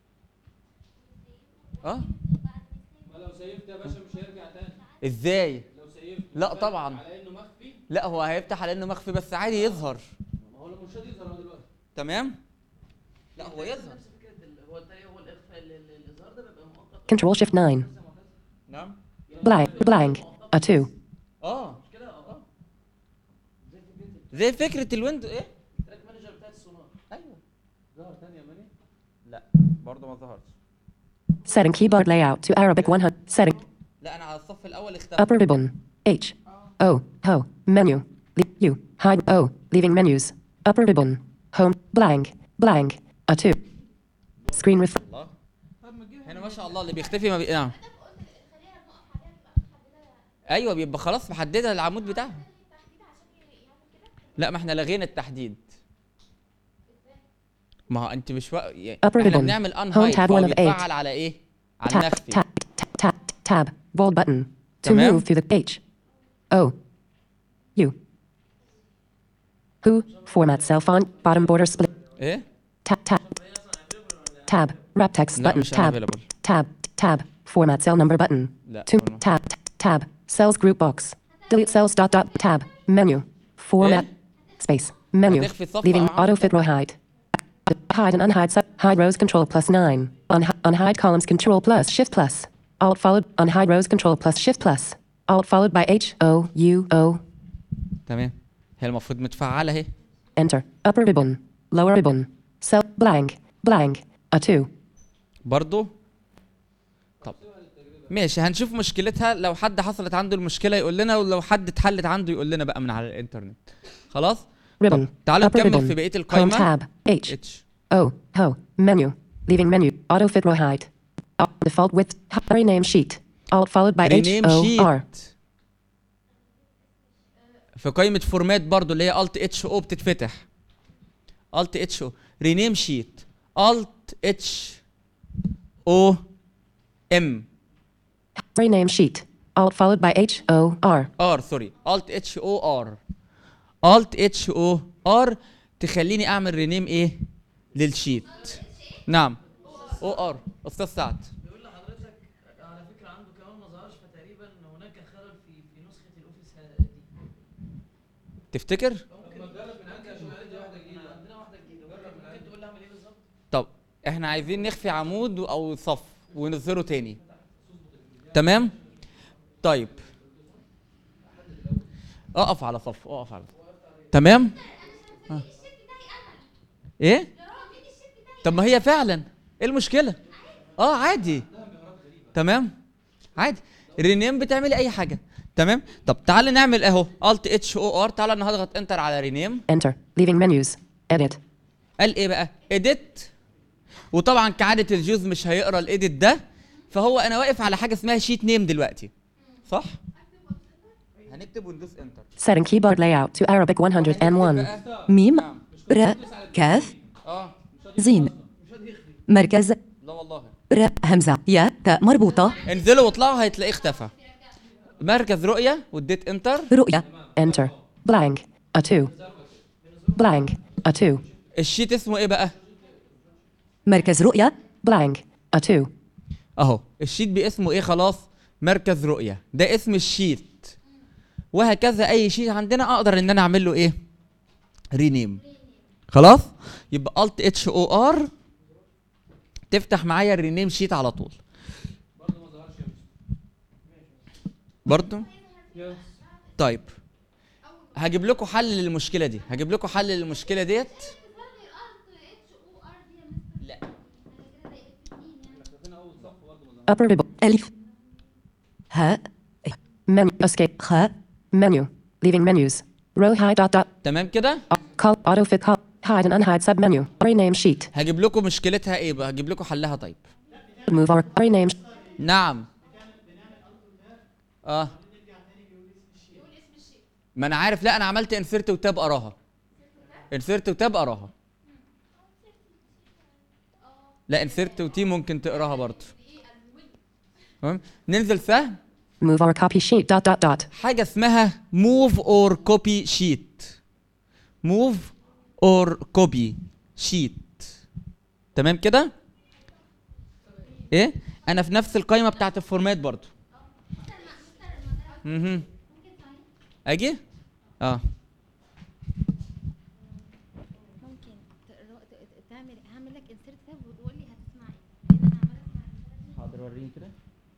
اه ما لو سيفت يا باشا مش هيرجع تاني ازاي لو سيفت لا طبعا على انه مخفي لا هو هيفتح على انه مخفي بس عادي يظهر ما هو لو مش راضي يظهر هو دلوقتي تمام لا هو يظهر هو التاني هو الاخفاء ال- ال- الاظهار ده بيبقى مؤقت Control Shift 9. نعم Blank. Blank. A 2. اه زي فكره الويندو ايه التراك مانجر بتاع السونار ايوه ظهر تاني يا ماني لا برضه ما ظهرش Setting keyboard layout to Arabic 100. Setting. لا انا على الصف الاول اختفى Upper ribbon. H. O. Ho. Menu. Le- U. Hide. O. Leaving menus. Upper ribbon. Home. Blank. Blank. A 2. Screen ref. الله هنا ما شاء الله اللي بيختفي ما بي... نعم ايوه بيبقى خلاص محدده العمود بتاعها لا ما احنا لغينا التحديد ما هو انت مش وق... يعني Upper احنا ribbon. بنعمل ان Home هايد tab one فهو of eight. بيتفعل على ايه على Tab. المخفي Tab. Tab. Tab. Tab. Bold button. To تمام. move through the H. O. U. Who. Format cell font. Bottom border split. ايه Tab. Tab. Tab. Wrap text لا button. مش Tab. available Tab. Tab. Format cell number button. لا To tab. Tab. Cells group box. Delete cells dot dot tab. Menu. Format. Space. Menu. هتخفي الصفحة Leaving أو عامل auto fit row hide. Hide and unhide sub. Hide rows control plus nine. Unha- unhide columns control plus shift plus. Alt followed. Unhide rows control plus shift plus. Alt followed by H O U O. تمام هي المفروض متفعله اهي Enter. Upper ribbon. Lower ribbon. Cell blank. Blank. A two. برضو طب ماشي هنشوف مشكلتها لو حد حصلت عنده المشكله يقول لنا ولو حد اتحلت عنده يقول لنا بقى من على الانترنت خلاص Ribbon. طب تعالوا Upper نكمل ribbon. في بقيه Home القائمه tab. H. اتش O. Ho. Menu. Leaving menu. Auto fit row hide. Alt default width. Rename sheet. Alt followed by H رينيم O R. شيت في قائمه فورمات برضو اللي هي الت اتش او بتتفتح الت اتش او رينيم شيت الت اتش او ام Rename sheet. Alt followed by H O R. ار سوري الت اتش او ار الت اتش او ار تخليني اعمل رينيم ايه للشيت نعم او ار استاذ سعد بيقول لحضرتك على فكره عنده كمان ما ظهرش فتقريبا هناك خلل في في نسخه الاوفيس ه- دي تفتكر ممكن نجرب من عندي عشان عندي واحده جديده عندنا واحده جديده ممكن تقول لي اعمل ايه بالظبط طب احنا عايزين نخفي عمود او صف ونظهره تاني تمام طيب اقف على صف اقف على صف تمام ها. ايه طب ما هي فعلا ايه المشكله اه عادي تمام عادي رينيم بتعملي اي حاجه تمام طب تعالى نعمل اهو الت اتش او ار تعالى انا هضغط انتر على رينيم Enter. Leaving menus. Edit. قال ايه بقى اديت وطبعا كعاده الجوز مش هيقرا الاديت ده فهو انا واقف على حاجه اسمها شيت نيم دلوقتي صح هنكتب وندوس انتر Setting keyboard layout to Arabic 101. ميم ر كاف اه زين مركز لا والله ر همزة يا تاء مربوطة انزلوا واطلعوا هتلاقيه اختفى مركز رؤيه واديت انتر رؤية Enter. Blank. A 2. Blank. A 2. الشيت اسمه ايه بقى مركز رؤية Blank. A 2. اهو الشيت باسمه ايه خلاص مركز رؤيه ده اسم الشيت وهكذا اي شيت عندنا اقدر ان انا اعمل له ايه رينيم خلاص يبقى الت اتش او ار تفتح معايا الرينيم شيت على طول برضو طيب هجيب لكم حل للمشكله دي هجيب لكم حل للمشكله ديت Upper ribbon. ألف هاء Menu. Escape. خاء Menu. Leaving menus. Row high dot dot. تمام كده Call. Autofit call. Hide and unhide submenu. Rename sheet. هجيب لكم مشكلتها ايه بقى هجيب لكم حلها طيب Move or rename. sh- نعم اه ما انا عارف لا انا عملت انسرت وتاب اراها انسرت وتاب اراها لا انسرت وتي ممكن تقراها برضه تمام ننزل سهم Move or copy sheet dot dot dot. حاجه اسمها موف اور كوبي شيت موف اور كوبي شيت تمام كده ايه انا في نفس القائمه بتاعت الفورمات برضو اها اجي اه ممكن تقرا- ت- ت- تعمل هعمل لك انسيرت تاب وتقول لي هتسمع ايه لان انا عماله اسمع حاضر وريني كده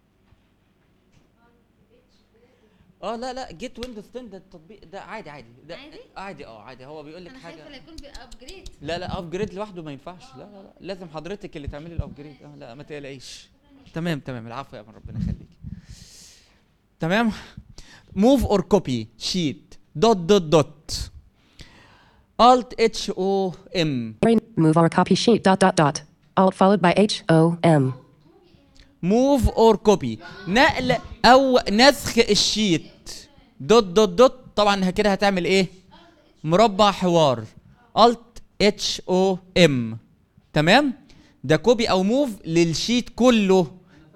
اه لا لا جيت ويندوز 10 ده التطبيق ده عادي عادي ده عادي؟ عادي اه عادي هو بيقول لك انا خايفه لا حاجه يكون بابجريد لا لا ابجريد لوحده ما ينفعش لا لا لا لازم حضرتك اللي تعملي الابجريد اه لا ما تقلقيش تمام تمام العفو يا من ربنا يخليك تمام موف اور كوبي شيت دوت دوت دوت الت اتش او ام Ren- move or copy sheet dot dot dot. Alt followed by H O M. موف اور كوبي نقل او نسخ الشيت دوت دوت دوت طبعا كده هتعمل ايه مربع حوار الت اتش او ام تمام ده كوبي او موف للشيت كله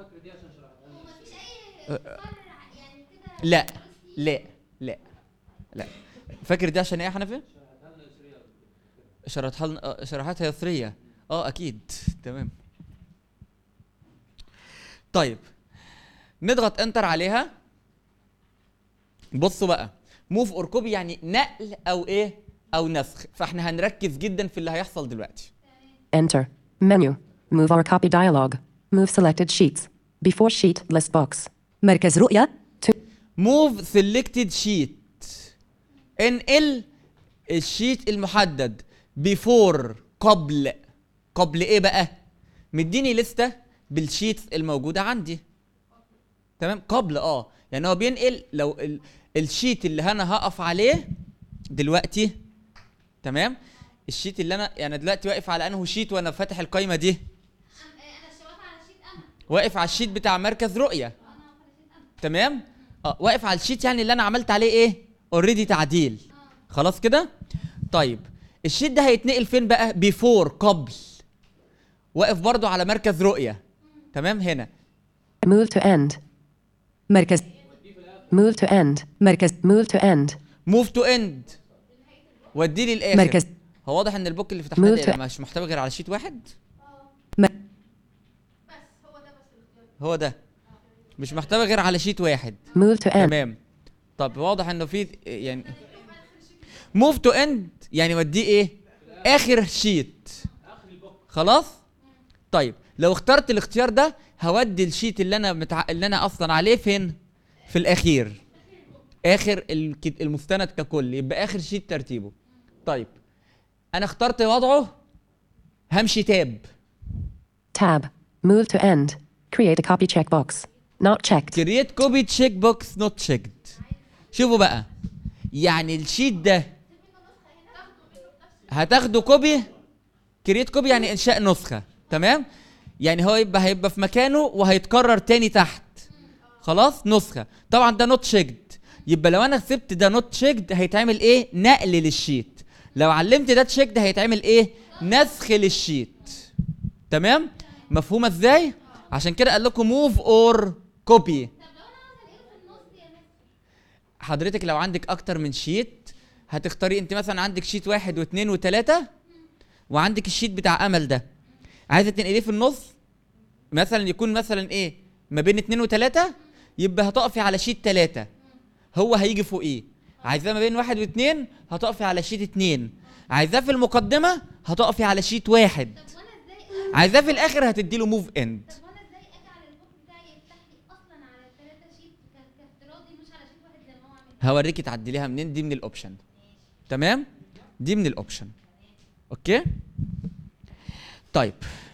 لا لا لا لا فاكر دي عشان ايه يا حنفي شرحتها لنا آه، شرحتها يسريه اه اكيد تمام طيب نضغط انتر عليها بصوا بقى موف اور كوبي يعني نقل او ايه او نسخ فاحنا هنركز جدا في اللي هيحصل دلوقتي Enter. Menu. Move or copy dialog. Move selected sheets. Before sheet list box. مركز رؤية To موف سيلكتد شيت انقل الشيت المحدد بيفور قبل قبل ايه بقى مديني لستة بالشيتس الموجودة عندي تمام قبل اه يعني هو بينقل لو ال الشيت اللي انا هقف عليه دلوقتي تمام الشيت اللي انا يعني دلوقتي واقف على انه شيت وانا فاتح القايمه دي واقف على الشيت بتاع مركز رؤيه تمام اه واقف على الشيت يعني اللي انا عملت عليه ايه اوريدي تعديل خلاص كده طيب الشيت ده هيتنقل فين بقى بيفور قبل واقف برضو على مركز رؤيه تمام هنا move to end. مركز Move to end. مركز Move to end. موف تو اند ودي لي الاخر مركز. هو واضح ان البوك اللي فتحناه Move ده to- مش محتوي غير على شيت واحد م- هو ده مش محتوي غير على شيت واحد Move to end. تمام طب واضح انه في يعني موف تو اند يعني وديه ايه اخر شيت خلاص طيب لو اخترت الاختيار ده هودي الشيت اللي انا متع... اللي انا اصلا عليه فين في الاخير اخر الك- المستند ككل يبقى اخر شيت ترتيبه طيب انا اخترت وضعه همشي تاب Tab. Move to end. Create a copy checkbox. Not checked. كرييت كوبي تشيك بوكس نوت تشيكد شوفوا بقى يعني الشيت ده هتاخدوا كوبي كرييت كوبي يعني انشاء نسخه تمام يعني هو يبقى هيبقى في مكانه وهيتكرر تاني تحت خلاص نسخه طبعا ده نوت تشيكد يبقى لو انا سبت ده نوت تشيكد هيتعمل ايه نقل للشيت لو علمت ده تشيكد هيتعمل ايه نسخ للشيت تمام مفهومه ازاي عشان كده قال لكم موف اور كوبي حضرتك لو عندك اكتر من شيت هتختاري انت مثلا عندك شيت واحد واثنين وثلاثة وعندك الشيت بتاع امل ده عايزه تنقليه في النص مثلا يكون مثلا ايه ما بين اتنين وتلاتة يبقى هتقفي على شيت تلاتة هو هيجي فوقيه عايزاه ما بين واحد واتنين هتقفي على شيت اتنين عايزاه في المقدمة هتقفي على شيت واحد عايزاه في الاخر هتديله موف اند هوريكي تعدليها منين دي من الاوبشن تمام دي من الاوبشن اوكي طيب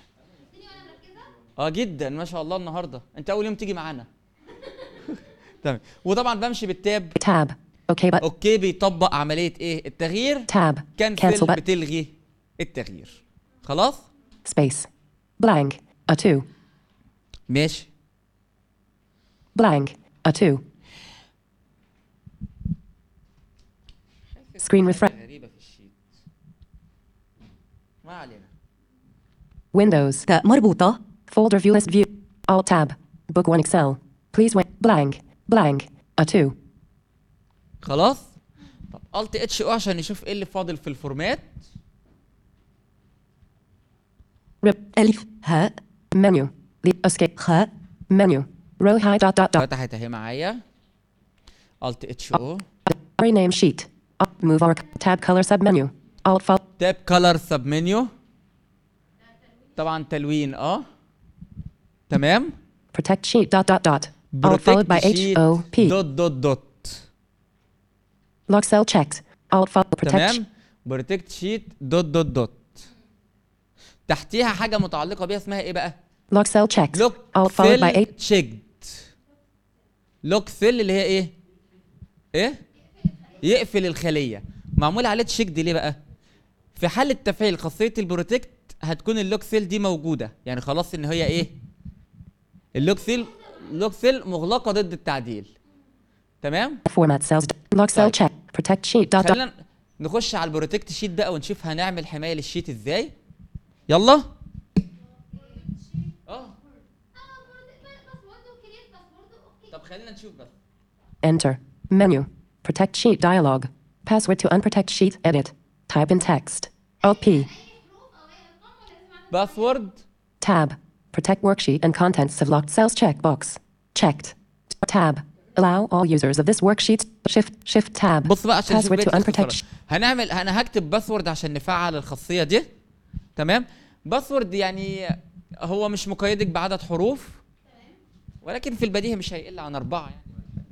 اه جدا ما شاء الله النهارده انت اول يوم تيجي معانا تمام وطبعا بمشي بالتاب Tab. OK but اوكي بيطبق عمليه ايه التغيير tab. كنسل Cancel but بتلغي التغيير خلاص space. Blank. A two. ماشي Blank. A two. Screen refresh. غريبه في الشيت ما علينا Windows. تاء مربوطة Folder view list view. Alt tab. Book one Excel. Please wait. Blank. Blank. A two. خلاص طب الت اتش او عشان نشوف ايه اللي فاضل في الفورمات Rip. ألف هاء Menu. Leave. Escape. خاء Menu. Row high dot dot dot. فتحت اهي معايا الت اتش او Rename sheet. Up. Move or tab color submenu. Alt fol. تاب كلر سب منيو طبعا تلوين اه تمام Protect sheet dot dot dot. Alt followed by H O P. دوت دوت دوت Lock cell checked. Alt followed protect. تمام بروتكت شيت دوت دوت دوت تحتيها حاجه متعلقه بيها اسمها ايه بقى Lock cell checked. لوك Alt followed by سيل H. تشيكد لوك سيل اللي هي ايه ايه يقفل الخليه معمول عليه تشيكد ليه بقى في حاله تفعيل خاصيه البروتكت هتكون اللوك سيل دي موجوده يعني خلاص ان هي ايه اللوك سيل لوك سيل مغلقه ضد التعديل تمام Format cells. Lock cell طيب. check. Protect sheet dot dot. خلينا نخش على البروتكت شيت بقى ونشوف هنعمل حمايه للشيت ازاي يلا اه طب خلينا نشوف بس Enter. Menu. Protect sheet dialog. Password to unprotect sheet. Edit. Type in text. Alt P. باسورد Tab. Protect worksheet and contents of locked cells checkbox. Checked. Tab. Allow all users of this worksheet. Shift. Shift tab. بص بقى عشان نشوف Password to بقية unprotect. الاختصارات. هنعمل انا هكتب باسورد عشان نفعل الخاصيه دي تمام باسورد يعني هو مش مقيدك بعدد حروف ولكن في البديهه مش هيقل عن اربعه يعني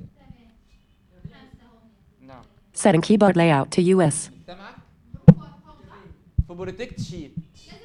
نعم Setting keyboard layout to US. سامعك في بروتكت شيت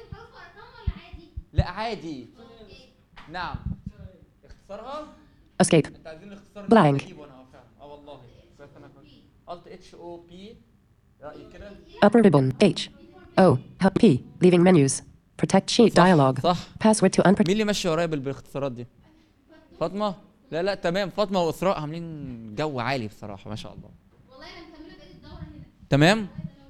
لا عادي نعم اختصارها Escape. انت عايزين الاختصار Blank. اجيبه انا اه فعلا اه والله كويس انا كنت الت اتش او بي رايي كده Upper ribbon. H. O. H. P. Leaving menus. Protect sheet صح، dialog. صح Password to unprotect. مين اللي ماشي ورايا بال- بالاختصارات دي فاطمه لا لا تمام فاطمه واسراء عاملين جو عالي بصراحه ما شاء الله تمام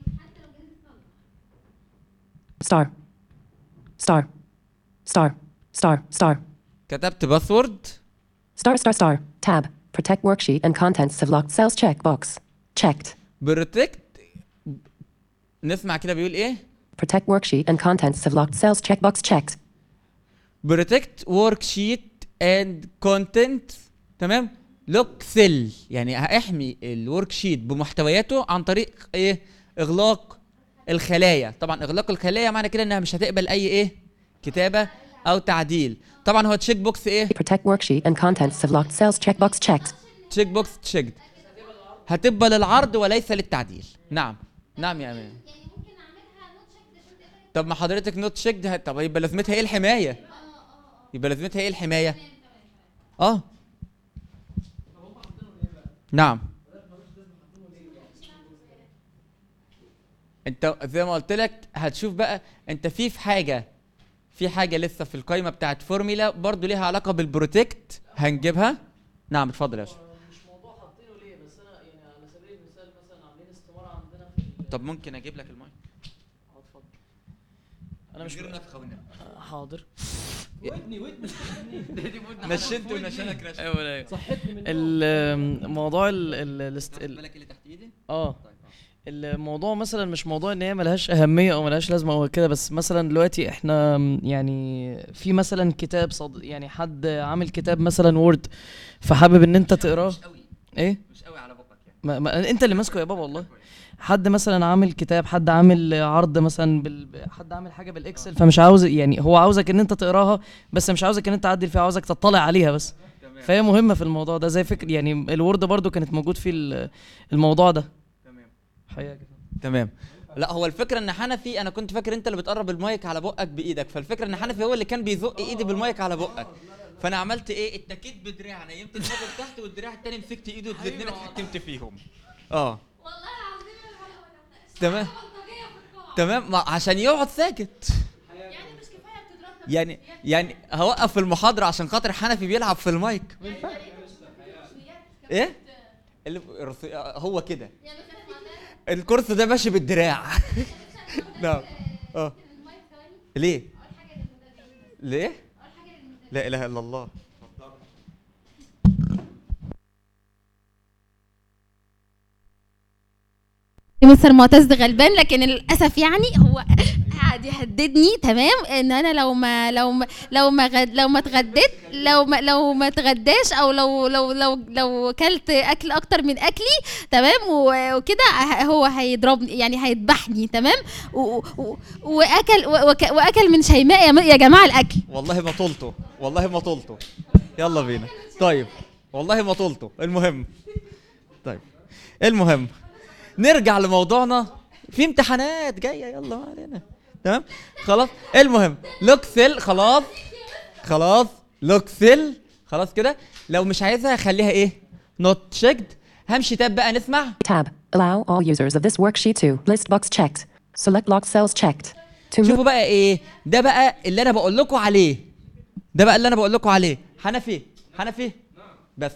Star. Star. Star. Star. Star. كتبت باسورد Star. Star. Star. Tab. Protect worksheet and contents of locked cells checkbox. Checked. بروتكت نسمع كده بيقول ايه Protect worksheet and contents of locked cells checkbox checked. بروتكت ورك شيت اند كونتنت تمام لوك سيل يعني هاحمي الورك شيت بمحتوياته عن طريق ايه اغلاق الخلايا طبعا اغلاق الخلايا معنى كده انها مش هتقبل اي ايه كتابه او تعديل طبعا هو تشيك بوكس ايه Protect worksheet and contents of locked cells checkbox checked. تشيك بوكس تشيكد هتبقى للعرض وليس للتعديل نعم نعم يا امان طب ما حضرتك نوت تشيكد طب يبقى لازمتها ايه الحمايه يبقى لازمتها ايه الحمايه اه نعم انت زي ما قلت لك هتشوف بقى انت في في حاجه في حاجه لسه في القائمه بتاعت فورميلا برضو ليها علاقه بالبروتكت هنجيبها نعم اتفضل يا باشا مش موضوع حاطينه ليه بس انا يعني على سبيل المثال مثلا عاملين استمارة عندنا في ال- طب ممكن اجيب لك المايك اه اتفضل انا مش غير نفخه والنبي. آه، حاضر ودني ودني نشنت ونشنك نشن ايوه ايوه صحتني من الموضوع ال ال الاست- ال- بالك اللي تحت ايدي اه الموضوع مثلا مش موضوع ان هي ملهاش اهميه او ملهاش لازمه او كده بس مثلا دلوقتي احنا م- يعني في مثلا كتاب صد يعني حد عامل كتاب مثلا وورد فحابب ان انت تقراه مش قوي ايه مش قوي على بقك يعني ما ما انت اللي ماسكه يا بابا والله حد مثلا عامل كتاب حد عامل عرض مثلا بال... حد عامل حاجه بالاكسل فمش عاوز يعني هو عاوزك ان انت تقراها بس مش عاوزك ان انت تعدل فيها عاوزك تطلع عليها بس تمام فهي مهمه في الموضوع ده زي فكر يعني الوورد برضو كانت موجود فيه ال- الموضوع ده تمام حقيقة تمام لا هو الفكره ان حنفي انا كنت فاكر انت اللي بتقرب المايك على بقك بايدك فالفكره ان حنفي هو اللي كان بيزق ايدي بالمايك على بقك فانا عملت ايه اتكيت بدراع نيمت دماغي لتحت والدراع التاني مسكت ايده الاثنين اتحكمت فيهم اه والله العظيم الحلقة تمام تمام ما عشان يقعد ساكت يعني مش كفايه بتضربنا يعني يعني هوقف المحاضره عشان خاطر حنفي بيلعب في المايك ايه اللي الرص- هو كده يعني كانت معناها الكرسي ده ماشي بالدراع نعم اه ليه ليه لا اله الا الله مستر معتز غلبان لكن للاسف يعني هو قاعد يهددني تمام ان انا لو ما لو ما لو ما غد لو ما اتغديت لو ما لو ما اتغداش او لو لو لو لو كلت اكل اكتر من اكلي تمام و- وكده ه- هو هيضربني يعني هيذبحني تمام و- و- واكل وك- واكل من شيماء يا م- يا جماعه الاكل والله ما طولته والله ما طولته يلا بينا طيب والله ما طولته المهم طيب المهم نرجع لموضوعنا في امتحانات جايه يلا ما علينا تمام خلاص المهم لوك سيل خلاص خلاص لوك سيل خلاص كده لو مش عايزها خليها ايه نوت تشيكد همشي تاب بقى نسمع Tab. Allow all users of this worksheet to list box checked. Select locked cells checked. To move شوفوا بقى ايه ده بقى اللي انا بقول لكم عليه ده بقى اللي انا بقول لكم عليه حنفي حنفي بس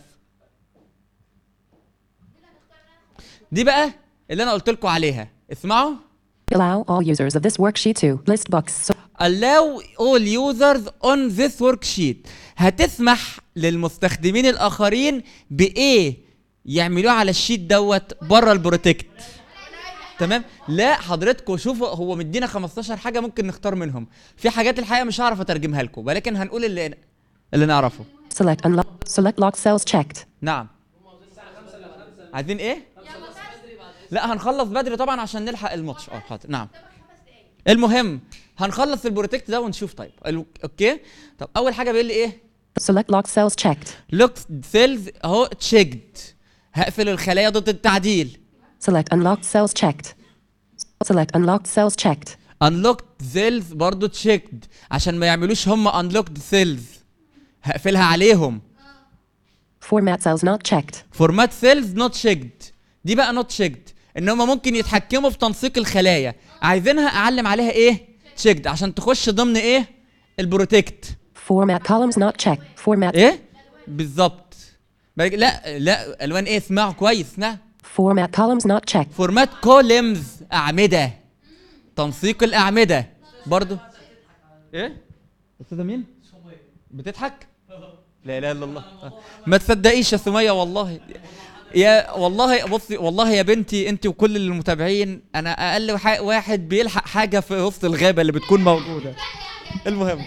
دي بقى اللي انا قلت لكم عليها اسمعوا allow all users of this worksheet to list box. So allow all users on this worksheet هتسمح للمستخدمين الاخرين بايه يعملوه على الشيت دوت بره البروتكت تمام لا حضرتكم شوفوا هو مدينا 15 حاجه ممكن نختار منهم في حاجات الحقيقه مش هعرف اترجمها لكم ولكن هنقول اللي اللي نعرفه select unlock. Select locked cells checked. نعم عايزين ايه لا هنخلص بدري طبعا عشان نلحق الماتش اه حاضر نعم المهم هنخلص البروتكت ده ونشوف طيب ال- اوكي طب اول حاجه بيقول لي ايه Select locked cells checked. لوك سيلز اهو تشيكد هقفل الخلايا ضد التعديل Select unlocked cells checked. Select unlocked cells checked. انلوكد سيلز برضو تشيكد عشان ما يعملوش هم انلوكد سيلز هقفلها عليهم Format cells not checked. فورمات سيلز نوت شيكد دي بقى نوت شيكد ان هم ممكن يتحكموا في تنسيق الخلايا عايزينها اعلم عليها ايه تشيكد عشان تخش ضمن ايه البروتكت Format columns not checked. Format ايه بالظبط بقى- لا لا الوان ايه اسمعوا كويس اسمع format columns not checked. فورمات كولمز اعمده تنسيق الاعمده برضو ايه استاذه مين بتضحك لا اله الا الله ما تصدقيش يا سميه والله يا والله بصي والله يا بنتي انت وكل المتابعين انا اقل وح- واحد بيلحق حاجه في وسط الغابه اللي بتكون موجوده المهم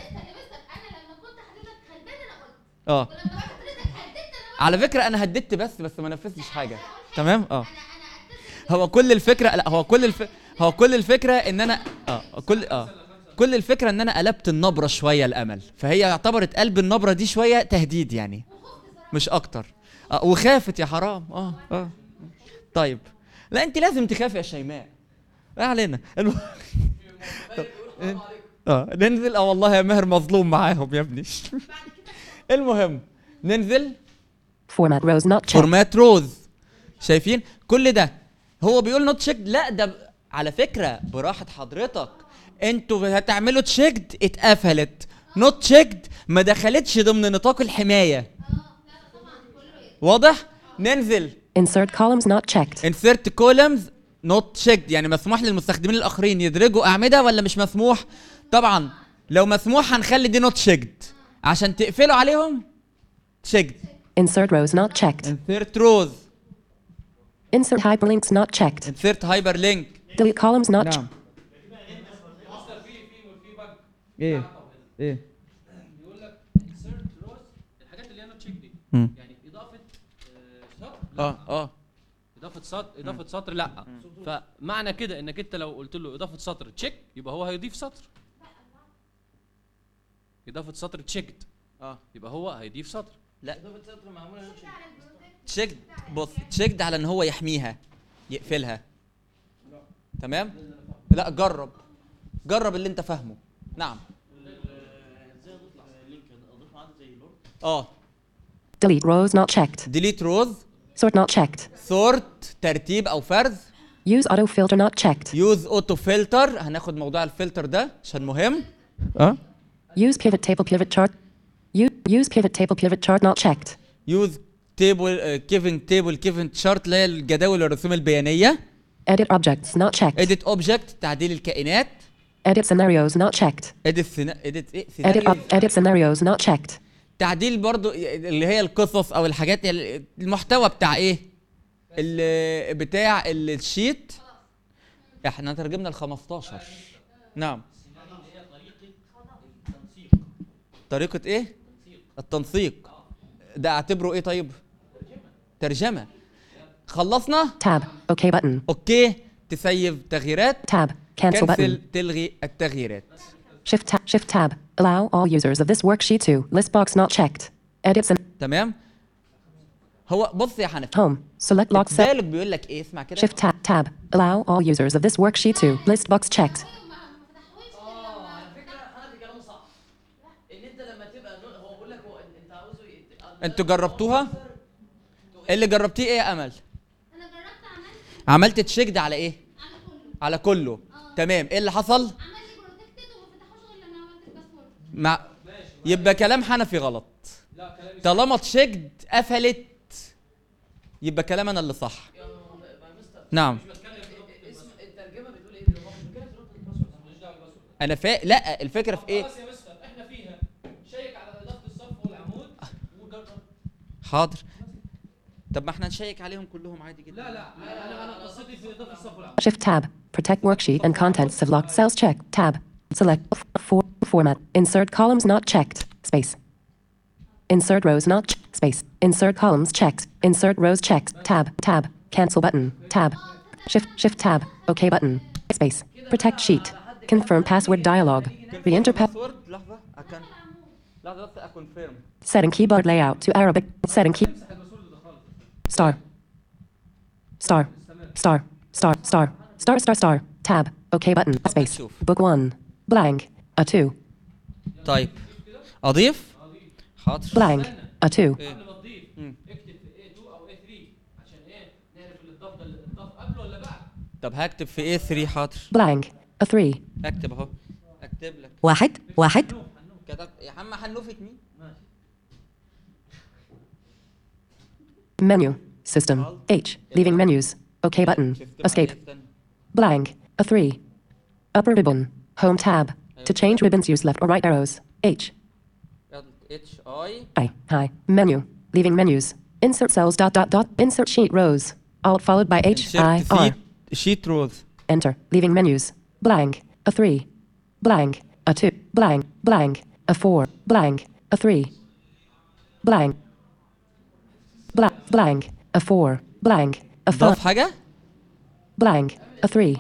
اه على فكره انا هددت بس بس ما نفذتش حاجه تمام اه هو كل الفكره لا هو كل الف... هو كل الفكره ان انا اه كل اه كل الفكره ان انا قلبت النبره شويه الامل فهي اعتبرت قلب النبره دي شويه تهديد يعني مش اكتر آه وخافت يا حرام اه اه طيب لا انت لازم تخافي يا شيماء ما علينا الم... طب، اه ننزل اه والله يا ماهر مظلوم معاهم يا ابني المهم ننزل Format rows not checked. فورمات روز شايفين كل ده هو بيقول نوت تشيكد لا ده ب... على فكره براحه حضرتك انتوا هتعملوا تشيكد اتقفلت نوت تشيكد ما دخلتش ضمن نطاق الحمايه واضح ننزل Insert columns not checked. insert columns not checked يعني مسموح للمستخدمين الاخرين يدرجوا اعمده ولا مش مسموح طبعا لو مسموح هنخلي دي not checked عشان تقفلوا عليهم checked Insert rows not checked. insert rows Insert hyperlinks not checked. insert hyperlink Delete columns not نعم ايه ايه يقول لك insert rows الحاجات اللي انا تشيك دي مم. يعني اضافه آه، سطر لا. اه اه اضافه سطر اضافه سطر لا فمعنى كده انك انت لو قلت له اضافه سطر تشيك يبقى هو هيضيف سطر اضافه سطر تشيكد اه يبقى هو هيضيف سطر لا تشيكد بص تشيكد على ان هو يحميها يقفلها تمام لا جرب جرب اللي انت فاهمه نعم اه delete rows not checked. delete rows Sort not checked. sort ترتيب او فرز Use auto filter not checked. use auto filter هناخد موضوع الفلتر ده عشان مهم اه Use pivot table pivot chart. Use, use pivot table pivot chart not checked. use table كيفن تيبل كيفن شارت اللي هي الجداول الرسوم البيانيه Edit objects not checked. edit object تعديل الكائنات Edit scenarios not checked. edit سنا... edit ايه Edit, scenarios. op- edit scenarios not checked. تعديل برضو اللي هي القصص او الحاجات ال- المحتوى بتاع ايه ال- بتاع ال- الشيت احنا ترجمنا ال 15 نعم طريقة ايه التنسيق ده اعتبره ايه طيب ترجمة خلصنا Tab. OK button. اوكي تسيب تغييرات Tab. Cancel button. كنسل تلغي التغييرات Shift tab. Shift tab. Allow all users of this worksheet to list box not checked. Edit sen- تمام هو بص يا حنفي home. Select lock set. بالك بيقول لك ايه اسمع كده Shift tab. Tab. Allow all users of this worksheet to list box checked. اه على فكره انا في كلامه صح ان انت لما تبقى نو- هو بيقول لك هو انت انت عاوزه ي- انتوا جربتوها اللي جربتيه ايه يا امل عملت تشيكد على ايه على كله تمام ايه اللي حصل مع يبقى كلام حنفي غلط طالما تشيكد قفلت يبقى كلام انا اللي صح نعم اسم الترجمه بتقول ايه دلوقتي؟ هو بيتكلم في نقطه الباسورد ماليش دعوه بالباسورد انا فا لا الفكره في ايه خلاص يا مستر احنا فيها شيك على اضافه الصف والعمود وجرب حاضر طب ما احنا نشيك عليهم كلهم عادي جدا لا لا انا انا قصتي في اضافه الصف والعمود Shift tab. Protect worksheet and contents of locked cells check. Tab. Select f- for format. Insert columns not checked. Space. Insert rows not ch- space. Insert columns checked. Insert rows checked. Tab. Tab. Cancel button. Tab. Shift Shift tab. OK button. Space. Protect sheet. Confirm password dialog. Re-enter pa- باسورد لحظه أكن... لحظه بس اكونفيرم setting keyboard layout to Arabic. Setting key. Star. Star. Star. Star. Star. Star. Star. Star. Tab. OK button. Space. شوف. Book one. Blank. A two. طيب اضيف حاضر Blank. A two. إيه؟ قبل ما تضيف مم. اكتب في A2 او A3 عشان ايه نعرف اللي اتضاف ده اللي اتضاف قبل ولا بعد طب هكتب في ايه 3 حاضر Blank. A three. اكتب اهو اكتب لك واحد واحد كتبت يا عم حنوفة مين Menu. System. H. Leaving menus. OK button. شفت Escape. معايا؟ استنى. Blank. A three. Upper ribbon. Home tab. To change ribbons, use left or right arrows. H. يلا اتش اي I. Hi. Menu. Leaving menus. Insert cells. Dot dot dot. Insert sheet rows. Alt followed by H I insert R. feed sheet rows Enter. Leaving menus. Blank. A three. Blank. A two. Blank. Blank. A four. Blank. A three. Blank. Blank. Blank. A four. Blank. A ضاف five. حاجة Blank. A three.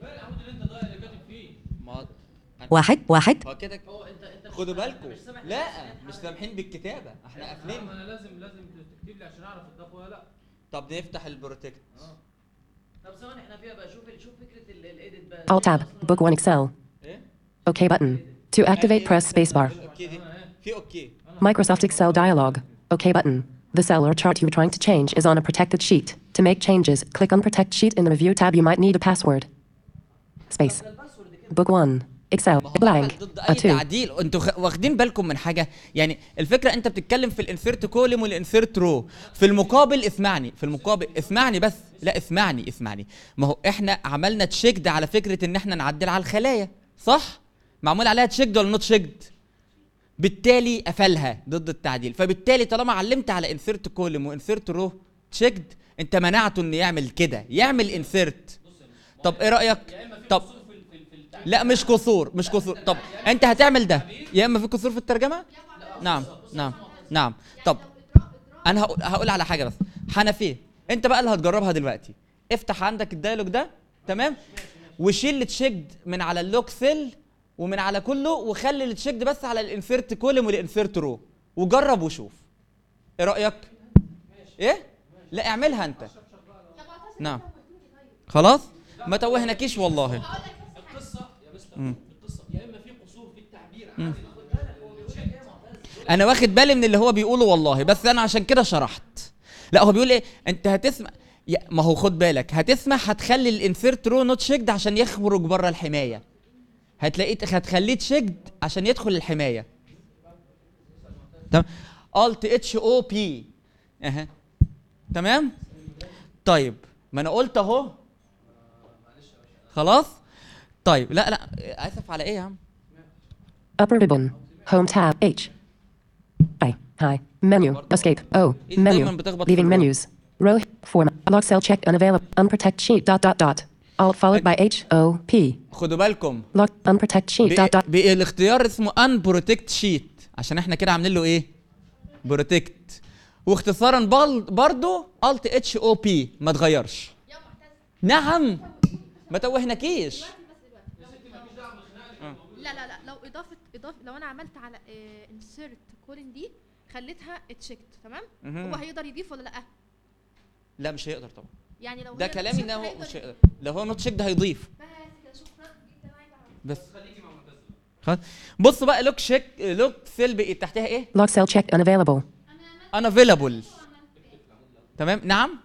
ما واحد واحد هو كده خدوا بالكم لا مش سامحين بالكتابة احنا قافلين انا لازم لازم تكتب لي عشان اعرف اتضاف ولا لا طب نفتح البروتكت طب ثواني احنا فيها بقى شوف شوف فكره الايديت بقى Alt tab. Book one Excel. ايه OK button. To activate, press spacebar. اوكي دي في اوكي Microsoft Excel dialog. OK button. The cell or chart you're trying to change is on a protected sheet. To make changes, click on Protect Sheet in the Review tab. You might need a password. Space. Book 1. Excel. Blank. ضد A اي 2. تعديل انتوا خ- واخدين بالكم من حاجه يعني الفكره انت بتتكلم في الانسيرت كولم والانسيرت رو في المقابل اسمعني في المقابل اسمعني بس لا اسمعني اسمعني ما هو احنا عملنا تشيكد على فكره ان احنا نعدل على الخلايا صح معمول عليها تشيكد ولا نوت شيكد بالتالي قفلها ضد التعديل فبالتالي طالما علمت على انسيرت كولم وانسيرت رو تشيكد انت منعته انه يعمل كده يعمل انسيرت طب ايه رايك طب لا مش قصور مش قصور طب انت هتعمل ده يا اما في قصور في الترجمه نعم نعم نعم طب انا هقول, هقول على حاجه بس حنفيه انت بقى اللي هتجربها دلوقتي افتح عندك الديالوج ده تمام وشيل التشيكد من على اللوك سيل ومن على كله وخلي التشيكد بس على الانسيرت كولم والانسيرت رو وجرب وشوف ايه رايك ايه لا اعملها انت نعم خلاص ما توهناكيش والله القصه يا مستر مم. القصه يا اما في قصور في التعبير مم. عن انا واخد بالي من اللي هو بيقوله والله بس انا عشان كده شرحت لا هو بيقول ايه انت هتسمع يا ما هو خد بالك هتسمع هتخلي الانسيرت رو نوت شيكد عشان يخرج بره الحمايه هتلاقيه هتخليه تشيكد عشان يدخل الحمايه تمام الت اتش او بي اها تمام طيب ما انا قلت اهو خلاص طيب لا لا اسف على ايه يا عم Upper ribbon. Home tab. H. I. Hi. Menu. Escape. O. دايماً Menu. بتخبط في Leaving الروح. menus. Row. Format. Lock cell check unavailable. Unprotect sheet. Dot dot dot. Alt followed by H O P. خدوا بالكم Lock. Unprotect sheet. Dot dot. بقى الاختيار اسمه ان بروتكت شيت عشان احنا كده عاملين له ايه بروتكت واختصارا بال برضه الت اتش او بي ما اتغيرش نعم ما توهناكيش لا لا لا لو اضافه اضافه لو انا عملت على انسيرت كولن دي خليتها اتشيكت تمام مهم. هو هيقدر يضيف ولا لا لا مش هيقدر طبعا يعني لو ده هي كلامي ان checked هو هيقدر مش يضيف. هيقدر لو هو نوت تشيك ده هيضيف بس خلاص بص بقى لوك شيك لوك سيل بقت تحتها ايه Lock cell check unavailable. انا افيلابل تمام نعم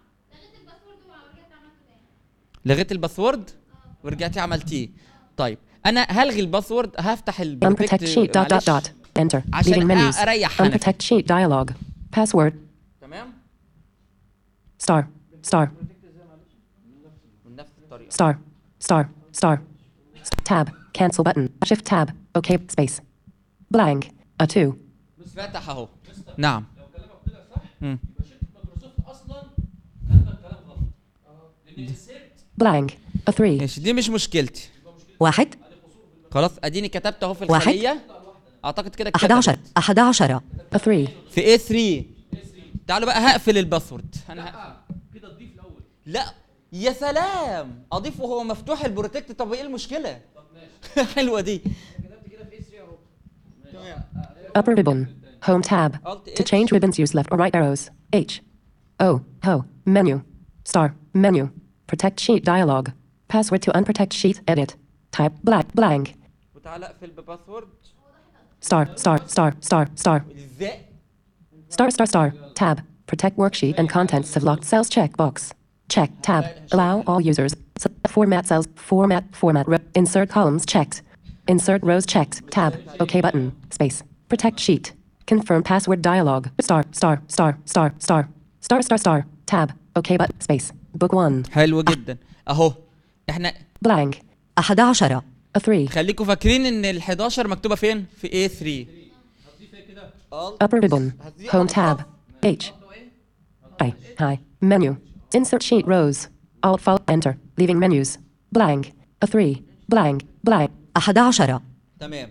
لغيت الباسورد ورجعتي عملتيه طيب انا هلغي الباسورد هفتح Unprotect البروتكت sheet. Dot dot معلش. dot. Enter. عشان Leaving menus. اريح حنفي Unprotect sheet. Dialog. Password. تمام Star. Star. من نفس الطريقه Star. Star. Star. Tab. Cancel button. Shift tab. OK. Space. Blank. A 2. فتح اهو نعم لو كلامك طلع صح مم. يبقى شركه مايكروسوفت اصلا كاتبه الكلام غلط لان السيرت Blank. A 3. ماشي دي مش مشكلتي واحد خلاص اديني كتبت اهو في واحد. الخليه اعتقد كده أحد عشر اتكتبت. أحد عشر A 3. في A3 تعالوا بقى هقفل الباسورد انا هقفل كده تضيف الاول لا يا سلام اضيف وهو مفتوح البروتكت طب ايه المشكله حلوه دي Upper ribbon. Home tab. Alt To H. change ribbons, use left or right arrows. H. O. Ho. Menu. Star. Menu. Protect sheet dialog. Password to unprotect sheet. Edit. Type black blank. وتعالى اقفل بباسورد Star. Star. Star. Star. Star. ازاي Star. Star. Star. Tab. Protect worksheet and contents of locked cells checkbox. Check. Tab. Allow all users. S- Format cells. Format. Format. Re- insert columns checked. Insert rows checked. Tab. OK button. Space. Protect sheet. Confirm password dialog. Star. Star. Star. Star. Star. Star. Star. Star. Tab. OK button. Space. Book one. حلو جدا اهو احنا Blank. أحد عشر A three. خليكم فاكرين ان ال 11 مكتوبه فين في A3 Upper ribbon. Home tab. H. I. Hi. Menu. Insert sheet rows. Alt follow. Enter. Leaving menus. Blank. A three. Blank. Blank. أحد عشر تمام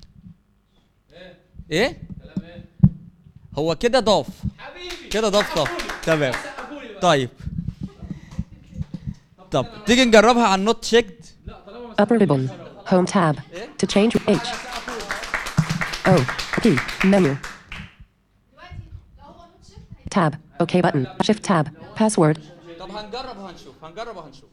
ايه هو كده ضاف كده ضاف ضاف تمام طيب طب تيجي نجربها على النوت شيكد Upper ribbon. Home tab. To change H. O. P. Menu. Tab. OK button. Shift tab. Password. طب هنجرب وهنشوف هنجرب وهنشوف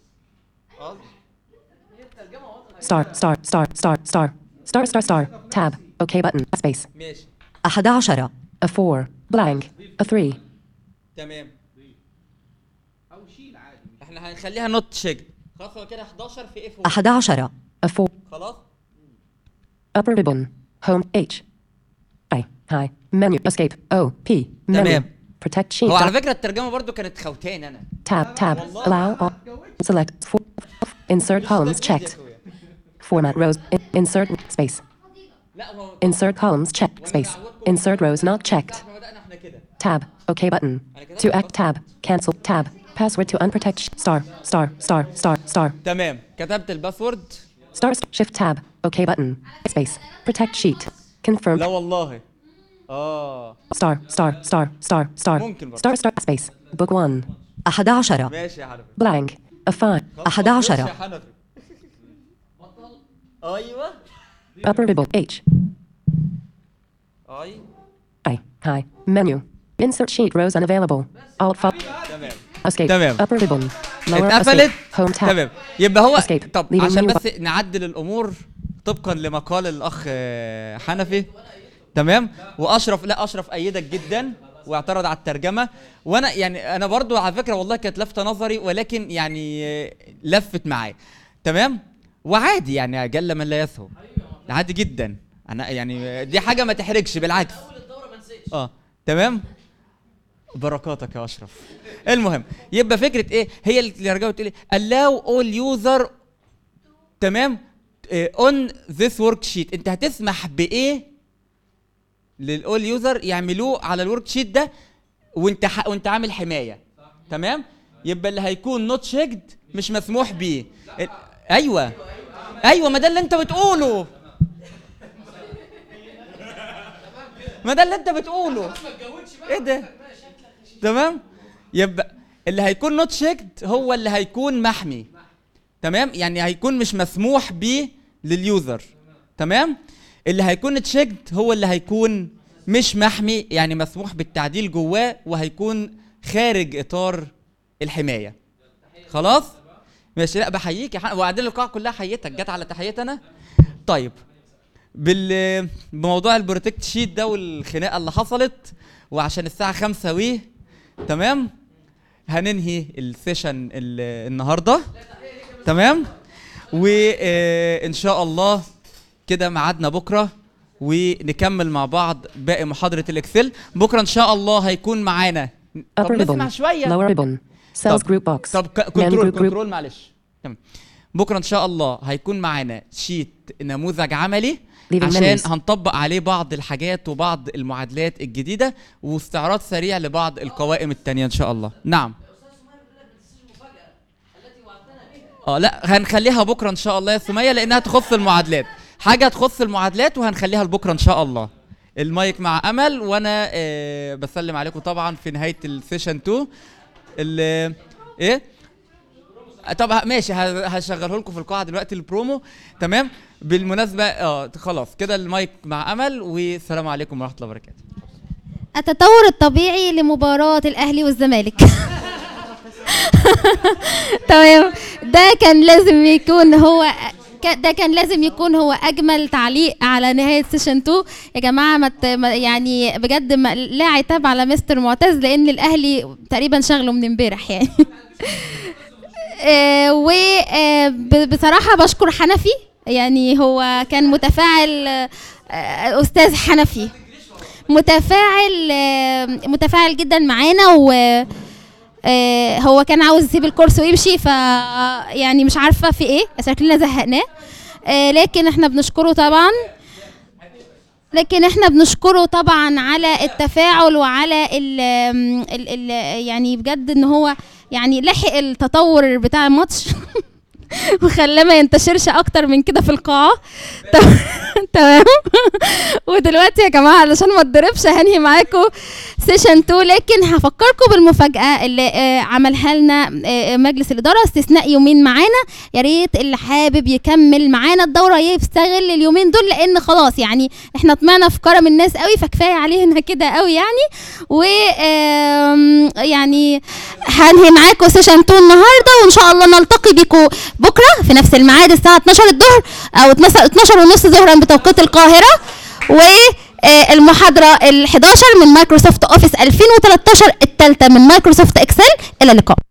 Star. Star. Star. Star. Star. Star. Star. Star. Tab. OK button. Space. ماشي أحد عشر A four. Blank. A three. تمام او شيل عادي مش احنا هنخليها نوت شيجد خلاص هو كده 11 في اف 11 A 4. خلاص Upper ribbon. Home H. I. Hi. Menu. Escape. O. P. Menu. تمام. Protect sheet. هو على فكره الترجمه برضو كانت خوتاني انا Tab. Tab. Allow all. Select. For. Insert columns checked. Format rows. In- insert space. لا هو Insert columns checked. Space. Insert rows not checked. احنا بدانا احنا كده Tab. OK button. To act tab. Cancel tab. Password to unprotect. sh- Star. Star. Star. Star. Star. تمام كتبت الباسورد Star. Shift tab. OK button. Space. Protect sheet. Confirm. لا والله اه Star. Star. Star. Star. Star. ممكن برضه. Star. Star. Space. Book one. 11 ماشي يا حنفي Blank. A five. 11 يا حنفي ايوه Upper ribbon. H. اي I. Hi. Menu. Insert sheet rows unavailable. Alt file. تمام Escape. تمام. Upper ribbon. Lower اتقفلت escape. Home tab. تمام يبقى هو Escape. طب Leaving عشان menu بس نعدل الامور طبقا لمقال الاخ آه، حنفي تمام واشرف لا اشرف ايدك جدا واعترض على الترجمه وانا يعني انا برضو على فكره والله كانت لافته نظري ولكن يعني آه، لفت معايا تمام وعادي يعني جل من لا يسهو عادي جدا انا يعني دي حاجه ما تحرجش بالعكس اه تمام بركاتك يا اشرف المهم يبقى فكره ايه هي اللي رجعت تقول ايه allow all user تمام اون ذس ورك شيت انت هتسمح بايه للاول يوزر يعملوه على الورك شيت ده وانت ح... وانت عامل حمايه تمام يبقى اللي هيكون نوت شيكد مش مسموح بيه ال- ايوه ايوه ما ده اللي انت بتقوله ما ده اللي انت بتقوله ايه ده تمام يبقى اللي هيكون نوت شيكد هو اللي هيكون محمي تمام يعني هيكون مش مسموح بيه لليوزر تمام اللي هيكون تشيكد هو اللي هيكون مش محمي يعني مسموح بالتعديل جواه وهيكون خارج اطار الحمايه خلاص ماشي لا بحييك يا حق وبعدين القاعه كلها حيتك جت على تحيتي انا طيب بال بموضوع البروتكت شيت ده والخناقه اللي حصلت وعشان الساعه خمسة ويه تمام هننهي السيشن ال- النهارده تمام وان شاء الله كده ميعادنا بكره ونكمل مع بعض باقي محاضره الاكسل بكره ان شاء الله هيكون معانا طب Upper نسمع ribbon. شويه Lower ribbon. Cells طب- group box. طب ك- Man كنترول group group. كنترول معلش تمام بكره ان شاء الله هيكون معانا شيت نموذج عملي Leaving عشان menus. هنطبق عليه بعض الحاجات وبعض المعادلات الجديده واستعراض سريع لبعض القوائم التانية ان شاء الله نعم اه لا هنخليها بكره ان شاء الله يا سميه لانها تخص المعادلات حاجه تخص المعادلات وهنخليها لبكره ان شاء الله المايك مع امل وانا آه بسلم عليكم طبعا في نهايه السيشن 2 ال- ايه طب ه- ماشي ه- هشغله لكم في القاعه دلوقتي البرومو تمام بالمناسبه اه خلاص كده المايك مع امل والسلام عليكم ورحمه الله وبركاته التطور الطبيعي لمباراة الأهلي والزمالك تمام ده كان لازم يكون هو ك- ده كان لازم يكون هو اجمل تعليق على نهايه سيشن 2 يا جماعه ما ت- ما- يعني بجد ما لا عتاب على مستر معتز لان الاهلي تقريبا شغله من امبارح يعني وبصراحه بشكر حنفي يعني هو كان متفاعل آه، استاذ حنفي متفاعل آه، متفاعل جدا معانا و آه، هو كان عاوز يسيب الكورس ويمشي ف يعني مش عارفه في ايه شكلنا زهقناه آه، لكن احنا بنشكره طبعا لكن احنا بنشكره طبعا على التفاعل وعلى ال ال ال يعني بجد ان هو يعني لحق التطور بتاع الماتش وخلاه ما ينتشرش اكتر من كده في القاعه تم- تمام ودلوقتي يا جماعه علشان ما اتضربش هنهي معاكم سيشن 2 لكن هفكركم بالمفاجاه اللي آه، عملها لنا آه، مجلس الاداره استثناء يومين معانا يا ريت اللي حابب يكمل معانا الدوره يستغل اليومين دول لان خلاص يعني احنا طمعنا في كرم الناس قوي فكفايه علينا كده قوي يعني و آم، يعني هنهي معاكم سيشن 2 النهارده وان شاء الله نلتقي بيكم بكره في نفس الميعاد الساعه 12 الظهر او 12 12 ونص ظهرا بتوقيت القاهره والمحاضره ال 11 من مايكروسوفت اوفيس 2013 الثالثه من مايكروسوفت اكسل الى اللقاء